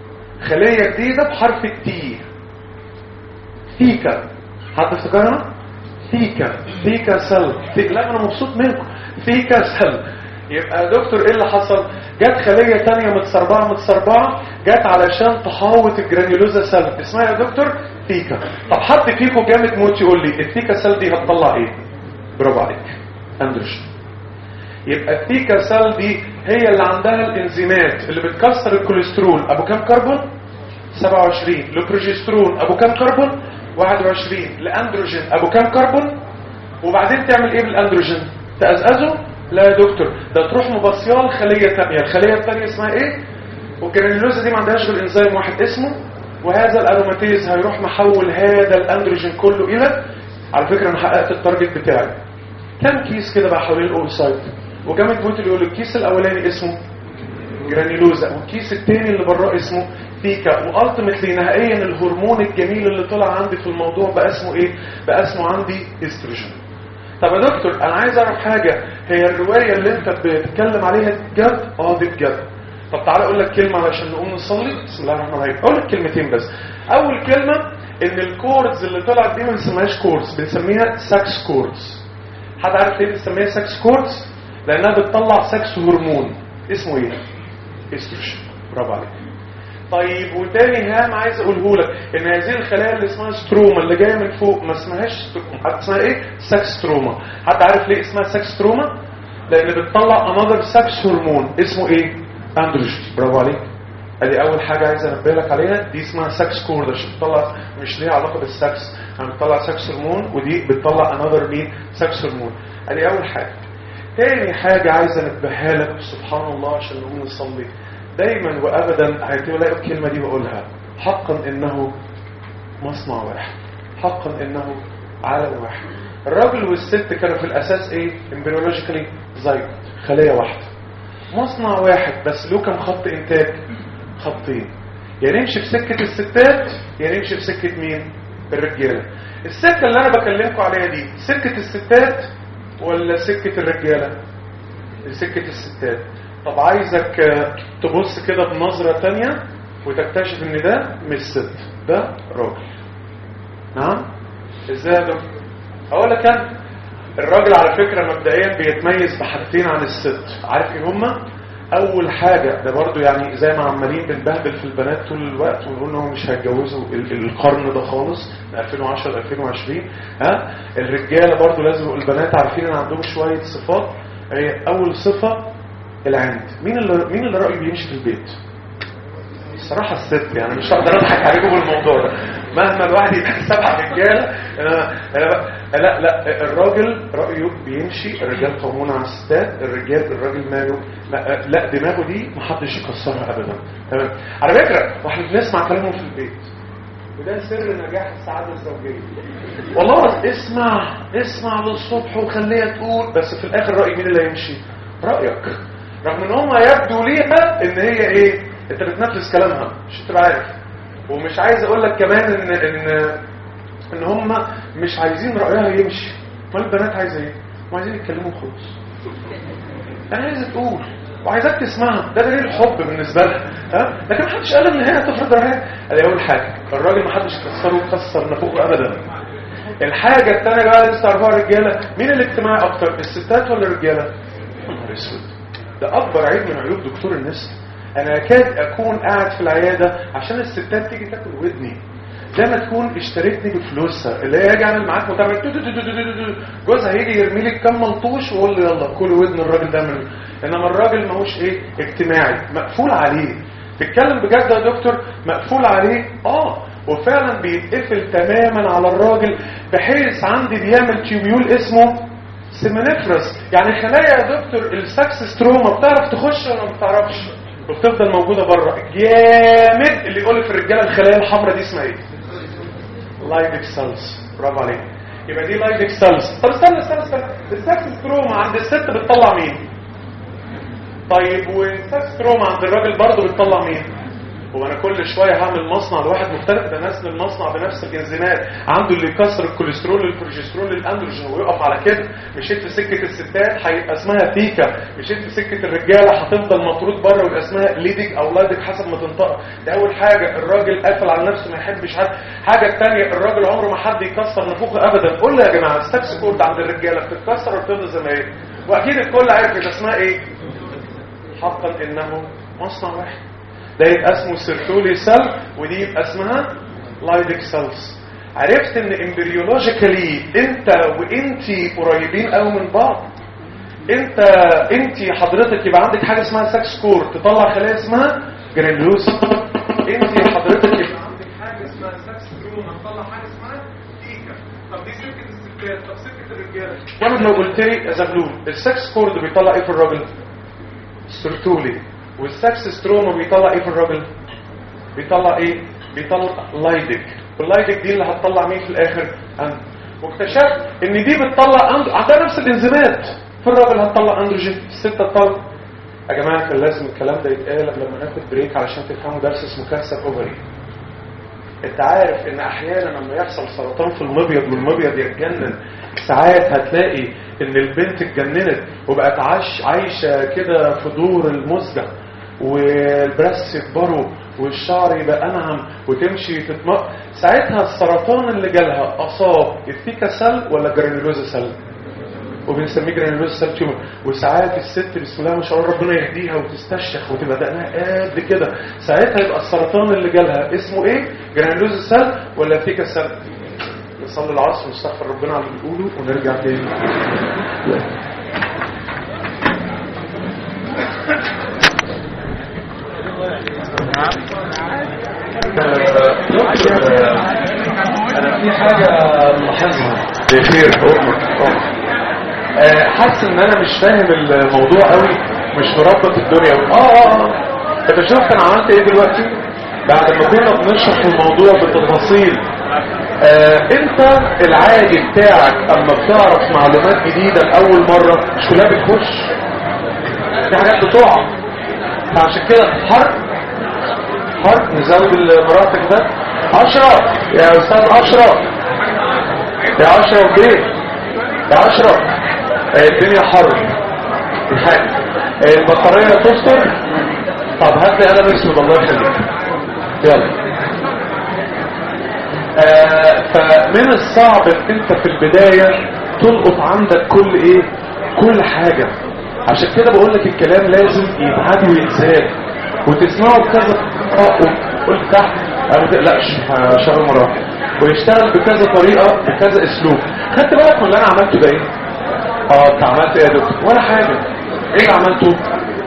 خليه جديده بحرف التي ثيكا حد افتكرها ثيكا ثيكا سيل ثي... لا انا مبسوط منكم ثيكا سيل يبقى يا دكتور ايه اللي حصل جت خليه تانية متسربعه متسربعه جت علشان تحاوط الجرانيولوزا سيل اسمها يا دكتور ثيكا طب حد فيكم جامد موت يقول لي الثيكا سيل دي هتطلع ايه برافو عليك اندرش يبقى الثيكا سيل دي هي اللي عندها الانزيمات اللي بتكسر الكوليسترول ابو كام كربون 27 لبروجسترون ابو كام كربون 21 لاندروجين ابو كام كربون وبعدين تعمل ايه بالاندروجين تقزقزه لا يا دكتور ده تروح مبصيال خليه ثانيه الخليه الثانيه اسمها ايه والجرانيولوزا دي ما عندهاش غير انزيم واحد اسمه وهذا الاروماتيز هيروح محول هذا الاندروجين كله الى على فكره انا حققت التارجت بتاعي كم كيس كده بقى حوالين الاوسايت وجامد بوتل يقول الكيس الاولاني اسمه جرانيلوزا والكيس التاني اللي براه اسمه فيكا والتيمتلي نهائيا الهرمون الجميل اللي طلع عندي في الموضوع بقى اسمه ايه بقى اسمه عندي استروجين طب يا دكتور انا عايز اعرف حاجه هي الروايه اللي انت بتتكلم عليها دي بجد اه دي بجد طب تعالى اقول لك كلمه علشان نقوم نصلي بسم الله الرحمن الرحيم اقول لك كلمتين بس اول كلمه ان الكوردز اللي طلعت دي ما بنسميهاش كوردز بنسميها ساكس كوردز حد عارف ليه بنسميها ساكس كوردز لانها بتطلع ساكس هرمون اسمه ايه استروجين برافو عليك طيب وتاني هام عايز اقوله لك ان هذه الخلايا اللي اسمها ستروما اللي جايه من فوق ما اسمهاش ستروما اسمها ايه ساكس ستروما حد عارف ليه اسمها ساكس ستروما لان بتطلع انذر ساكس هرمون اسمه ايه اندروجين برافو عليك ادي اول حاجه عايز انبه لك عليها دي اسمها ساكس كورد عشان بتطلع مش ليها علاقه بالسكس يعني بتطلع ساكس هرمون ودي بتطلع انذر مين ساكس هرمون ادي اول حاجه تاني حاجه عايز انبهها لك سبحان الله عشان نقوم نصلي دايما وابدا هتلاقي الكلمه دي بقولها حقا انه مصنع واحد حقا انه عالم واحد الراجل والست كانوا في الاساس ايه امبريولوجيكالي زيجوت خليه واحده مصنع واحد بس له كم خط انتاج خطين يا يعني نمشي في سكه الستات يا يعني نمشي في سكه مين الرجاله السكه اللي انا بكلمكم عليها دي سكه الستات ولا سكه الرجاله سكه الستات طب عايزك تبص كده بنظرة تانية وتكتشف ان ده مش ست ده راجل نعم ازاي ده اقول لك انا الراجل على فكرة مبدئيا بيتميز بحاجتين عن الست عارف ايه هما اول حاجة ده برضو يعني زي ما عمالين بنبهدل في البنات طول الوقت ونقول انهم مش هيتجوزوا القرن ده خالص من 2010 ل 2020 ها الرجالة برضو لازم البنات عارفين ان عندهم شوية صفات هي اول صفة العند مين اللي مين اللي رايه بيمشي في البيت الصراحه الست يعني مش هقدر اضحك عليكم بالموضوع ده مهما الواحد يبقى سبع رجاله لا لا الراجل رايه بيمشي الرجال قوامون على الستات الرجال الراجل ماله لا دماغه دي محدش يكسرها ابدا تمام على فكره واحنا بنسمع كلامهم في البيت وده سر نجاح السعاده الزوجيه والله اسمع اسمع للصبح وخليها تقول بس في الاخر راي مين اللي هيمشي رايك رغم ان هم يبدو ليها ان هي ايه انت بتنفذ كلامها مش تبقى عارف ومش عايز اقول لك كمان ان ان ان هم مش عايزين رايها يمشي ما البنات عايزه ايه ما عايزين يتكلموا خالص انا عايزه تقول وعايزاك تسمعها ده دليل الحب بالنسبه لها ها لكن ما حدش قال ان هي تفرض رايها ادي اول حاجه الراجل ما حدش كسره وكسر نافوخه ابدا الحاجه الثانيه بقى لسه تعرفوها الرجاله مين الاجتماعي اكتر الستات ولا الرجاله يا نهار اسود ده اكبر عيب من عيوب دكتور النساء انا اكاد اكون قاعد في العياده عشان الستات تيجي تاكل ودني زي ما تكون اشتريتني بفلوسها اللي هي يجي يعمل معاك متابعه جوزها هيجي يرمي لك كام ملطوش ويقول لي يلا كل ودن الراجل ده من انما الراجل ماهوش ايه اجتماعي مقفول عليه تتكلم بجد يا دكتور مقفول عليه اه وفعلا بيتقفل تماما على الراجل بحيث عندي بيعمل تيوبيول اسمه سيمينيفرس يعني خلايا يا دكتور السكس ستروما بتعرف تخش ولا ما بتعرفش وبتفضل موجوده بره جامد اللي يقول في الرجاله الخلايا الحمراء دي اسمها ايه لايدك سيلز برافو عليك يبقى دي لايدك سيلز طب استنى استنى استنى السكس ستروما عند الست بتطلع مين طيب والسكس ستروما عند الراجل برضه بتطلع مين هو انا كل شويه هعمل مصنع لواحد مختلف ده نفس المصنع بنفس الانزيمات عنده اللي يكسر الكوليسترول البروجسترول الاندروجين ويقف على كده مشيت في سكه الستات هيبقى اسمها فيكا مشيت في سكه الرجاله هتفضل مطرود بره ويبقى اسمها ليدك او لايدك حسب ما تنطق ده اول حاجه الراجل قافل على نفسه ما يحبش حد حاجه الثانيه الراجل عمره ما حد يكسر نافوخه ابدا قول لي يا جماعه السكس كورد عند الرجاله بتتكسر ولا بتفضل زي ما هي واكيد الكل عارف ده اسمها ايه حقا انه مصنع واحد ده يبقى اسمه سيرتولي سيل ودي يبقى اسمها لايدك سيلز عرفت ان امبريولوجيكالي انت وانتي قريبين قوي من بعض انت انتي حضرتك يبقى عندك حاجه اسمها سكس كور تطلع خلايا اسمها جرانيولوز انتي حضرتك يبقى عندك حاجه اسمها سكس كروم تطلع حاجه اسمها تيكا طب دي سكه الستات طب سكه الرجاله وانا لو قلت لي يا زغلول السكس كورد بيطلع ايه في الراجل سيرتولي والسكس ستروما بيطلع ايه في الراجل بيطلع ايه بيطلع لايدك واللايدك دي اللي هتطلع مين في الاخر أند. واكتشفت ان دي بتطلع أند... عندها نفس الانزيمات في الراجل هتطلع اندروجين الست هتطلع يا جماعه كان لازم الكلام ده يتقال لما ناخد بريك علشان تفهموا درس اسمه كانسر اوفري انت عارف ان احيانا لما يحصل سرطان في المبيض والمبيض يتجنن ساعات هتلاقي ان البنت اتجننت وبقت عايش عايشه كده في دور المزدة والبرس يكبروا والشعر يبقى انعم وتمشي تتمق ساعتها السرطان اللي جالها اصاب الثيكا سيل ولا جرانيولوزا سيل وبنسميه جرانيولوز سيل تيومر وساعات الست بسم الله ما شاء الله ربنا يهديها وتستشخ وتبقى دقنها قد كده ساعتها يبقى السرطان اللي جالها اسمه ايه جرانيولوز سيل ولا ثيكا سيل نصلي العصر ونستغفر ربنا على اللي بنقوله ونرجع تاني انا في حاجه ملاحظها بخير امك حاسس ان انا مش فاهم الموضوع قوي مش مربط الدنيا قوي اه اه اه انت شفت انا عملت ايه دلوقتي بعد ما كنا بنشرح الموضوع بالتفاصيل آه انت العادي بتاعك اما بتعرف معلومات جديدة لاول مرة مش كلها بتخش في حاجات بتقع فعشان كده حرب حرب نزود المراتب ده اشرف يا استاذ اشرف يا اشرف بيه يا اشرف آه الدنيا حر دي حاجة آه البطارية تفطر طب هات لي قلم اسود الله يخليك يلا آه فمن الصعب ان انت في البداية تلقط عندك كل ايه كل حاجة عشان كده بقول لك الكلام لازم يتعاد ويتزاد وتسمعه بكذا قلت تحت انا ما تقلقش هشغل مرة ويشتغل بكذا طريقة بكذا اسلوب خدت بالك من اللي انا عملته ده ايه اه انت عملت ايه يا دكتور ولا حاجة ايه اللي عملته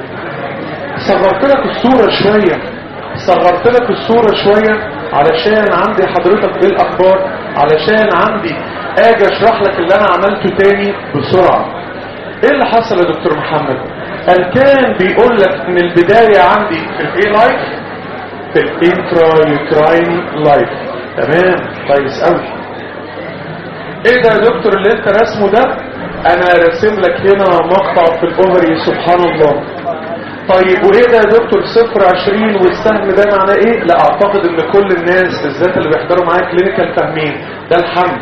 صغرت لك الصورة شوية صغرت لك الصورة شوية علشان عندي حضرتك ايه الاخبار علشان عندي اجي اشرح لك اللي انا عملته تاني بسرعة ايه اللي حصل يا دكتور محمد قال كان بيقول لك من البداية عندي في الايه لايف في الانترا يوكراين لايف تمام كويس قوي ايه ده يا دكتور اللي انت رسمه ده انا راسم لك هنا مقطع في الاوفري سبحان الله طيب وايه ده يا دكتور صفر عشرين والسهم ده معناه ايه لا اعتقد ان كل الناس بالذات اللي بيحضروا معايا كلينيكال فاهمين ده الحمل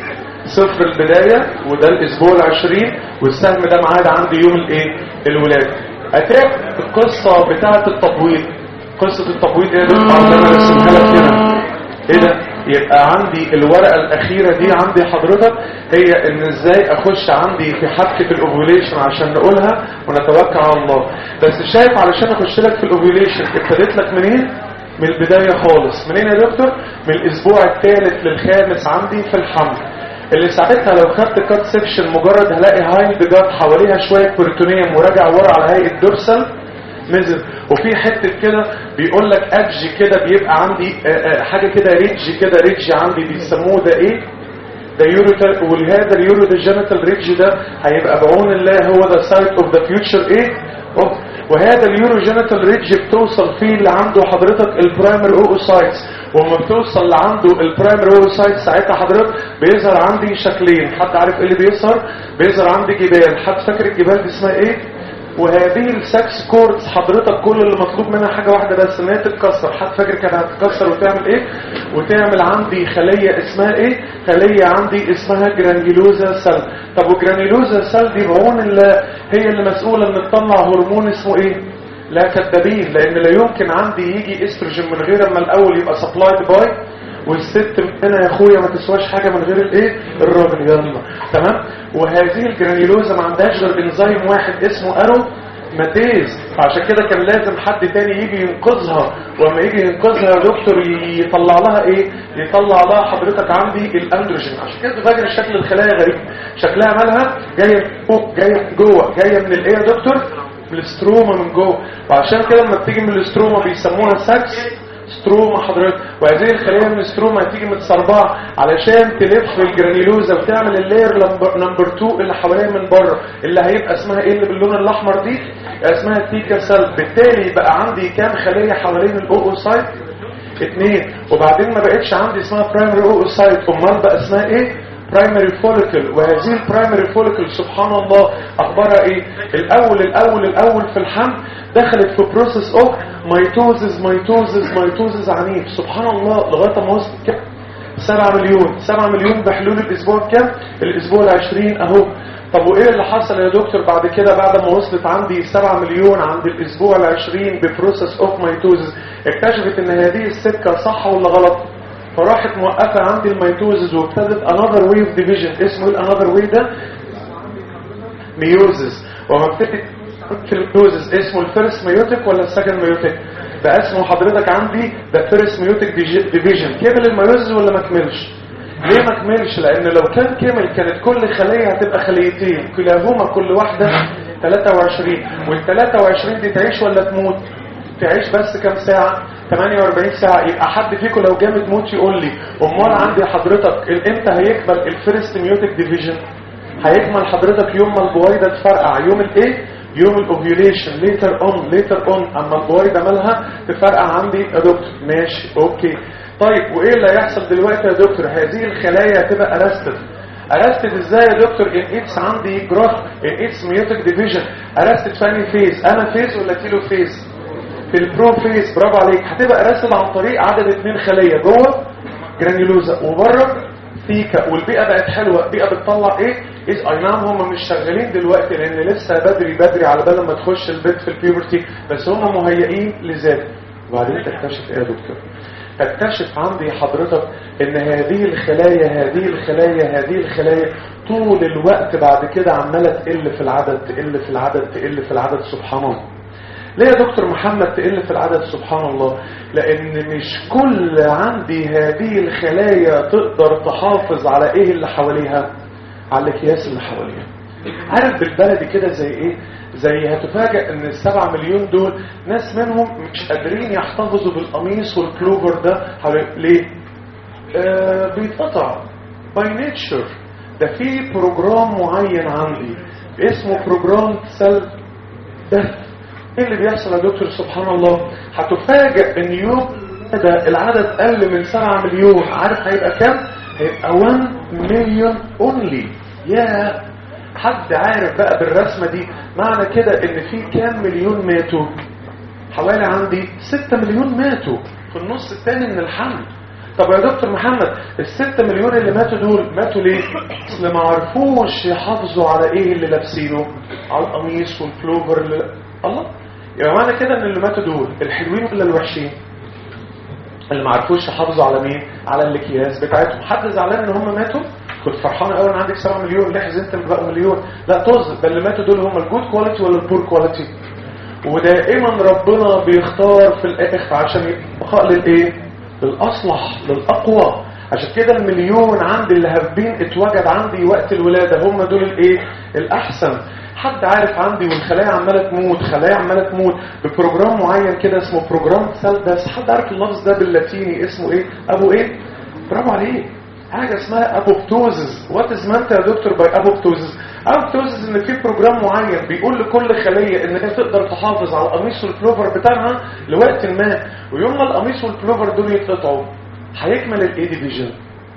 صفر البداية وده الاسبوع العشرين والسهم ده معاد عندي يوم الايه الولادة اتاك القصة بتاعة التبويض قصة التبويض ايه يا دكتور انا رسمها لك هنا ايه ده يبقى عندي الورقة الأخيرة دي عندي حضرتك هي ان ازاي اخش عندي في حبكة الاوفيوليشن عشان نقولها ونتوكل على الله بس شايف علشان اخش لك في الاوفيوليشن ابتديت لك منين من البداية خالص منين يا دكتور من الاسبوع الثالث للخامس عندي في الحمل اللي ساعتها لو خدت كات سيكشن مجرد هلاقي هايند جات حواليها شوية بروتونيوم وراجع ورا على هيئة دورسال نزل وفي حتة كده بيقول لك ادج كده بيبقى عندي آآ آآ حاجة كده ريدج كده ريدج عندي بيسموه ده ايه ده يورو والهذا اليورو ده جينيتال ريدج ده هيبقى بعون الله هو ده سايت اوف ذا فيوتشر ايه أوه. وهذا اليورو جينيتال ريدج بتوصل فيه اللي عنده حضرتك البرايمري اوسايتس وما بتوصل لعنده البرايمري اوسايتس ساعتها حضرتك بيظهر عندي شكلين حد عارف ايه اللي بيظهر بيظهر عندي جبال حد فاكر الجبال دي اسمها ايه وهذه السكس كوردز حضرتك كل اللي مطلوب منها حاجة واحدة بس ان هي تتكسر حد فاكر كانت هتتكسر وتعمل ايه وتعمل عندي خلية اسمها ايه خلية عندي اسمها جرانيولوزا سيل طب وجرانيولوزا سيل دي بعون الله هي اللي مسؤولة ان تطلع هرمون اسمه ايه لا كدابين لان لا يمكن عندي يجي استروجين من غير اما الاول يبقى سبلايد باي والست هنا يا اخويا ما تسواش حاجة من غير الايه الراجل يلا تمام وهذه الجرانيولوزا ما عندهاش غير انزيم واحد اسمه ارو ماتيز فعشان كده كان لازم حد تاني يجي ينقذها ولما يجي ينقذها يا دكتور يطلع لها ايه يطلع لها حضرتك عندي الاندروجين عشان كده فاكر شكل الخلايا غريب شكلها مالها جايه فوق جايه جوه جايه من الايه يا دكتور من الاستروما من جوه وعشان كده لما بتيجي من الاستروما بيسموها ساكس ستروما حضرتك وهذه الخليه من الستروما هتيجي متسربعه علشان تلف الجرانيلوزا وتعمل اللاير نمبر 2 اللي حواليها من بره اللي هيبقى اسمها ايه اللي باللون الاحمر دي اسمها تيكا سيل بالتالي بقى عندي كام خليه حوالين الاوسايت اثنين وبعدين ما بقتش عندي اسمها برايمري اوسايت امال بقى اسمها ايه برايمري فوليكل وهذه البرايمري فوليكل سبحان الله اخبارها ايه الاول الاول الاول في الحمل دخلت في بروسيس اوف ميتوزز ميتوزز ميتوزز عنيف سبحان الله لغايه ما وصلت كام 7 مليون 7 مليون بحلول الاسبوع كام الاسبوع ال20 اهو طب وايه اللي حصل يا دكتور بعد كده بعد ما وصلت عندي 7 مليون عند الاسبوع ال20 ببروسيس اوف ميتوزز اكتشفت ان هذه السكه صح ولا غلط فراحت موقفه عندي الميتوزز وابتدت انذر ويف ديفيجن اسمه ايه الانذر ويف ده ميوزز وما ابتدت في الميوزز اسمه الفيرست ميوتك ولا السكند ميوتك بقى اسمه حضرتك عندي ده فيرست ميوتك ديفيجن كمل الميوزز ولا ما كملش ليه ما كملش لان لو كان كمل كانت كل خلية هتبقى خليتين كلاهما كل واحدة 23 وال 23 دي تعيش ولا تموت تعيش بس كام ساعة 48 ساعة يبقى حد فيكم لو جامد موت يقول لي امال عندي حضرتك امتى هيكمل الفيرست ميوتك ديفيجن هيكمل حضرتك يوم ما البويضة تفرقع يوم الايه يوم الاوفيوليشن ليتر اون ليتر اون اما البويضة مالها تفرقع عندي يا دكتور ماشي اوكي طيب وايه اللي هيحصل دلوقتي يا دكتور هذه الخلايا هتبقى ارستد ارستد ازاي يا دكتور ان اتس عندي جراف ان اتس ميوتك ديفيجن ارستد في انهي فيز انا فيز ولا كيلو فيز في البرو فيز برافو عليك هتبقى ارستد عن طريق عدد اثنين خليه جوه جرانيولوزا وبره ثيكا والبيئه بقت حلوه بيئه بتطلع ايه إذ اي نعم هم مش شغالين دلوقتي لان لسه بدري بدري على بال ما تخش البيت في البيوبرتي بس هم مهيئين لذلك وبعدين تكتشف ايه يا دكتور تكتشف عندي حضرتك ان هذه الخلايا هذه الخلايا هذه الخلايا طول الوقت بعد كده عمالة تقل في العدد تقل في العدد تقل في العدد سبحان الله ليه يا دكتور محمد تقل في العدد سبحان الله لان مش كل عندي هذه الخلايا تقدر تحافظ على ايه اللي حواليها على الاكياس اللي حواليها عارف بالبلدي كده زي ايه زي هتفاجئ ان السبعة مليون دول ناس منهم مش قادرين يحتفظوا بالقميص والكلوفر ده ليه آه بيتقطع باي نيتشر ده في بروجرام معين عندي اسمه بروجرام سيل ده ايه اللي بيحصل يا دكتور سبحان الله هتفاجئ ان يوم ده العدد قل من 7 مليون عارف هيبقى كام هيبقى 1 مليون اونلي يا حد عارف بقى بالرسمة دي معنى كده ان في كام مليون ماتوا حوالي عندي 6 مليون ماتوا في النص الثاني من الحمل طب يا دكتور محمد الستة مليون اللي ماتوا دول ماتوا ليه اصل ما عرفوش يحافظوا على ايه اللي لابسينه على القميص والفلوفر اللي... الله يبقى معنى كده ان اللي ماتوا دول الحلوين ولا الوحشين اللي ما عرفوش يحافظوا على مين على الاكياس بتاعتهم حد زعلان ان هم ماتوا كنت فرحان قوي ان عندك 7 مليون ليه حزنت ان بقوا مليون لا طز بل اللي ماتوا دول هم الجود كواليتي ولا البور كواليتي ودائما ربنا بيختار في الاخر عشان يبقى للايه للاصلح للاقوى عشان كده المليون عندي اللي هابين اتوجد عندي وقت الولاده هم دول الايه الاحسن حد عارف عندي والخلايا عماله تموت خلايا عماله تموت ببروجرام معين كده اسمه بروجرام سالداس حد عارف اللفظ ده باللاتيني اسمه ايه ابو ايه برافو عليك حاجه اسمها ابوبتوزز وات از مانت يا دكتور باي ابوبتوزز ابوبتوزز ان في بروجرام معين بيقول لكل خليه ان هي تقدر تحافظ على القميص والبلوفر بتاعها لوقت ما ويوم ما القميص والبلوفر دول يتقطعوا هيكمل الاي ديفيجن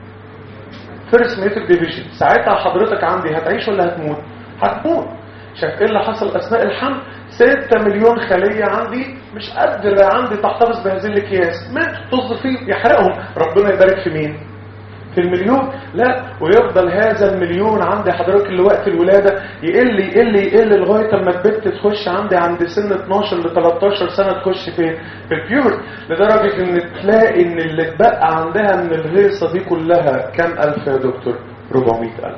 فيرست ميتر ديفيجن ساعتها حضرتك عندي هتعيش ولا هتموت هتموت شايف ايه اللي حصل اثناء الحمل 6 مليون خلية عندي مش قادرة عندي تحتفظ بهذه الاكياس ماتوا طز فيه يحرقهم ربنا يبارك في مين في المليون لا ويفضل هذا المليون عندي حضرتك اللي وقت الولادة يقل يقل يقل لغاية اما البنت تخش عندي عند سن 12 ل 13 سنة تخش في في البيور لدرجة ان تلاقي ان اللي اتبقى عندها من الهيصة دي كلها كام الف يا دكتور 400 الف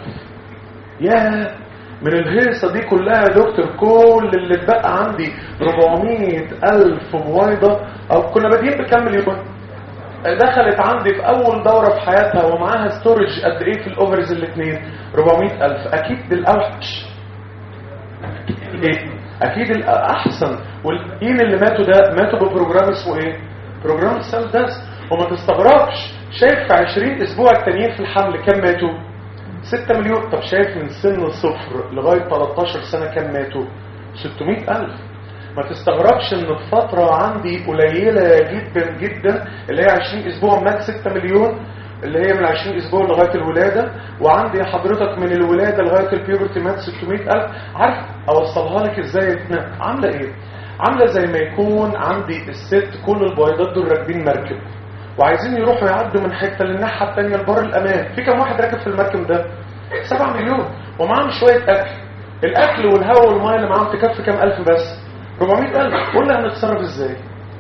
يا من الهيصة دي كلها يا دكتور كل اللي اتبقى عندي 400 الف بويضة او كنا بادئين بكام مليون دخلت عندي في اول دورة في حياتها ومعاها ستورج قد ايه في الاوفرز الاثنين 400 الف اكيد الاوحش اكيد ايه اكيد الاحسن والباقيين اللي ماتوا ده ماتوا ببروجرام اسمه ايه بروجرام السيل داس وما تستغربش شايف في 20 اسبوع التانيين في الحمل كام ماتوا 6 مليون طب شايف من سن الصفر لغاية 13 سنة كام ماتوا 600 الف ما تستغربش ان الفترة عندي قليلة جدا جدا اللي هي 20 اسبوع مات 6 مليون اللي هي من 20 اسبوع لغايه الولاده وعندي حضرتك من الولاده لغايه البيوبرتي مات 600000 عارف اوصلها لك ازاي عامله ايه عامله زي ما يكون عندي الست كل البويضات دول راكبين مركب وعايزين يروحوا يعدوا من حته للناحيه الثانيه لبر الامان في كم واحد راكب في المركب ده 7 مليون ومعاهم شويه اكل الاكل والهواء والميه اللي معاهم تكفي كام الف بس 400000 قلنا هنتصرف ازاي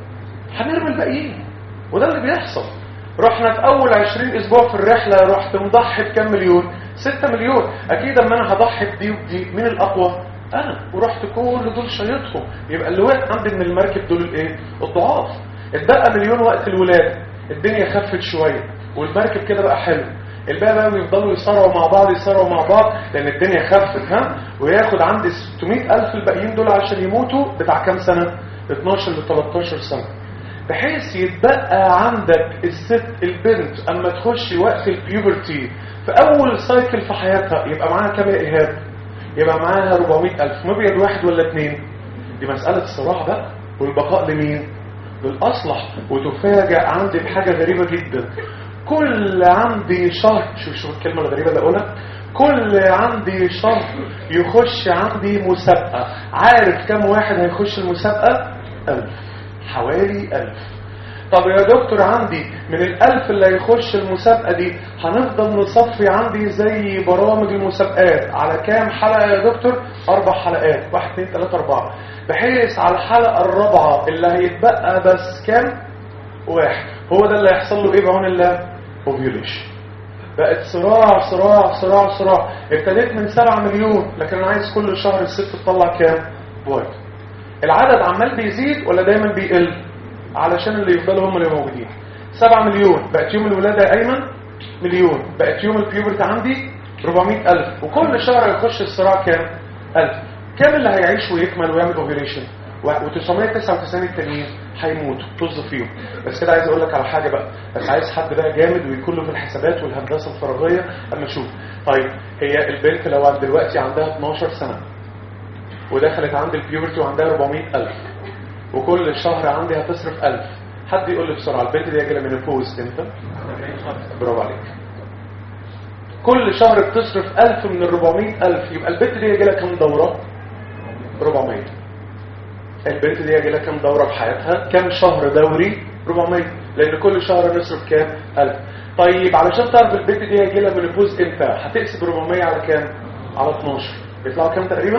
هنرمي الباقيين وده اللي بيحصل رحنا في اول 20 اسبوع في الرحله رحت مضحي بكام مليون 6 مليون اكيد اما انا هضحي بدي ودي مين الاقوى انا ورحت كل دول شيطهم يبقى اللي واقف عندي من المركب دول الايه الضعاف اتبقى مليون وقت الولاده الدنيا خفت شويه والمركب كده بقى حلو الباقي بقى بيفضلوا يصارعوا مع بعض يصارعوا مع بعض لان الدنيا خفت ها وياخد عندي 600000 الباقيين دول عشان يموتوا بتاع كام سنه 12 ل 13 سنه بحيث يتبقى عندك الست البنت اما تخش وقت البيوبرتي في اول سايكل في حياتها يبقى معاها كام يا ايهاب يبقى معاها 400000 مبيض واحد ولا اثنين دي مساله صراع بقى والبقاء لمين للاصلح وتفاجئ عندي بحاجه غريبه جدا كل عندي شهر شوف شوف الكلمه الغريبه اللي اقولها كل عندي شهر يخش عندي مسابقه عارف كم واحد هيخش المسابقه ألف حوالي ألف طب يا دكتور عندي من الألف اللي هيخش المسابقة دي هنفضل نصفي عندي زي برامج المسابقات على كام حلقة يا دكتور أربع حلقات واحد اثنين ثلاثة أربعة بحيث على الحلقة الرابعة اللي هيتبقى بس كام واحد هو ده اللي هيحصل له ايه بعون الله اوفيوليشن بقت صراع صراع صراع صراع ابتديت من 7 مليون لكن انا عايز كل شهر الست تطلع كام واحد العدد عمال بيزيد ولا دايما بيقل علشان اللي يفضلوا هم اللي موجودين 7 مليون بقت يوم الولادة يا أيمن مليون بقت يوم البيوبرت عندي 400 ألف وكل شهر يخش الصراع كام ألف كام اللي هيعيش ويكمل ويعمل اوفيليشن و999 التانيين هيموتوا طز فيهم بس كده عايز اقول لك على حاجه بقى بس عايز حد بقى جامد ويكون له في الحسابات والهندسه الفراغيه اما اشوف طيب هي البنت لو دلوقتي عندها 12 سنه ودخلت عند البيوبرتي وعندها 400 ألف وكل شهر عندي هتصرف 1000 حد يقول لي بسرعه البنت دي جايه من الفوز امتى برافو عليك كل شهر بتصرف 1000 من ال 400000 يبقى البنت دي جايه لها كام دوره 400 البنت دي جايه لها كام دوره في حياتها كام شهر دوري 400 لان كل شهر نصرف كام 1000 طيب علشان تعرف البنت دي هيجي لها من الفوز امتى هتقسم 400 على كام على 12 بيطلعوا كام تقريبا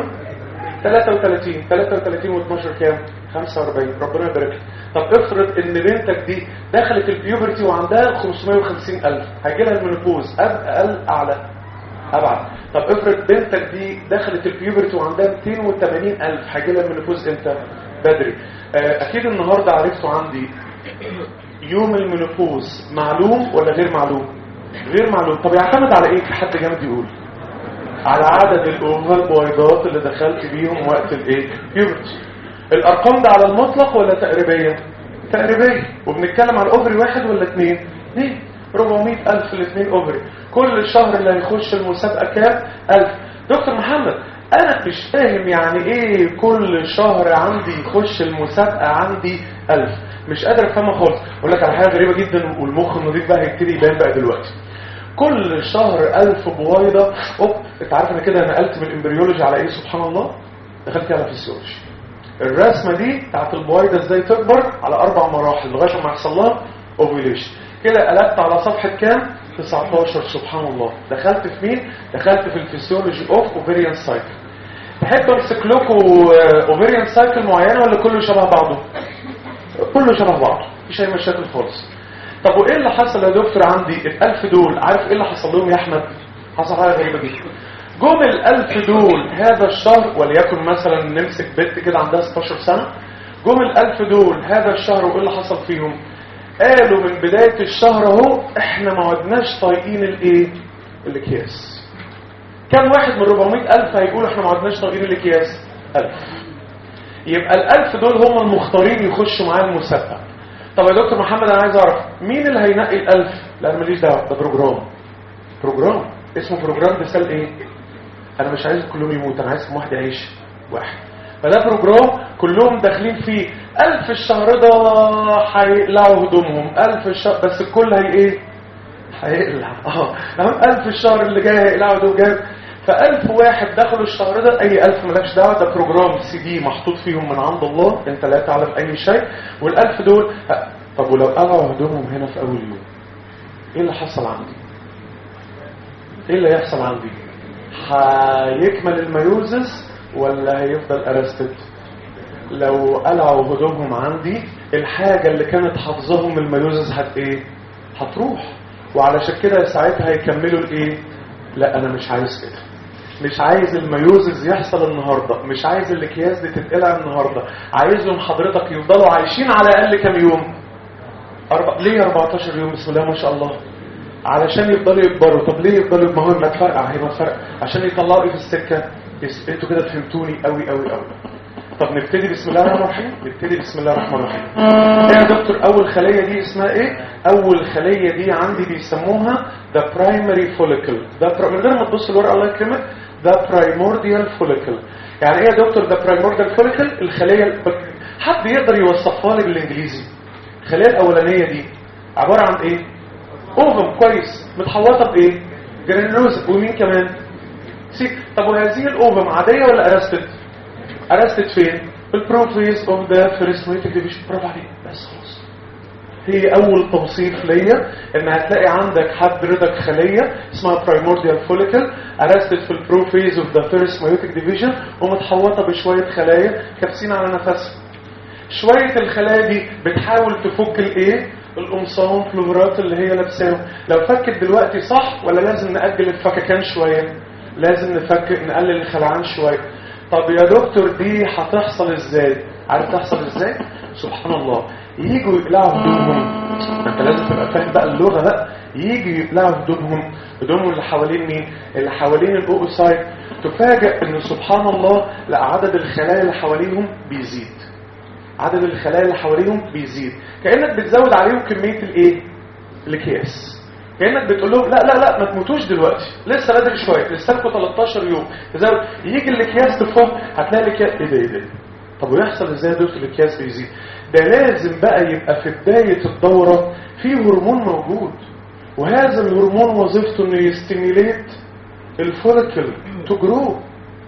33 33 و12 كام 45 ربنا يبارك لك طب افرض ان بنتك دي دخلت البيوبرتي وعندها 550 الف هيجي لها المينوبوز اقل اعلى ابعد طب افرض بنتك دي دخلت البيوبرتي وعندها 280 الف هيجي لها المينوبوز امتى بدري اكيد النهارده عرفتوا عندي يوم المينوبوز معلوم ولا غير معلوم غير معلوم طب يعتمد على ايه حد جامد يقول على عدد الاوفال بويضات اللي دخلت بيهم وقت الايه بيوبرتي الارقام ده على المطلق ولا تقريبيا تقريبيا وبنتكلم على اوفري واحد ولا اثنين اثنين 400 الف الاثنين اوفري كل شهر اللي هيخش المسابقه كام الف دكتور محمد انا مش فاهم يعني ايه كل شهر عندي يخش المسابقه عندي الف مش قادر افهمها خالص اقول لك على حاجه غريبه جدا والمخ النظيف بقى هيبتدي يبان بقى دلوقتي كل شهر ألف بويضة أوب انت عارف انا كده نقلت من الامبريولوجي على ايه سبحان الله دخلت على فيسيولوجي الرسمة دي بتاعت البويضة ازاي تكبر على اربع مراحل لغاية ما يحصل لها اوفيليشن كده قلبت على صفحة كام 19 سبحان الله دخلت في مين دخلت في الفسيولوجي اوف اوفيريان سايكل تحب امسك لكم اوفيريان سايكل معينه ولا كله شبه بعضه كله شبه بعضه مفيش اي مشاكل خالص طب وايه اللي حصل يا دكتور عندي الالف دول عارف ايه اللي حصل لهم يا احمد حصل حاجه غريبه جدا جم الالف دول هذا الشهر وليكن مثلا نمسك بنت كده عندها 16 سنه جم الالف دول هذا الشهر وايه اللي حصل فيهم قالوا من بدايه الشهر اهو احنا ما عدناش طايقين الايه الاكياس كم واحد من 400 الف هيقولوا احنا ما عدناش طايقين الاكياس الف يبقى الالف دول هم المختارين يخشوا معايا المسابقه طب يا دكتور محمد انا عايز اعرف مين اللي هينقي الالف لا انا ماليش دعوه ده بروجرام بروجرام اسمه بروجرام بيسال ايه انا مش عايز كلهم يموت انا عايز كم واحد يعيش واحد فده بروجرام كلهم داخلين فيه ألف الشهر ده هيقلعوا هدومهم ألف الشهر بس الكل هي ايه هيقلع اه تمام 1000 الشهر اللي جاي هيقلعوا دول جاي ف1000 واحد دخلوا الشهر ده اي 1000 مالكش دعوه ده بروجرام سي دي محطوط فيهم من عند الله انت لا تعلم اي شيء وال1000 دول أه، طب ولو قلعوا هدومهم هنا في اول يوم ايه اللي حصل عندي ايه اللي هيحصل عندي هيكمل الميوزس ولا هيفضل ارستد لو قلعوا هدومهم عندي الحاجة اللي كانت حافظهم الميوزس هت ايه هتروح وعلشان كده ساعتها هيكملوا الايه لا انا مش عايز كده مش عايز الميوزز يحصل النهاردة مش عايز الاكياس دي تتقلع النهاردة عايزهم حضرتك يفضلوا عايشين على الاقل كام يوم أربع... ليه 14 يوم بسم الله ما شاء الله علشان يفضلوا يكبروا طب ليه يفضلوا ما هو ما تفرقع هي ما تفرقع عشان يطلعوا ايه في السكة يس- انتوا كده فهمتوني قوي قوي قوي طب نبتدي بسم الله الرحمن الرحيم نبتدي بسم الله الرحمن الرحيم ايه يا دكتور اول خلية دي اسمها ايه اول خلية دي عندي بيسموها the primary follicle ده من غير ما تبص الورقة الله يكرمك ده primordial follicle يعني ايه يا دكتور ده primordial follicle الخلية ال- حد يقدر يوصفها لي بالانجليزي الخلية الاولانية دي عبارة عن ايه اوفم كويس متحوطة بايه جرانيولوز ومين كمان سي طب وهذه الاوفم عادية ولا ارستد ارستد فين في البروفيز اوف ذا فيرست ميتك ديفيشن برافو عليك بس خلاص هي اول توصيف ليا ان هتلاقي عندك حضرتك خليه اسمها primordial follicle arrested في البروفيز اوف ذا فيرست ميوتيك ديفيجن ومتحوطه بشويه خلايا كابسين على نفسها شويه الخلايا دي بتحاول تفك الايه القمصان فلورات اللي هي لابساهم لو فكت دلوقتي صح ولا لازم نأجل الفككان شويه لازم نفك نقلل الخلعان شويه طب يا دكتور دي هتحصل ازاي عارف تحصل ازاي سبحان الله ييجوا يقلعوا هدومهم انت لازم تبقى فاهم بقى اللغه بقى ييجوا يقلعوا هدومهم هدومهم اللي حوالين مين اللي حوالين الاوسايت تفاجئ ان سبحان الله لا عدد الخلايا اللي حواليهم بيزيد عدد الخلايا اللي حواليهم بيزيد كانك بتزود عليهم كميه الايه الاكياس كانك بتقول لهم لا لا لا ما تموتوش دلوقتي لسه بدري شويه لسه لكم 13 يوم تزود يجي الاكياس تفك هتلاقي الاكياس ايه ده ايه ده طب ويحصل ازاي يا دكتور الاكياس بيزيد ده لازم بقى يبقى في بدايه الدوره في هرمون موجود وهذا الهرمون وظيفته انه يستيميليت الفوليكل تو جرو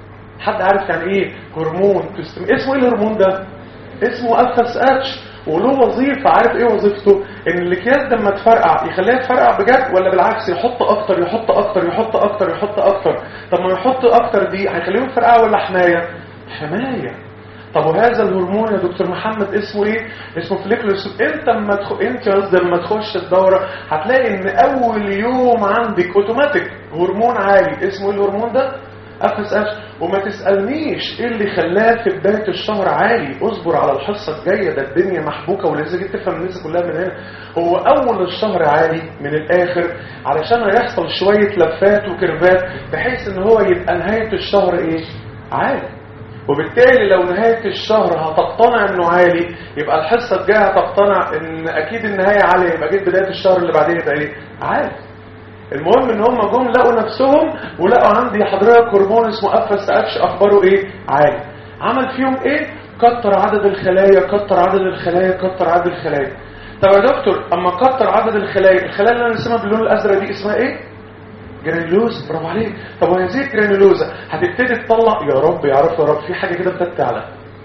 حد عارف يعني ايه هرمون تستم... اسمه ايه الهرمون ده اسمه اف اس اتش وله وظيفه عارف ايه وظيفته ان الاكياس لما تفرقع يخليها تفرقع بجد ولا بالعكس يحط اكتر يحط اكتر يحط اكتر يحط اكتر طب ما يحط اكتر دي هيخليهم يفرقعوا ولا حمايه حمايه طب وهذا الهرمون يا دكتور محمد اسمه ايه اسمه فليكلوس انت لما تخ... انت قصدي لما تخش الدوره هتلاقي ان اول يوم عندك اوتوماتيك هرمون عالي اسمه ايه الهرمون ده اف اس اتش وما تسالنيش ايه اللي خلاه في بدايه الشهر عالي اصبر على الحصه الجايه ده الدنيا محبوكه ولازم تفهم الناس كلها من هنا هو اول الشهر عالي من الاخر علشان هيحصل شويه لفات وكيرفات بحيث ان هو يبقى نهايه الشهر ايه عالي وبالتالي لو نهاية الشهر هتقتنع انه عالي يبقى الحصة الجاية هتقتنع ان اكيد النهاية عالية يبقى جيت بداية الشهر اللي بعدين يبقى ايه عالي المهم ان هم جم لقوا نفسهم ولقوا عندي حضرتك هرمون اسمه اف اس اتش اخباره ايه عالي عمل فيهم ايه كتر عدد الخلايا كتر عدد الخلايا كتر عدد الخلايا طب يا دكتور اما كتر عدد الخلايا الخلايا اللي انا رسمها باللون الازرق دي اسمها ايه جرانيولوز برافو عليك طب وهذه الجرانيولوزا هتبتدي تطلع يا رب يا رب يا رب في حاجه كده ابتدت تعلى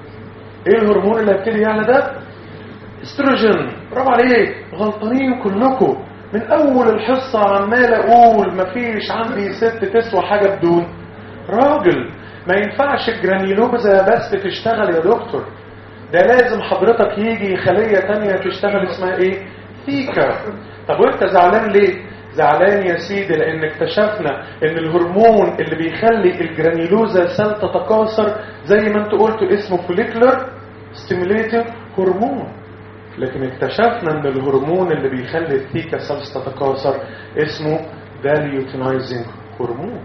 ايه الهرمون اللي هيبتدي يعلى ده استروجين برافو عليك غلطانين كلكم من اول الحصه عمال اقول مفيش عندي ست تسوى حاجه بدون راجل ما ينفعش الجرانيولوزا بس تشتغل يا دكتور ده لازم حضرتك يجي خليه تانية تشتغل اسمها ايه ثيكا طب وانت زعلان ليه زعلان يا سيدي لان اكتشفنا ان الهرمون اللي بيخلي الجرانيولوزا سيل تتكاثر زي ما انت قلت اسمه فوليكولر ستيميليتنج هرمون لكن اكتشفنا ان الهرمون اللي بيخلي الثيكا سيلز تتكاثر اسمه داليوتينايزنج هرمون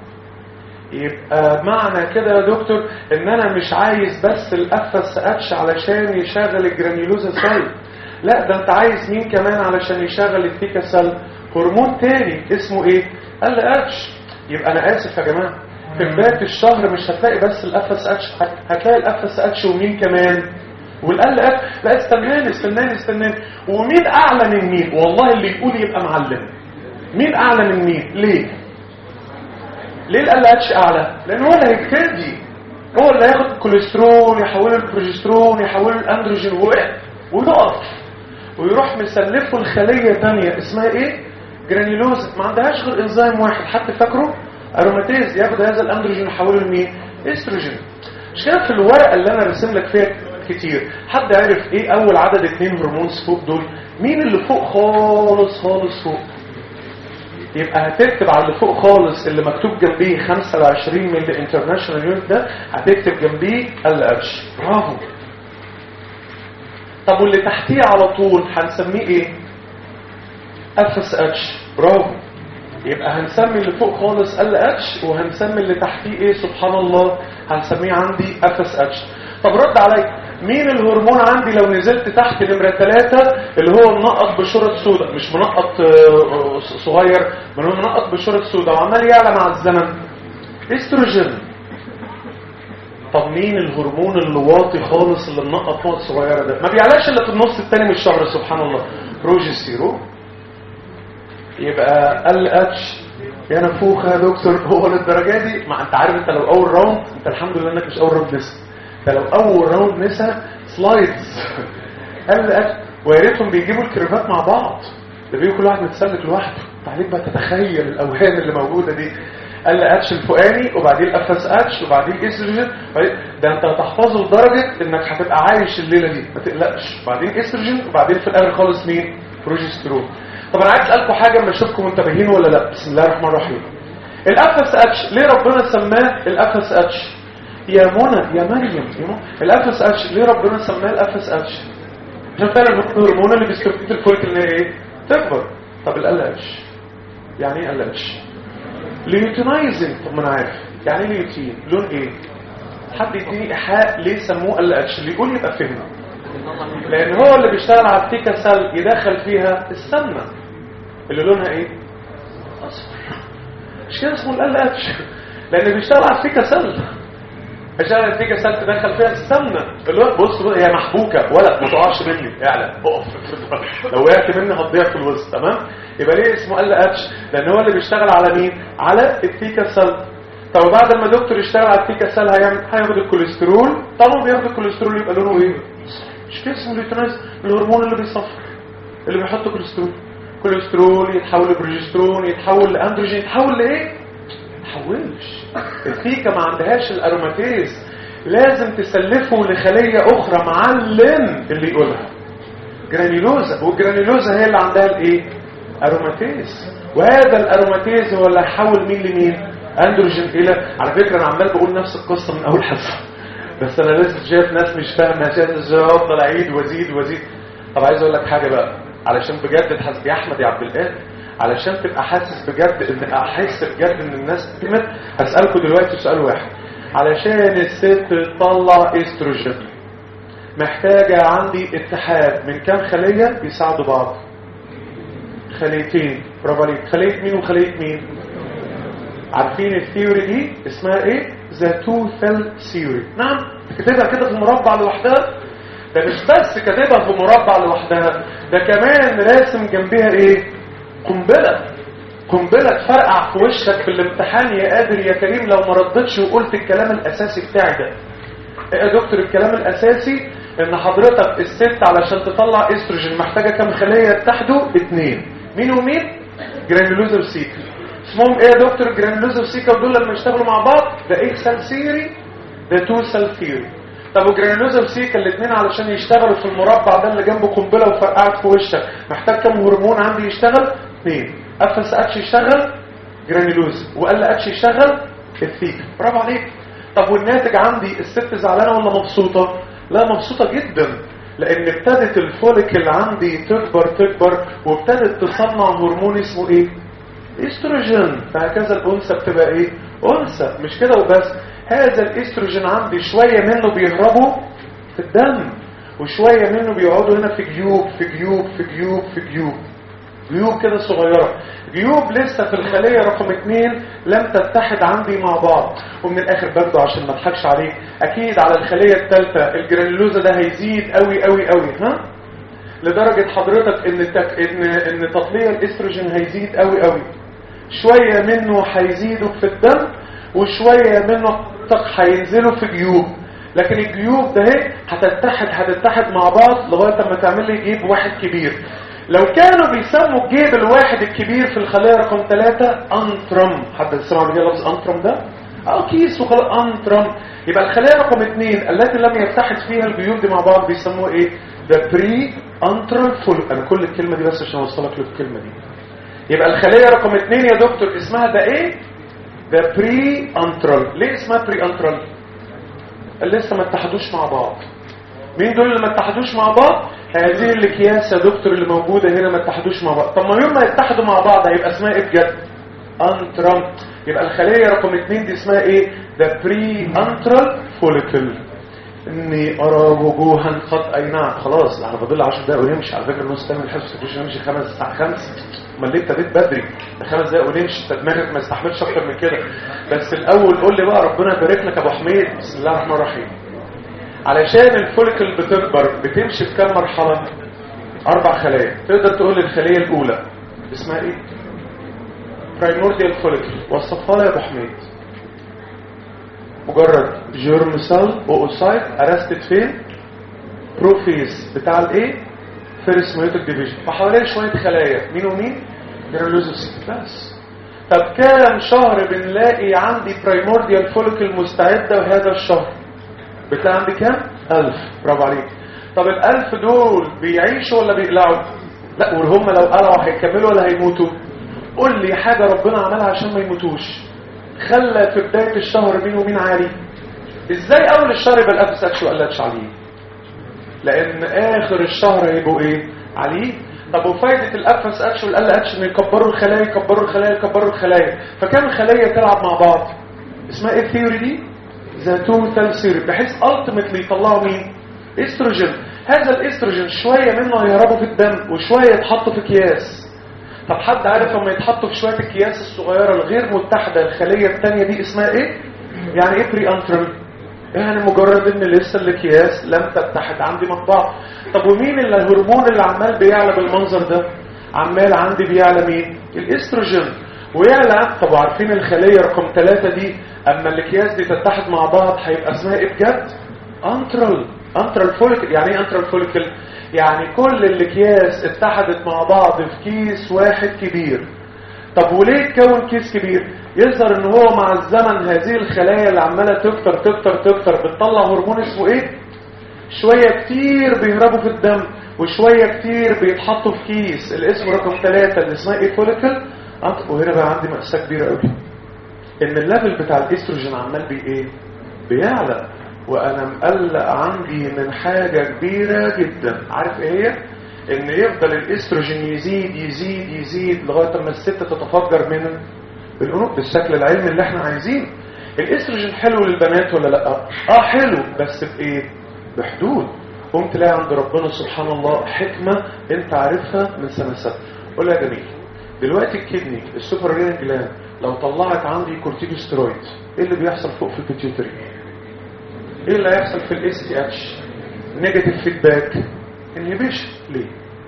يبقى معنى كده يا دكتور ان انا مش عايز بس الاف اس اتش علشان يشغل الجرانيولوزا سيل لا ده انت عايز مين كمان علشان يشغل الثيكا سيل هرمون تاني اسمه ايه قال لي اتش يبقى انا اسف يا جماعه في بدايه الشهر مش هتلاقي بس الاف اس اتش هتلاقي الاف اس اتش ومين كمان والقال اف لا استناني استناني استناني ومين اعلى من مين والله اللي يقول يبقى معلم مين اعلى من مين ليه ليه ال اتش اعلى لان هو اللي هيبتدي هو اللي هياخد الكوليسترول يحوله البروجسترون يحوله الاندروجين ويقف ويروح مسلفه لخليه ثانيه اسمها ايه جرانيلوز ما عندهاش غير انزيم واحد حد فاكره اروماتيز ياخد هذا الاندروجين يحوله لمين استروجين مش كده في الورقه اللي انا راسم لك فيها كتير حد عارف ايه اول عدد اتنين هرمونز فوق دول مين اللي فوق خالص خالص فوق يبقى هتكتب على اللي فوق خالص اللي مكتوب جنبيه 25 ملي انترناشونال يونت ده هتكتب جنبيه ال اتش برافو طب واللي تحتيه على طول هنسميه ايه اف اس اتش برافو يبقى هنسمي اللي فوق خالص ال اتش وهنسمي اللي تحتيه ايه سبحان الله هنسميه عندي اف اس اتش طب رد عليا مين الهرمون عندي لو نزلت تحت نمرة ثلاثة اللي هو منقط بشرط سوداء مش منقط صغير من هو منقط بشرط سوداء وعمال يعلى مع الزمن استروجين طب مين الهرمون اللي واطي خالص اللي منقط نقط صغيرة ده ما بيعلاش الا في النص الثاني من الشهر سبحان الله بروجستيرون يبقى ال اتش يا نفوخة يا دكتور هو للدرجة دي ما انت عارف انت لو اول راوند انت الحمد لله انك مش اول راوند لسه ده لو اول راوند نسا سلايدز قال لك ويا ريتهم بيجيبوا الكيرفات مع بعض ده بيجي كل واحد متسلك لوحده عليك بقى تتخيل الاوهام اللي موجوده دي قال لي اتش الفوقاني وبعدين اف اس اتش وبعدين استروجين ده انت هتحفظه لدرجه انك هتبقى عايش الليله دي ما تقلقش وبعدين استروجين وبعدين في الاخر خالص مين بروجسترون طب انا عايز اسالكم حاجه اما اشوفكم منتبهين ولا لا بسم الله الرحمن الرحيم الاف اس اتش ليه ربنا سماه الاف اس اتش يا منى يا مريم الاف اس اتش ليه ربنا سماه الاف اس اتش عشان فعلا الهرمون اللي بيستفيد الفولك ان هي ايه تكبر طب ال اتش يعني ايه ال اتش ليوتينايزنج طب ما انا عارف يعني ايه ليوتين لون ايه حد يديني ايحاء ليه سموه ال اتش اللي يقول يبقى فهمه لان هو اللي بيشتغل على التيكا سيل يدخل فيها السمنه اللي لونها ايه اصفر مش كده اسمه ال اتش لان بيشتغل على التيكا سيل عشان النتيجه سال تدخل فيها السمنه اللي هو بص هي محبوكه ولا ما تقعش مني اعلى اقف لو وقعت مني هتضيع في الوسط تمام يبقى ليه اسمه ال اتش لان هو اللي بيشتغل على مين على التيكا سيل طب بعد ما الدكتور يشتغل على التيكا سيل هيعمل هياخد الكوليسترول طبعا بياخد الكوليسترول يبقى لونه ايه مش كده اسمه ليوتينايز الهرمون اللي بيصفر اللي بيحط كوليسترول كوليسترول يتحول لبروجسترون يتحول لاندروجين يتحول لايه تحولش التيكا ما عندهاش الاروماتيز لازم تسلفه لخلية اخرى معلم اللي يقولها جرانيلوزا والجرانيلوزا هي اللي عندها الايه اروماتيز وهذا الاروماتيز هو اللي هيحول مين لمين اندروجين الى على فكرة انا عمال بقول نفس القصة من اول حصة بس انا لسه شايف ناس مش فاهمه شايف ازاي افضل اعيد وازيد وازيد طب عايز اقول لك حاجه بقى علشان بجد تحس يا احمد يا عبد القادر علشان تبقى حاسس بجد ان احس بجد ان الناس تمت هسألكم دلوقتي سؤال واحد علشان الست تطلع استروجين محتاجة عندي اتحاد من كام خلية يساعدوا بعض خليتين برافو عليك خلية مين وخلية مين عارفين الثيوري دي اسمها ايه ذا تو سيل ثيوري نعم كاتبها كده في مربع لوحدها ده مش بس كاتبها في مربع لوحدها ده كمان راسم جنبها ايه قنبلة قنبلة تفرقع في وشك في الامتحان يا قادر يا كريم لو ما ردتش وقلت الكلام الاساسي بتاعي ده ايه يا دكتور الكلام الاساسي ان حضرتك الست علشان تطلع استروجين محتاجة كم خلية يتحدوا اتنين مين ومين جرانيولوزا وسيكا اسمهم ايه يا دكتور جرانيولوزا وسيكا ودول لما يشتغلوا مع بعض ده ايه سيل ثيوري ده تو سيل ثيوري طب وجرانيولوزا وسيكا الاثنين علشان يشتغلوا في المربع ده اللي جنبه قنبله وفرقعت في وشك محتاج كم هرمون عندي يشتغل اثنين اف اس اتش يشتغل جرانيولوزا وقال اتش يشتغل الثيكا برافو عليك طب والناتج عندي الست زعلانه ولا مبسوطه لا مبسوطه جدا لان ابتدت الفوليكل عندي تكبر تكبر وابتدت تصنع هرمون اسمه ايه استروجين فهكذا الانثى بتبقى ايه انثى مش كده وبس هذا الاستروجين عندي شوية منه بيهربوا في الدم وشوية منه بيقعدوا هنا في جيوب في جيوب في جيوب في جيوب جيوب كده صغيرة جيوب لسه في الخلية رقم اتنين لم تتحد عندي مع بعض ومن الاخر برضه عشان ما اضحكش عليك اكيد على الخلية الثالثة الجرانيلوزا ده هيزيد قوي قوي قوي ها لدرجة حضرتك ان تك... ان ان تطليع الاستروجين هيزيد قوي قوي شوية منه هيزيدوا في الدم وشوية منه حضرتك هينزلوا في جيوب لكن الجيوب ده هي هتتحد هتتحد مع بعض لغاية ما تعمل لي جيب واحد كبير لو كانوا بيسموا الجيب الواحد الكبير في الخلية رقم ثلاثة انترم حد سمع بيه لفظ انترم ده اه كيس وخلاص انترم يبقى الخلية رقم اثنين التي لم يتحد فيها الجيوب دي مع بعض بيسموها ايه ده بري انترال فول انا كل الكلمة دي بس عشان اوصلك للكلمة دي يبقى الخلية رقم اثنين يا دكتور اسمها ده ايه ده بري انترال ليه اسمها بري انترال لسه ما اتحدوش مع بعض مين دول اللي ما اتحدوش مع بعض هذه الاكياس يا دكتور اللي موجودة هنا ما اتحدوش مع بعض طب ما يوم ما يتحدوا مع بعض هيبقى اسمها ايه بجد انترم يبقى الخلية رقم اتنين دي اسمها ايه ده بري انترال فوليكل اني ارى وجوها قد اي نعم خلاص انا فاضل 10 دقايق ونمشي على فكره النص تعمل الحصه مش نمشي خمس ساعات خمس امال ليه ابتديت بدري ده خمس دقايق ونمشي انت دماغك ما يستحملش اكتر من كده بس الاول قول لي بقى ربنا يبارك لك يا ابو حميد بسم الله الرحمن الرحيم علشان الفوليكل بتكبر بتمشي في كام مرحله اربع خلايا تقدر تقول لي الخليه الاولى اسمها ايه برايمورديال فوليكل وصفها لي يا ابو حميد مجرد جيرم سيل اوسايت ارستد فين بروفيز بتاع الايه فيرست ميوتك ديفيجن فحواليه شويه خلايا مين ومين جرانولوزوسيت بس طب كام شهر بنلاقي عندي برايمورديال فوليكل مستعده وهذا الشهر بتلاقي عندي كام ألف برافو عليك طب الألف دول بيعيشوا ولا بيقلعوا لا وهم لو قلعوا هيكملوا ولا هيموتوا قول لي حاجة ربنا عملها عشان ما يموتوش خلى في بداية الشهر مين ومين عالي ازاي اول الشهر يبقى الألف سكش وقلتش عليه لان اخر الشهر هيبقوا ايه عليه طب وفايدة الأفس أكش والأل أكش إن يكبروا الخلايا يكبروا الخلايا يكبروا الخلايا فكام الخلايا تلعب مع بعض اسمها ايه الثيوري دي ذاتون ثيوري بحيث التيمتلي يطلعوا مين استروجين هذا الاستروجين شوية منه هيهربوا في الدم وشوية يتحطوا في اكياس طب حد عارف لما يتحطوا في شوية الاكياس الصغيرة الغير متحدة الخلية الثانية دي اسمها ايه يعني ايه بري انترال يعني مجرد ان لسه الاكياس لم تتحد عندي مع بعض طب ومين اللي الهرمون اللي عمال بيعلى بالمنظر ده عمال عندي بيعلى مين الاستروجين ويعلى طب عارفين الخلية رقم ثلاثة دي اما الاكياس دي تتحد مع بعض هيبقى اسمها ايه بجد انترال انترال فوليكل يعني ايه انترال فوليكل يعني كل الاكياس اتحدت مع بعض في كيس واحد كبير طب وليه تكون كيس كبير يظهر ان هو مع الزمن هذه الخلايا اللي عماله تكتر تكتر تكتر بتطلع هرمون اسمه ايه شويه كتير بيهربوا في الدم وشويه كتير بيتحطوا في كيس الاسم رقم ثلاثة اللي اسمها ايه فوليكل وهنا بقى عندي مأساة كبيرة قوي ان الليفل بتاع الاستروجين عمال بي ايه بيعلى وانا مقلق عندي من حاجة كبيرة جدا عارف ايه هي ان يفضل الاستروجين يزيد يزيد يزيد لغاية ما الست تتفجر من الانوث بالشكل العلمي اللي احنا عايزينه الاستروجين حلو للبنات ولا لا اه حلو بس بايه بحدود قمت تلاقي عند ربنا سبحان الله حكمة انت عارفها من سنة سنة قول يا جميل دلوقتي الكدني السوبر رين جلاند لو طلعت عندي كورتيكوستيرويد ايه اللي بيحصل فوق في البيتيوتري ايه اللي هيحصل في الاس تي اتش نيجاتيف فيدباك انهبيشن ليه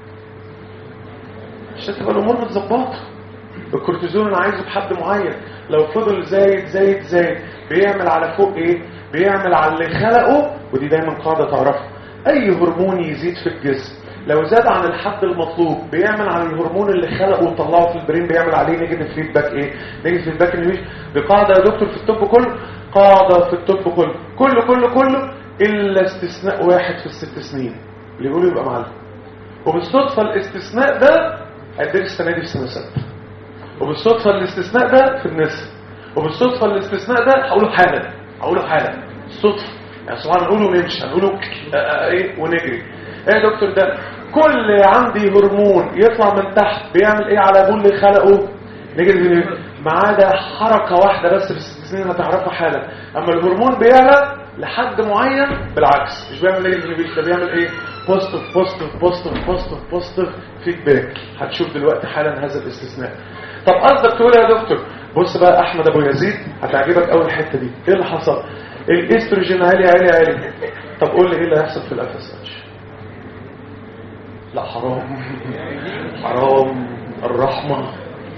عشان تبقى الامور متظبطه الكورتيزون انا عايزه بحد معين لو فضل زايد زايد زايد بيعمل على فوق ايه بيعمل على اللي خلقه ودي دايما قاعده تعرفها اي هرمون يزيد في الجسم لو زاد عن الحد المطلوب بيعمل على الهرمون اللي خلقه وطلعه في البرين بيعمل عليه نيجاتيف فيدباك ايه نيجاتيف فيدباك انهبيشن دي قاعده يا دكتور في الطب كله قاعده في الطب كله كله كله كله الا استثناء واحد في الست سنين اللي يقولوا يبقى معلم وبالصدفه الاستثناء ده هيديك السنه دي في سنه سته وبالصدفه الاستثناء ده في النساء وبالصدفه الاستثناء ده هقوله حالا هقوله حالا صدفه يعني سبحان نقوله ونمشي هنقوله ايه ونجري ايه يا دكتور ده كل عندي هرمون يطلع من تحت بيعمل ايه على ابوه اللي خلقه نجري ما عدا حركه واحده بس في الست سنين هتعرفها حالا اما الهرمون بيعلى لحد معين بالعكس مش بيعمل ايه ده بيعمل ايه بوزيتيف بوزيتيف بوزيتيف بوزيتيف بوزيتيف فيدباك هتشوف دلوقتي حالا هذا الاستثناء طب قصدك تقول يا دكتور بص بقى احمد ابو يزيد هتعجبك اول الحته دي ايه اللي حصل الاستروجين عالي عالي عالي طب قول لي ايه اللي هيحصل في الاف اس اتش لا حرام حرام الرحمة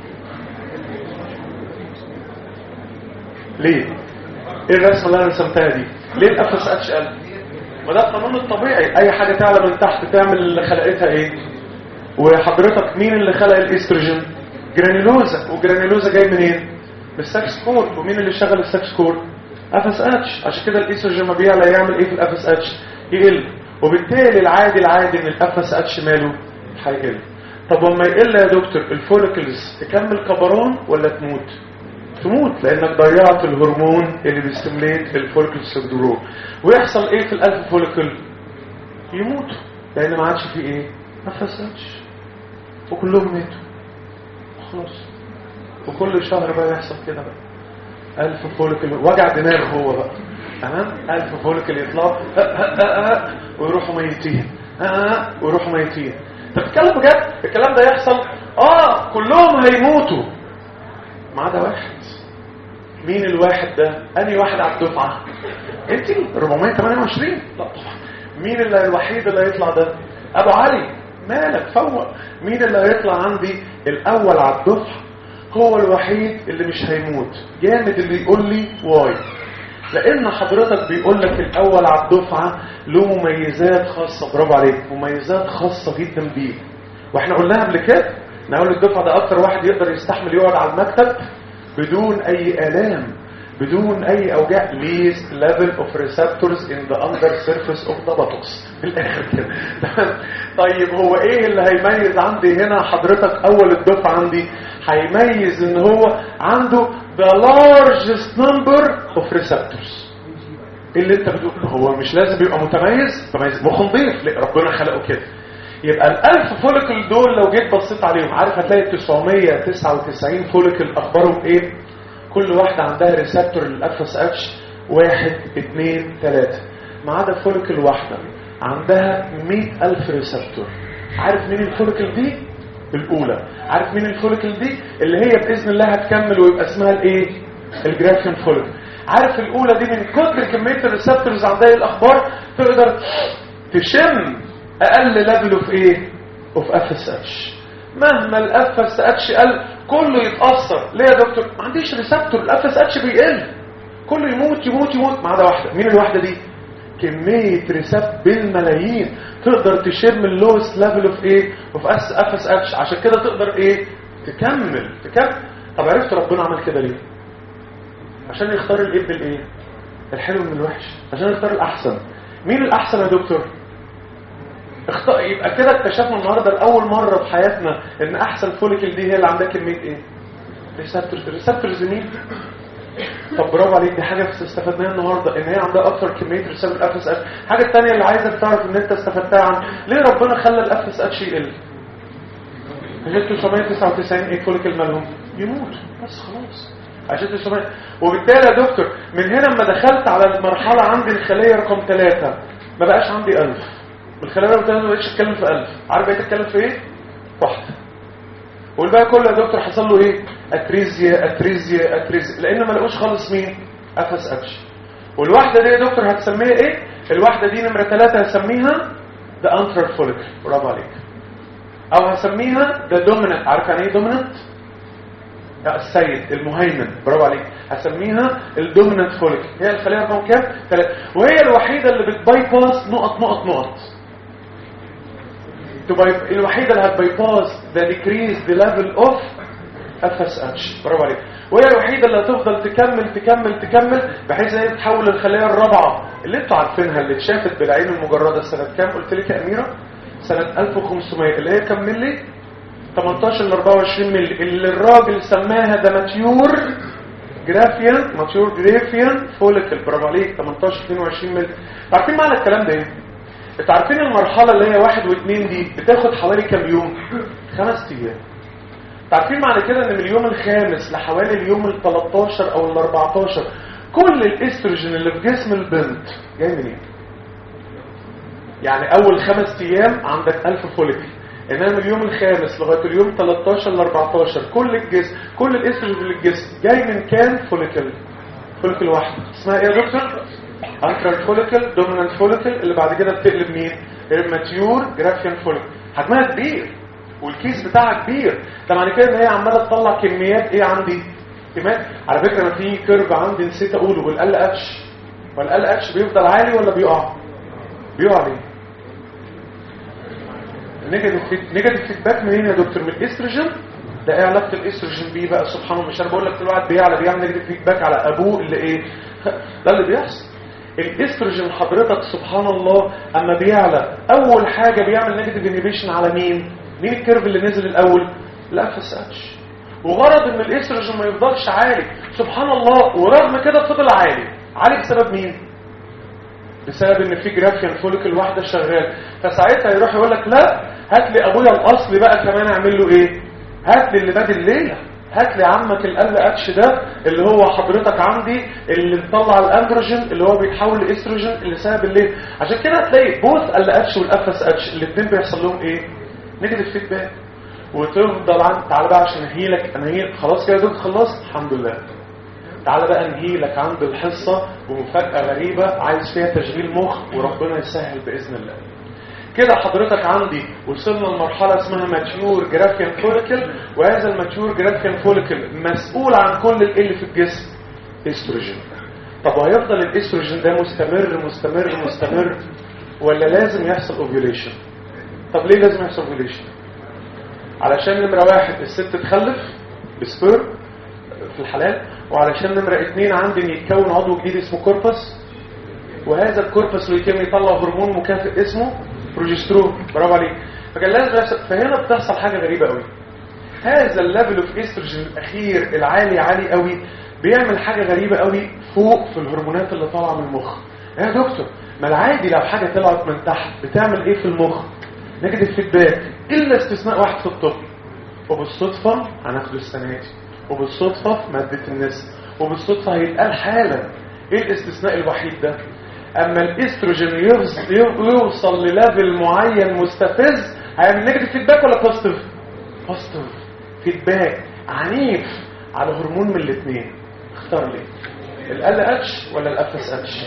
ليه ايه الرسمة اللي انا رسمتها دي ليه الاف اس اتش قل ما ده القانون الطبيعي اي حاجة تعلى من تحت تعمل اللي خلقتها ايه وحضرتك مين اللي خلق الاستروجين جرانيلوزا والجرانيلوزا جاي منين من السكس كور ومين اللي شغل السكس كور اف اس اتش عشان كده الاستروجين ما بيعلى يعمل ايه في الاف اس اتش يقل وبالتالي العادي العادي ان الاف اس اتش ماله هيقل طب وما يقل يا دكتور الفوليكلز تكمل كبران ولا تموت تموت لانك ضيعت الهرمون اللي بيستمليت الفوليكل سندروم ويحصل ايه في الالف فوليكل يموتوا لان ما عادش فيه ايه ما فسدش وكلهم ماتوا خلاص وكل شهر بقى يحصل كده بقى ألف فوليكل وجع دماغ هو بقى تمام ألف فوليكل يطلعوا ويروحوا ميتين ويروحوا ميتين طب اتكلم بجد الكلام ده يحصل اه كلهم هيموتوا ما عدا واحد مين الواحد ده انهي واحد على الدفعه انت 428 لا طبعا مين اللي الوحيد اللي هيطلع ده ابو علي مالك فوق مين اللي هيطلع عندي الاول على الدفعه هو الوحيد اللي مش هيموت جامد اللي يقول لي واي لان حضرتك بيقول لك الاول على الدفعه له مميزات خاصه برافو عليك مميزات خاصه جدا بيه واحنا قلناها قبل كده نقول الدفعه ده اكتر واحد يقدر يستحمل يقعد على المكتب بدون اي الام بدون اي اوجاع least level of receptors in the under surface of the buttocks في الاخر كده طيب هو ايه اللي هيميز عندي هنا حضرتك اول الدفعه عندي هيميز ان هو عنده the largest number of receptors اللي انت بتقول هو مش لازم يبقى متميز متميز مخ نضيف لا ربنا خلقه كده يبقى الألف فوليكل دول لو جيت بصيت عليهم عارف هتلاقي 999 فوليكل أخبارهم إيه؟ كل واحدة عندها ريسبتور للأف اس اتش واحد اتنين تلاتة ما عدا فوليكل واحدة عندها مئة ألف ريسبتور عارف مين الفوليكل دي؟ الأولى عارف مين الفوليكل دي؟ اللي هي بإذن الله هتكمل ويبقى اسمها الإيه؟ الجرافيان فوليكل عارف الأولى دي من كتر كمية الريسبتورز عندها الأخبار تقدر تشم اقل ليفل اوف ايه اوف اف اس اتش مهما الاف اس اتش قل كله يتاثر ليه يا دكتور ما عنديش ريسبتور الاف اس اتش بيقل كله يموت يموت يموت ما عدا واحده مين الواحده دي كميه ريسبت بالملايين تقدر تشم اللوست ليفل اوف ايه اوف اس اف اس اتش عشان كده تقدر ايه تكمل تكمل طب عرفت ربنا عمل كده ليه عشان يختار الايه بالايه الحلو من الوحش عشان يختار الاحسن مين الاحسن يا دكتور اخط... يبقى كده اكتشفنا النهارده لاول مره في حياتنا ان احسن فوليكل دي هي اللي عندها كميه ايه ريسبتورز ريسبتورز مين طب برافو عليك دي حاجه استفدناها النهارده ان هي عندها اكتر كميه ريسبتور اف اس اتش الحاجه الثانيه اللي عايزك تعرف ان انت استفدتها عن ليه ربنا خلى الاف اس اتش يقل عشان 999 ايه فوليكل مالهم يموت بس خلاص عشان 900 وبالتالي يا دكتور من هنا لما دخلت على المرحله عندي الخليه رقم 3 ما بقاش عندي 1000 والخلايا رقم 3 ما بقتش اتكلم في 1000 عارف بقيت اتكلم في ايه واحده والباقي كله يا دكتور حصل له ايه اتريزيا اتريزيا اتريزيا لان ما لقوش خالص مين اف اس اتش والواحده دي يا دكتور هتسميها ايه الواحده دي نمره 3 هسميها ذا انترال فوليكل برافو عليك او هسميها ذا دوميننت عارف يعني ايه دوميننت السيد المهيمن برافو عليك هسميها الدوميننت فوليكل هي الخليه رقم كام ثلاثة وهي الوحيده اللي بتباي باس نقط نقط نقط تبقى الوحيده اللي هتباي باس ذا ديكريز ذا ليفل اوف اف اس اتش برافو عليك وهي الوحيده اللي هتفضل تكمل تكمل تكمل بحيث ان هي تتحول للخليه الرابعه اللي انتوا عارفينها اللي اتشافت بالعين المجرده سنه كام قلت لك يا اميره سنه 1500 اللي هي كام ملي 18 ل 24 ملي اللي الراجل سماها ده ماتيور جرافيان ماتيور جرافيان فوليكل برافو عليك 18 22 ملي عارفين معنى الكلام ده ايه انتوا عارفين المرحله اللي هي واحد واثنين دي بتاخد حوالي كام يوم خمس ايام عارفين معنى كده ان من اليوم الخامس لحوالي اليوم ال 13 او ال 14 كل الاستروجين اللي في جسم البنت جاي منين يعني اول خمس ايام عندك 1000 فوليكل انما من اليوم الخامس لغايه اليوم 13 ل 14 كل الجسم كل الاستروجين في الجسم جاي من كام فوليكل فوليكل واحده اسمها ايه يا دكتور انترال فوليكل دومينانت فوليكل اللي بعد كده بتقلب مين الماتيور جرافيان فوليكل حجمها كبير والكيس بتاعها كبير ده معنى كده ان هي عماله تطلع كميات ايه عندي كميات على فكره انا في كيرف عندي نسيت اقوله والال اتش والال اتش بيفضل عالي ولا بيقع بيقع ليه نيجاتيف نيجاتيف فيدباك منين يا دكتور من الاستروجين ده ايه علاقه الاستروجين بيه بقى سبحان الله مش انا بقول لك كل واحد بيعلى بيعمل نيجاتيف فيدباك على ابوه اللي ايه ده اللي بيحصل الاستروجين حضرتك سبحان الله اما بيعلى اول حاجه بيعمل نيجاتيف انيبيشن على مين مين الكيرف اللي نزل الاول الاف اس اتش وغرض ان الاستروجين ما يفضلش عالي سبحان الله ورغم كده فضل عالي عالي بسبب مين بسبب ان في جرافيان فوليكل واحده شغال فساعتها يروح يقول لك لا هات لي ابويا الاصلي بقى كمان اعمل له ايه هات لي اللي بادي الليله هات لي عمك ال اتش ده اللي هو حضرتك عندي اللي مطلع الاندروجين اللي هو بيتحول لاستروجين اللي سبب الليل عشان كده هتلاقي بوث ال اتش والاف اس اتش الاثنين بيحصل لهم ايه نيجاتيف فيدباك وتفضل عن تعالى بقى عشان انهيلك انهيلك خلاص كده يا دكتور خلصت الحمد لله تعالى بقى انهيلك عند الحصه بمفاجاه غريبه عايز فيها تشغيل مخ وربنا يسهل باذن الله كده حضرتك عندي وصلنا لمرحلة اسمها ماتيور جرافيان فوليكل وهذا الماتيور جرافيان فوليكل مسؤول عن كل اللي في الجسم استروجين طب وهيفضل الاستروجين ده مستمر مستمر مستمر ولا لازم يحصل اوفيوليشن طب ليه لازم يحصل اوفيوليشن علشان نمرة واحد الست تخلف بسبير في الحلال وعلشان نمرة اتنين عندي ان يتكون عضو جديد اسمه كوربس وهذا الكوربس يتم يطلع هرمون مكافئ اسمه بروجسترون برافو عليك فكان لازم يحصل فهنا بتحصل حاجه غريبه قوي هذا الليفل اوف استروجين الاخير العالي عالي قوي بيعمل حاجه غريبه قوي فوق في الهرمونات اللي طالعه من المخ يا دكتور ما العادي لو حاجه طلعت من تحت بتعمل ايه في المخ نيجاتيف فيدباك الا استثناء واحد في الطب وبالصدفه هناخده السنه دي وبالصدفه في ماده النساء وبالصدفه هيتقال حالا ايه الاستثناء الوحيد ده اما الاستروجين يوصل لليفل معين مستفز هيعمل نيجاتيف فيدباك ولا بوزيتيف بوزيتيف فيدباك عنيف على هرمون من الاثنين اختار لي ال اتش ولا الاف اس اتش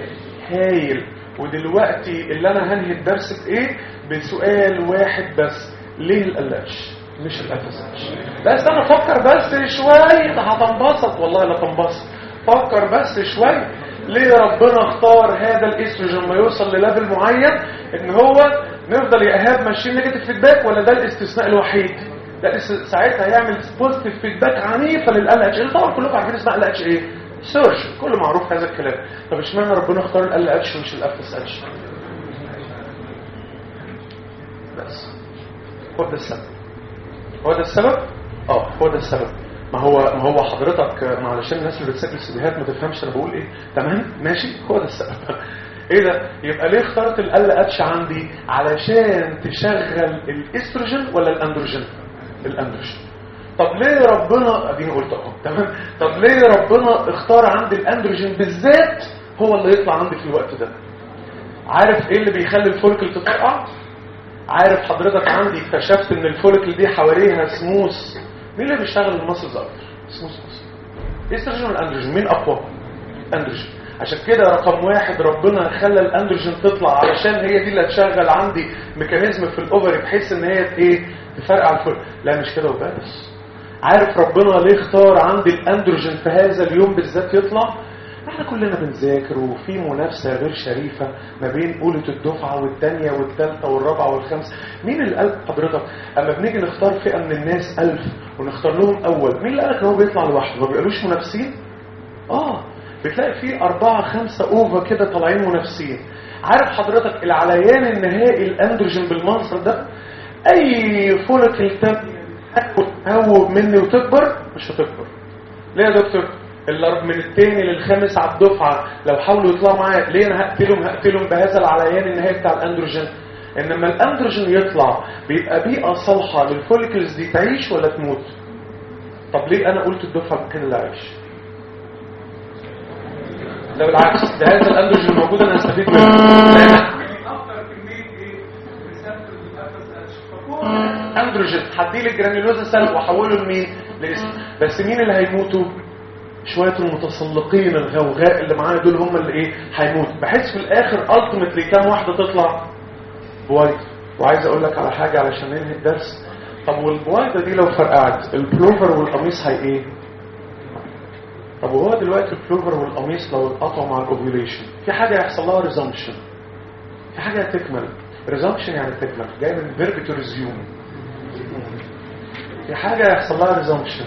هايل ودلوقتي اللي انا هنهي الدرس بايه بسؤال واحد بس ليه ال اتش مش الاف اس اتش بس انا فكر بس شويه هتنبسط والله لا تنبسط فكر بس شويه ليه ربنا اختار هذا الاستروجين ما يوصل لليفل معين ان هو نفضل يا ايهاب ماشيين نيجاتيف فيدباك ولا ده الاستثناء الوحيد ده ساعتها هيعمل بوزيتيف فيدباك عنيفه للال اتش طبعا كلكم عارفين اسمها ال اتش ايه سيرش كله معروف هذا الكلام طب اشمعنى ربنا اختار ال اتش ومش الاف اس اتش بس هو ده السبب هو ده السبب اه هو ده السبب ما هو ما هو حضرتك ما علشان الناس اللي بتسجل سيديهات ما تفهمش انا بقول ايه تمام ماشي هو ده السبب ايه ده يبقى ليه اخترت ال اتش عندي علشان تشغل الاستروجين ولا الاندروجين الاندروجين طب ليه ربنا اديني قلت اهو تمام طب ليه ربنا اختار عندي الاندروجين بالذات هو اللي يطلع عندي في الوقت ده عارف ايه اللي بيخلي الفولكل تطرقع عارف حضرتك عندي اكتشفت ان الفولكل دي حواليها سموث مين اللي بيشتغل المسلز اكتر سموث مسل استروجين ولا اندروجين مين اقوى اندروجين عشان كده رقم واحد ربنا خلى الاندروجين تطلع علشان هي دي اللي هتشغل عندي ميكانيزم في الاوفري بحيث ان هي ايه تفرقع الفول لا مش كده وبس عارف ربنا ليه اختار عندي الاندروجين في هذا اليوم بالذات يطلع احنا كلنا بنذاكر وفي منافسه غير شريفه ما بين اولى الدفعه والثانيه والثالثه والرابعه والخامسه مين اللي قال حضرتك اما بنيجي نختار فئه من الناس ألف ونختار لهم اول مين اللي قالك ان هو بيطلع لوحده ما بيقالوش منافسين اه بتلاقي في أربعة خمسة أوفا كده طالعين منافسين عارف حضرتك العليان النهائي الأندروجين بالمنظر ده أي فوليكل تهوب مني وتكبر مش هتكبر ليه يا دكتور؟ اللي من الثاني للخامس على الدفعة لو حاولوا يطلعوا معايا ليه انا هقتلهم هقتلهم بهذا العليان النهائي بتاع الاندروجين انما الاندروجين يطلع بيبقى بيئة صالحة للفوليكلز دي تعيش ولا تموت طب ليه انا قلت الدفعة مكان اللي عايش ده بالعكس ده هذا الاندروجين الموجود انا هستفيد منه اندروجين هديل الجرانيولوزا سيل واحوله لمين لاسم بس مين اللي هيموتوا شويه المتسلقين الغوغاء اللي معانا دول هم اللي ايه هيموتوا بحيث في الاخر التيمتلي كام واحده تطلع بوايت وعايز اقول لك على حاجه علشان ننهي الدرس طب والبويضه دي لو فرقعت البلوفر والقميص هي ايه طب وهو دلوقتي البلوفر والقميص لو انقطعوا مع الاوفيوليشن في حاجه يحصل لها ريزامشن في حاجه هتكمل ريزامشن يعني تكمل جاي من فيرب تو ريزيوم في حاجه يحصل لها ريزامشن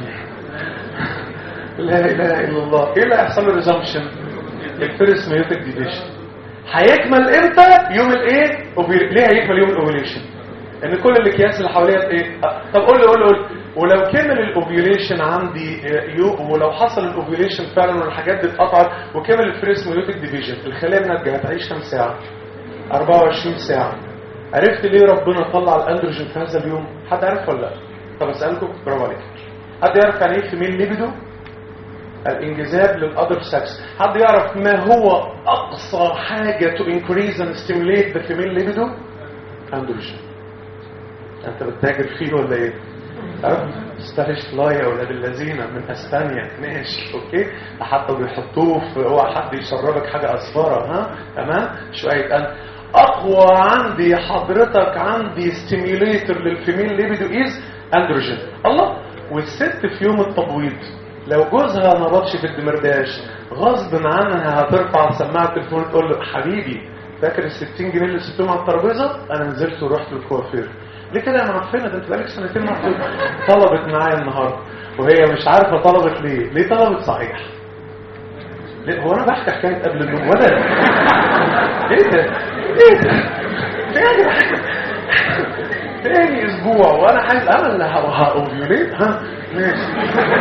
لا اله الا الله ايه اللي هيحصل له ريزامشن الفيرست ميوتك ديفيشن هيكمل امتى يوم الايه أوفي- ليه هيكمل يوم الاوفيوليشن ان كل الاكياس اللي حواليها ايه أه، طب قول لي قول لي قول لي ولو كمل الاوفيوليشن عندي آه، يو ولو حصل الاوفيوليشن فعلا والحاجات دي اتقطعت وكمل الفيرست ميوتك ديفيجن الخلايا الناتجه هتعيش كام ساعه 24 ساعه عرفت ليه ربنا طلع الاندروجين في هذا اليوم حد عارف ولا لا طب اسالكم برافو عليك حد يعرف يعني ايه فيميل ليبيدو الانجذاب للأذر سكس حد يعرف ما هو أقصى حاجة to increase and stimulate the female libido androgen أنت بتتاجر فيه ولا إيه؟ تعرف ستاريش فلاي يا أولاد الذين من أسبانيا ماشي أوكي حتى بيحطوه في اوعى حد يشربك حاجة أصفرة ها تمام شوية أن أقوى عندي حضرتك عندي ستيميوليتر للفيميل ليبيدو إز أندروجين الله والست في يوم التبويض لو جوزها ما بطش في الدمرداش غصب عنها هترفع سماعه التليفون تقول له حبيبي فاكر ال 60 جنيه اللي سبتهم على الترابيزه انا نزلت ورحت للكوافير ليه كده يا معفنه ده انت بقالك سنتين معفنه طلبت معايا النهارده وهي مش عارفه طلبت ليه ليه طلبت صحيح ليه هو انا بحكي حكايه قبل النوم ولا ايه ده ايه ده تاني تاني اسبوع وانا عايز انا اللي هاوفيوليت ها ماشي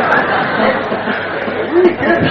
ايه كده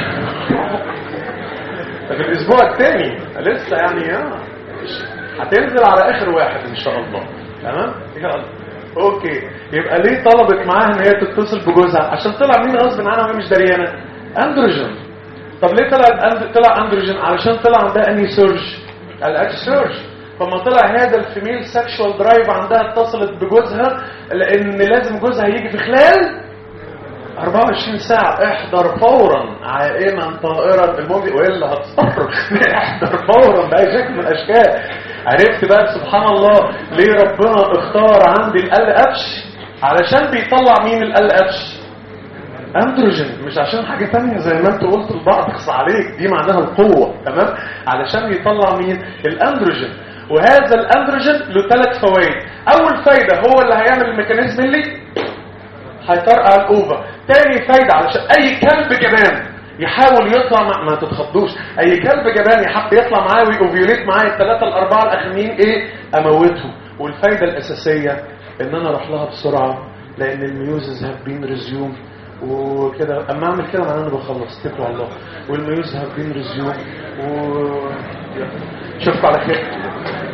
طب الاسبوع الثاني لسه يعني اه هتنزل على اخر واحد ان شاء الله تمام يلا اوكي يبقى ليه طلبت معاها ان هي تتصل بجوزها عشان طلع مين غصب عنها وهي مش دريانه اندروجين طب ليه طلع الأند- طلع اندروجين علشان طلع عندها اني سيرج الاكس سيرج فما طلع هذا الفيميل سكشوال درايف عندها اتصلت بجوزها لان لازم جوزها يجي في خلال 24 ساعة احضر فورا عائما طائرا المهم والا هتصرف احضر فورا بأي شكل من الاشكال عرفت بقى سبحان الله ليه ربنا اختار عندي ال اتش علشان بيطلع مين ال اتش اندروجين مش عشان حاجة تانية زي ما انت قلت البعض اخص عليك دي معناها القوة تمام علشان يطلع مين الاندروجين وهذا الاندروجين له ثلاث فوائد اول فايدة هو اللي هيعمل الميكانيزم اللي هيطرقع الاوفا تاني فايدة علشان اي كلب جبان يحاول يطلع مع... ما تتخضوش اي كلب جبان يحب يطلع معايا ويوفيوليت معايا الثلاثة الاربعة الاخرين ايه اموته والفايدة الاساسية ان انا اروح لها بسرعة لان الميوزز هاف بين ريزيوم وكده اما اعمل كده معناه اني بخلص اتكلوا على الله والميوز هاف بين ريزيوم و شوفكم على خير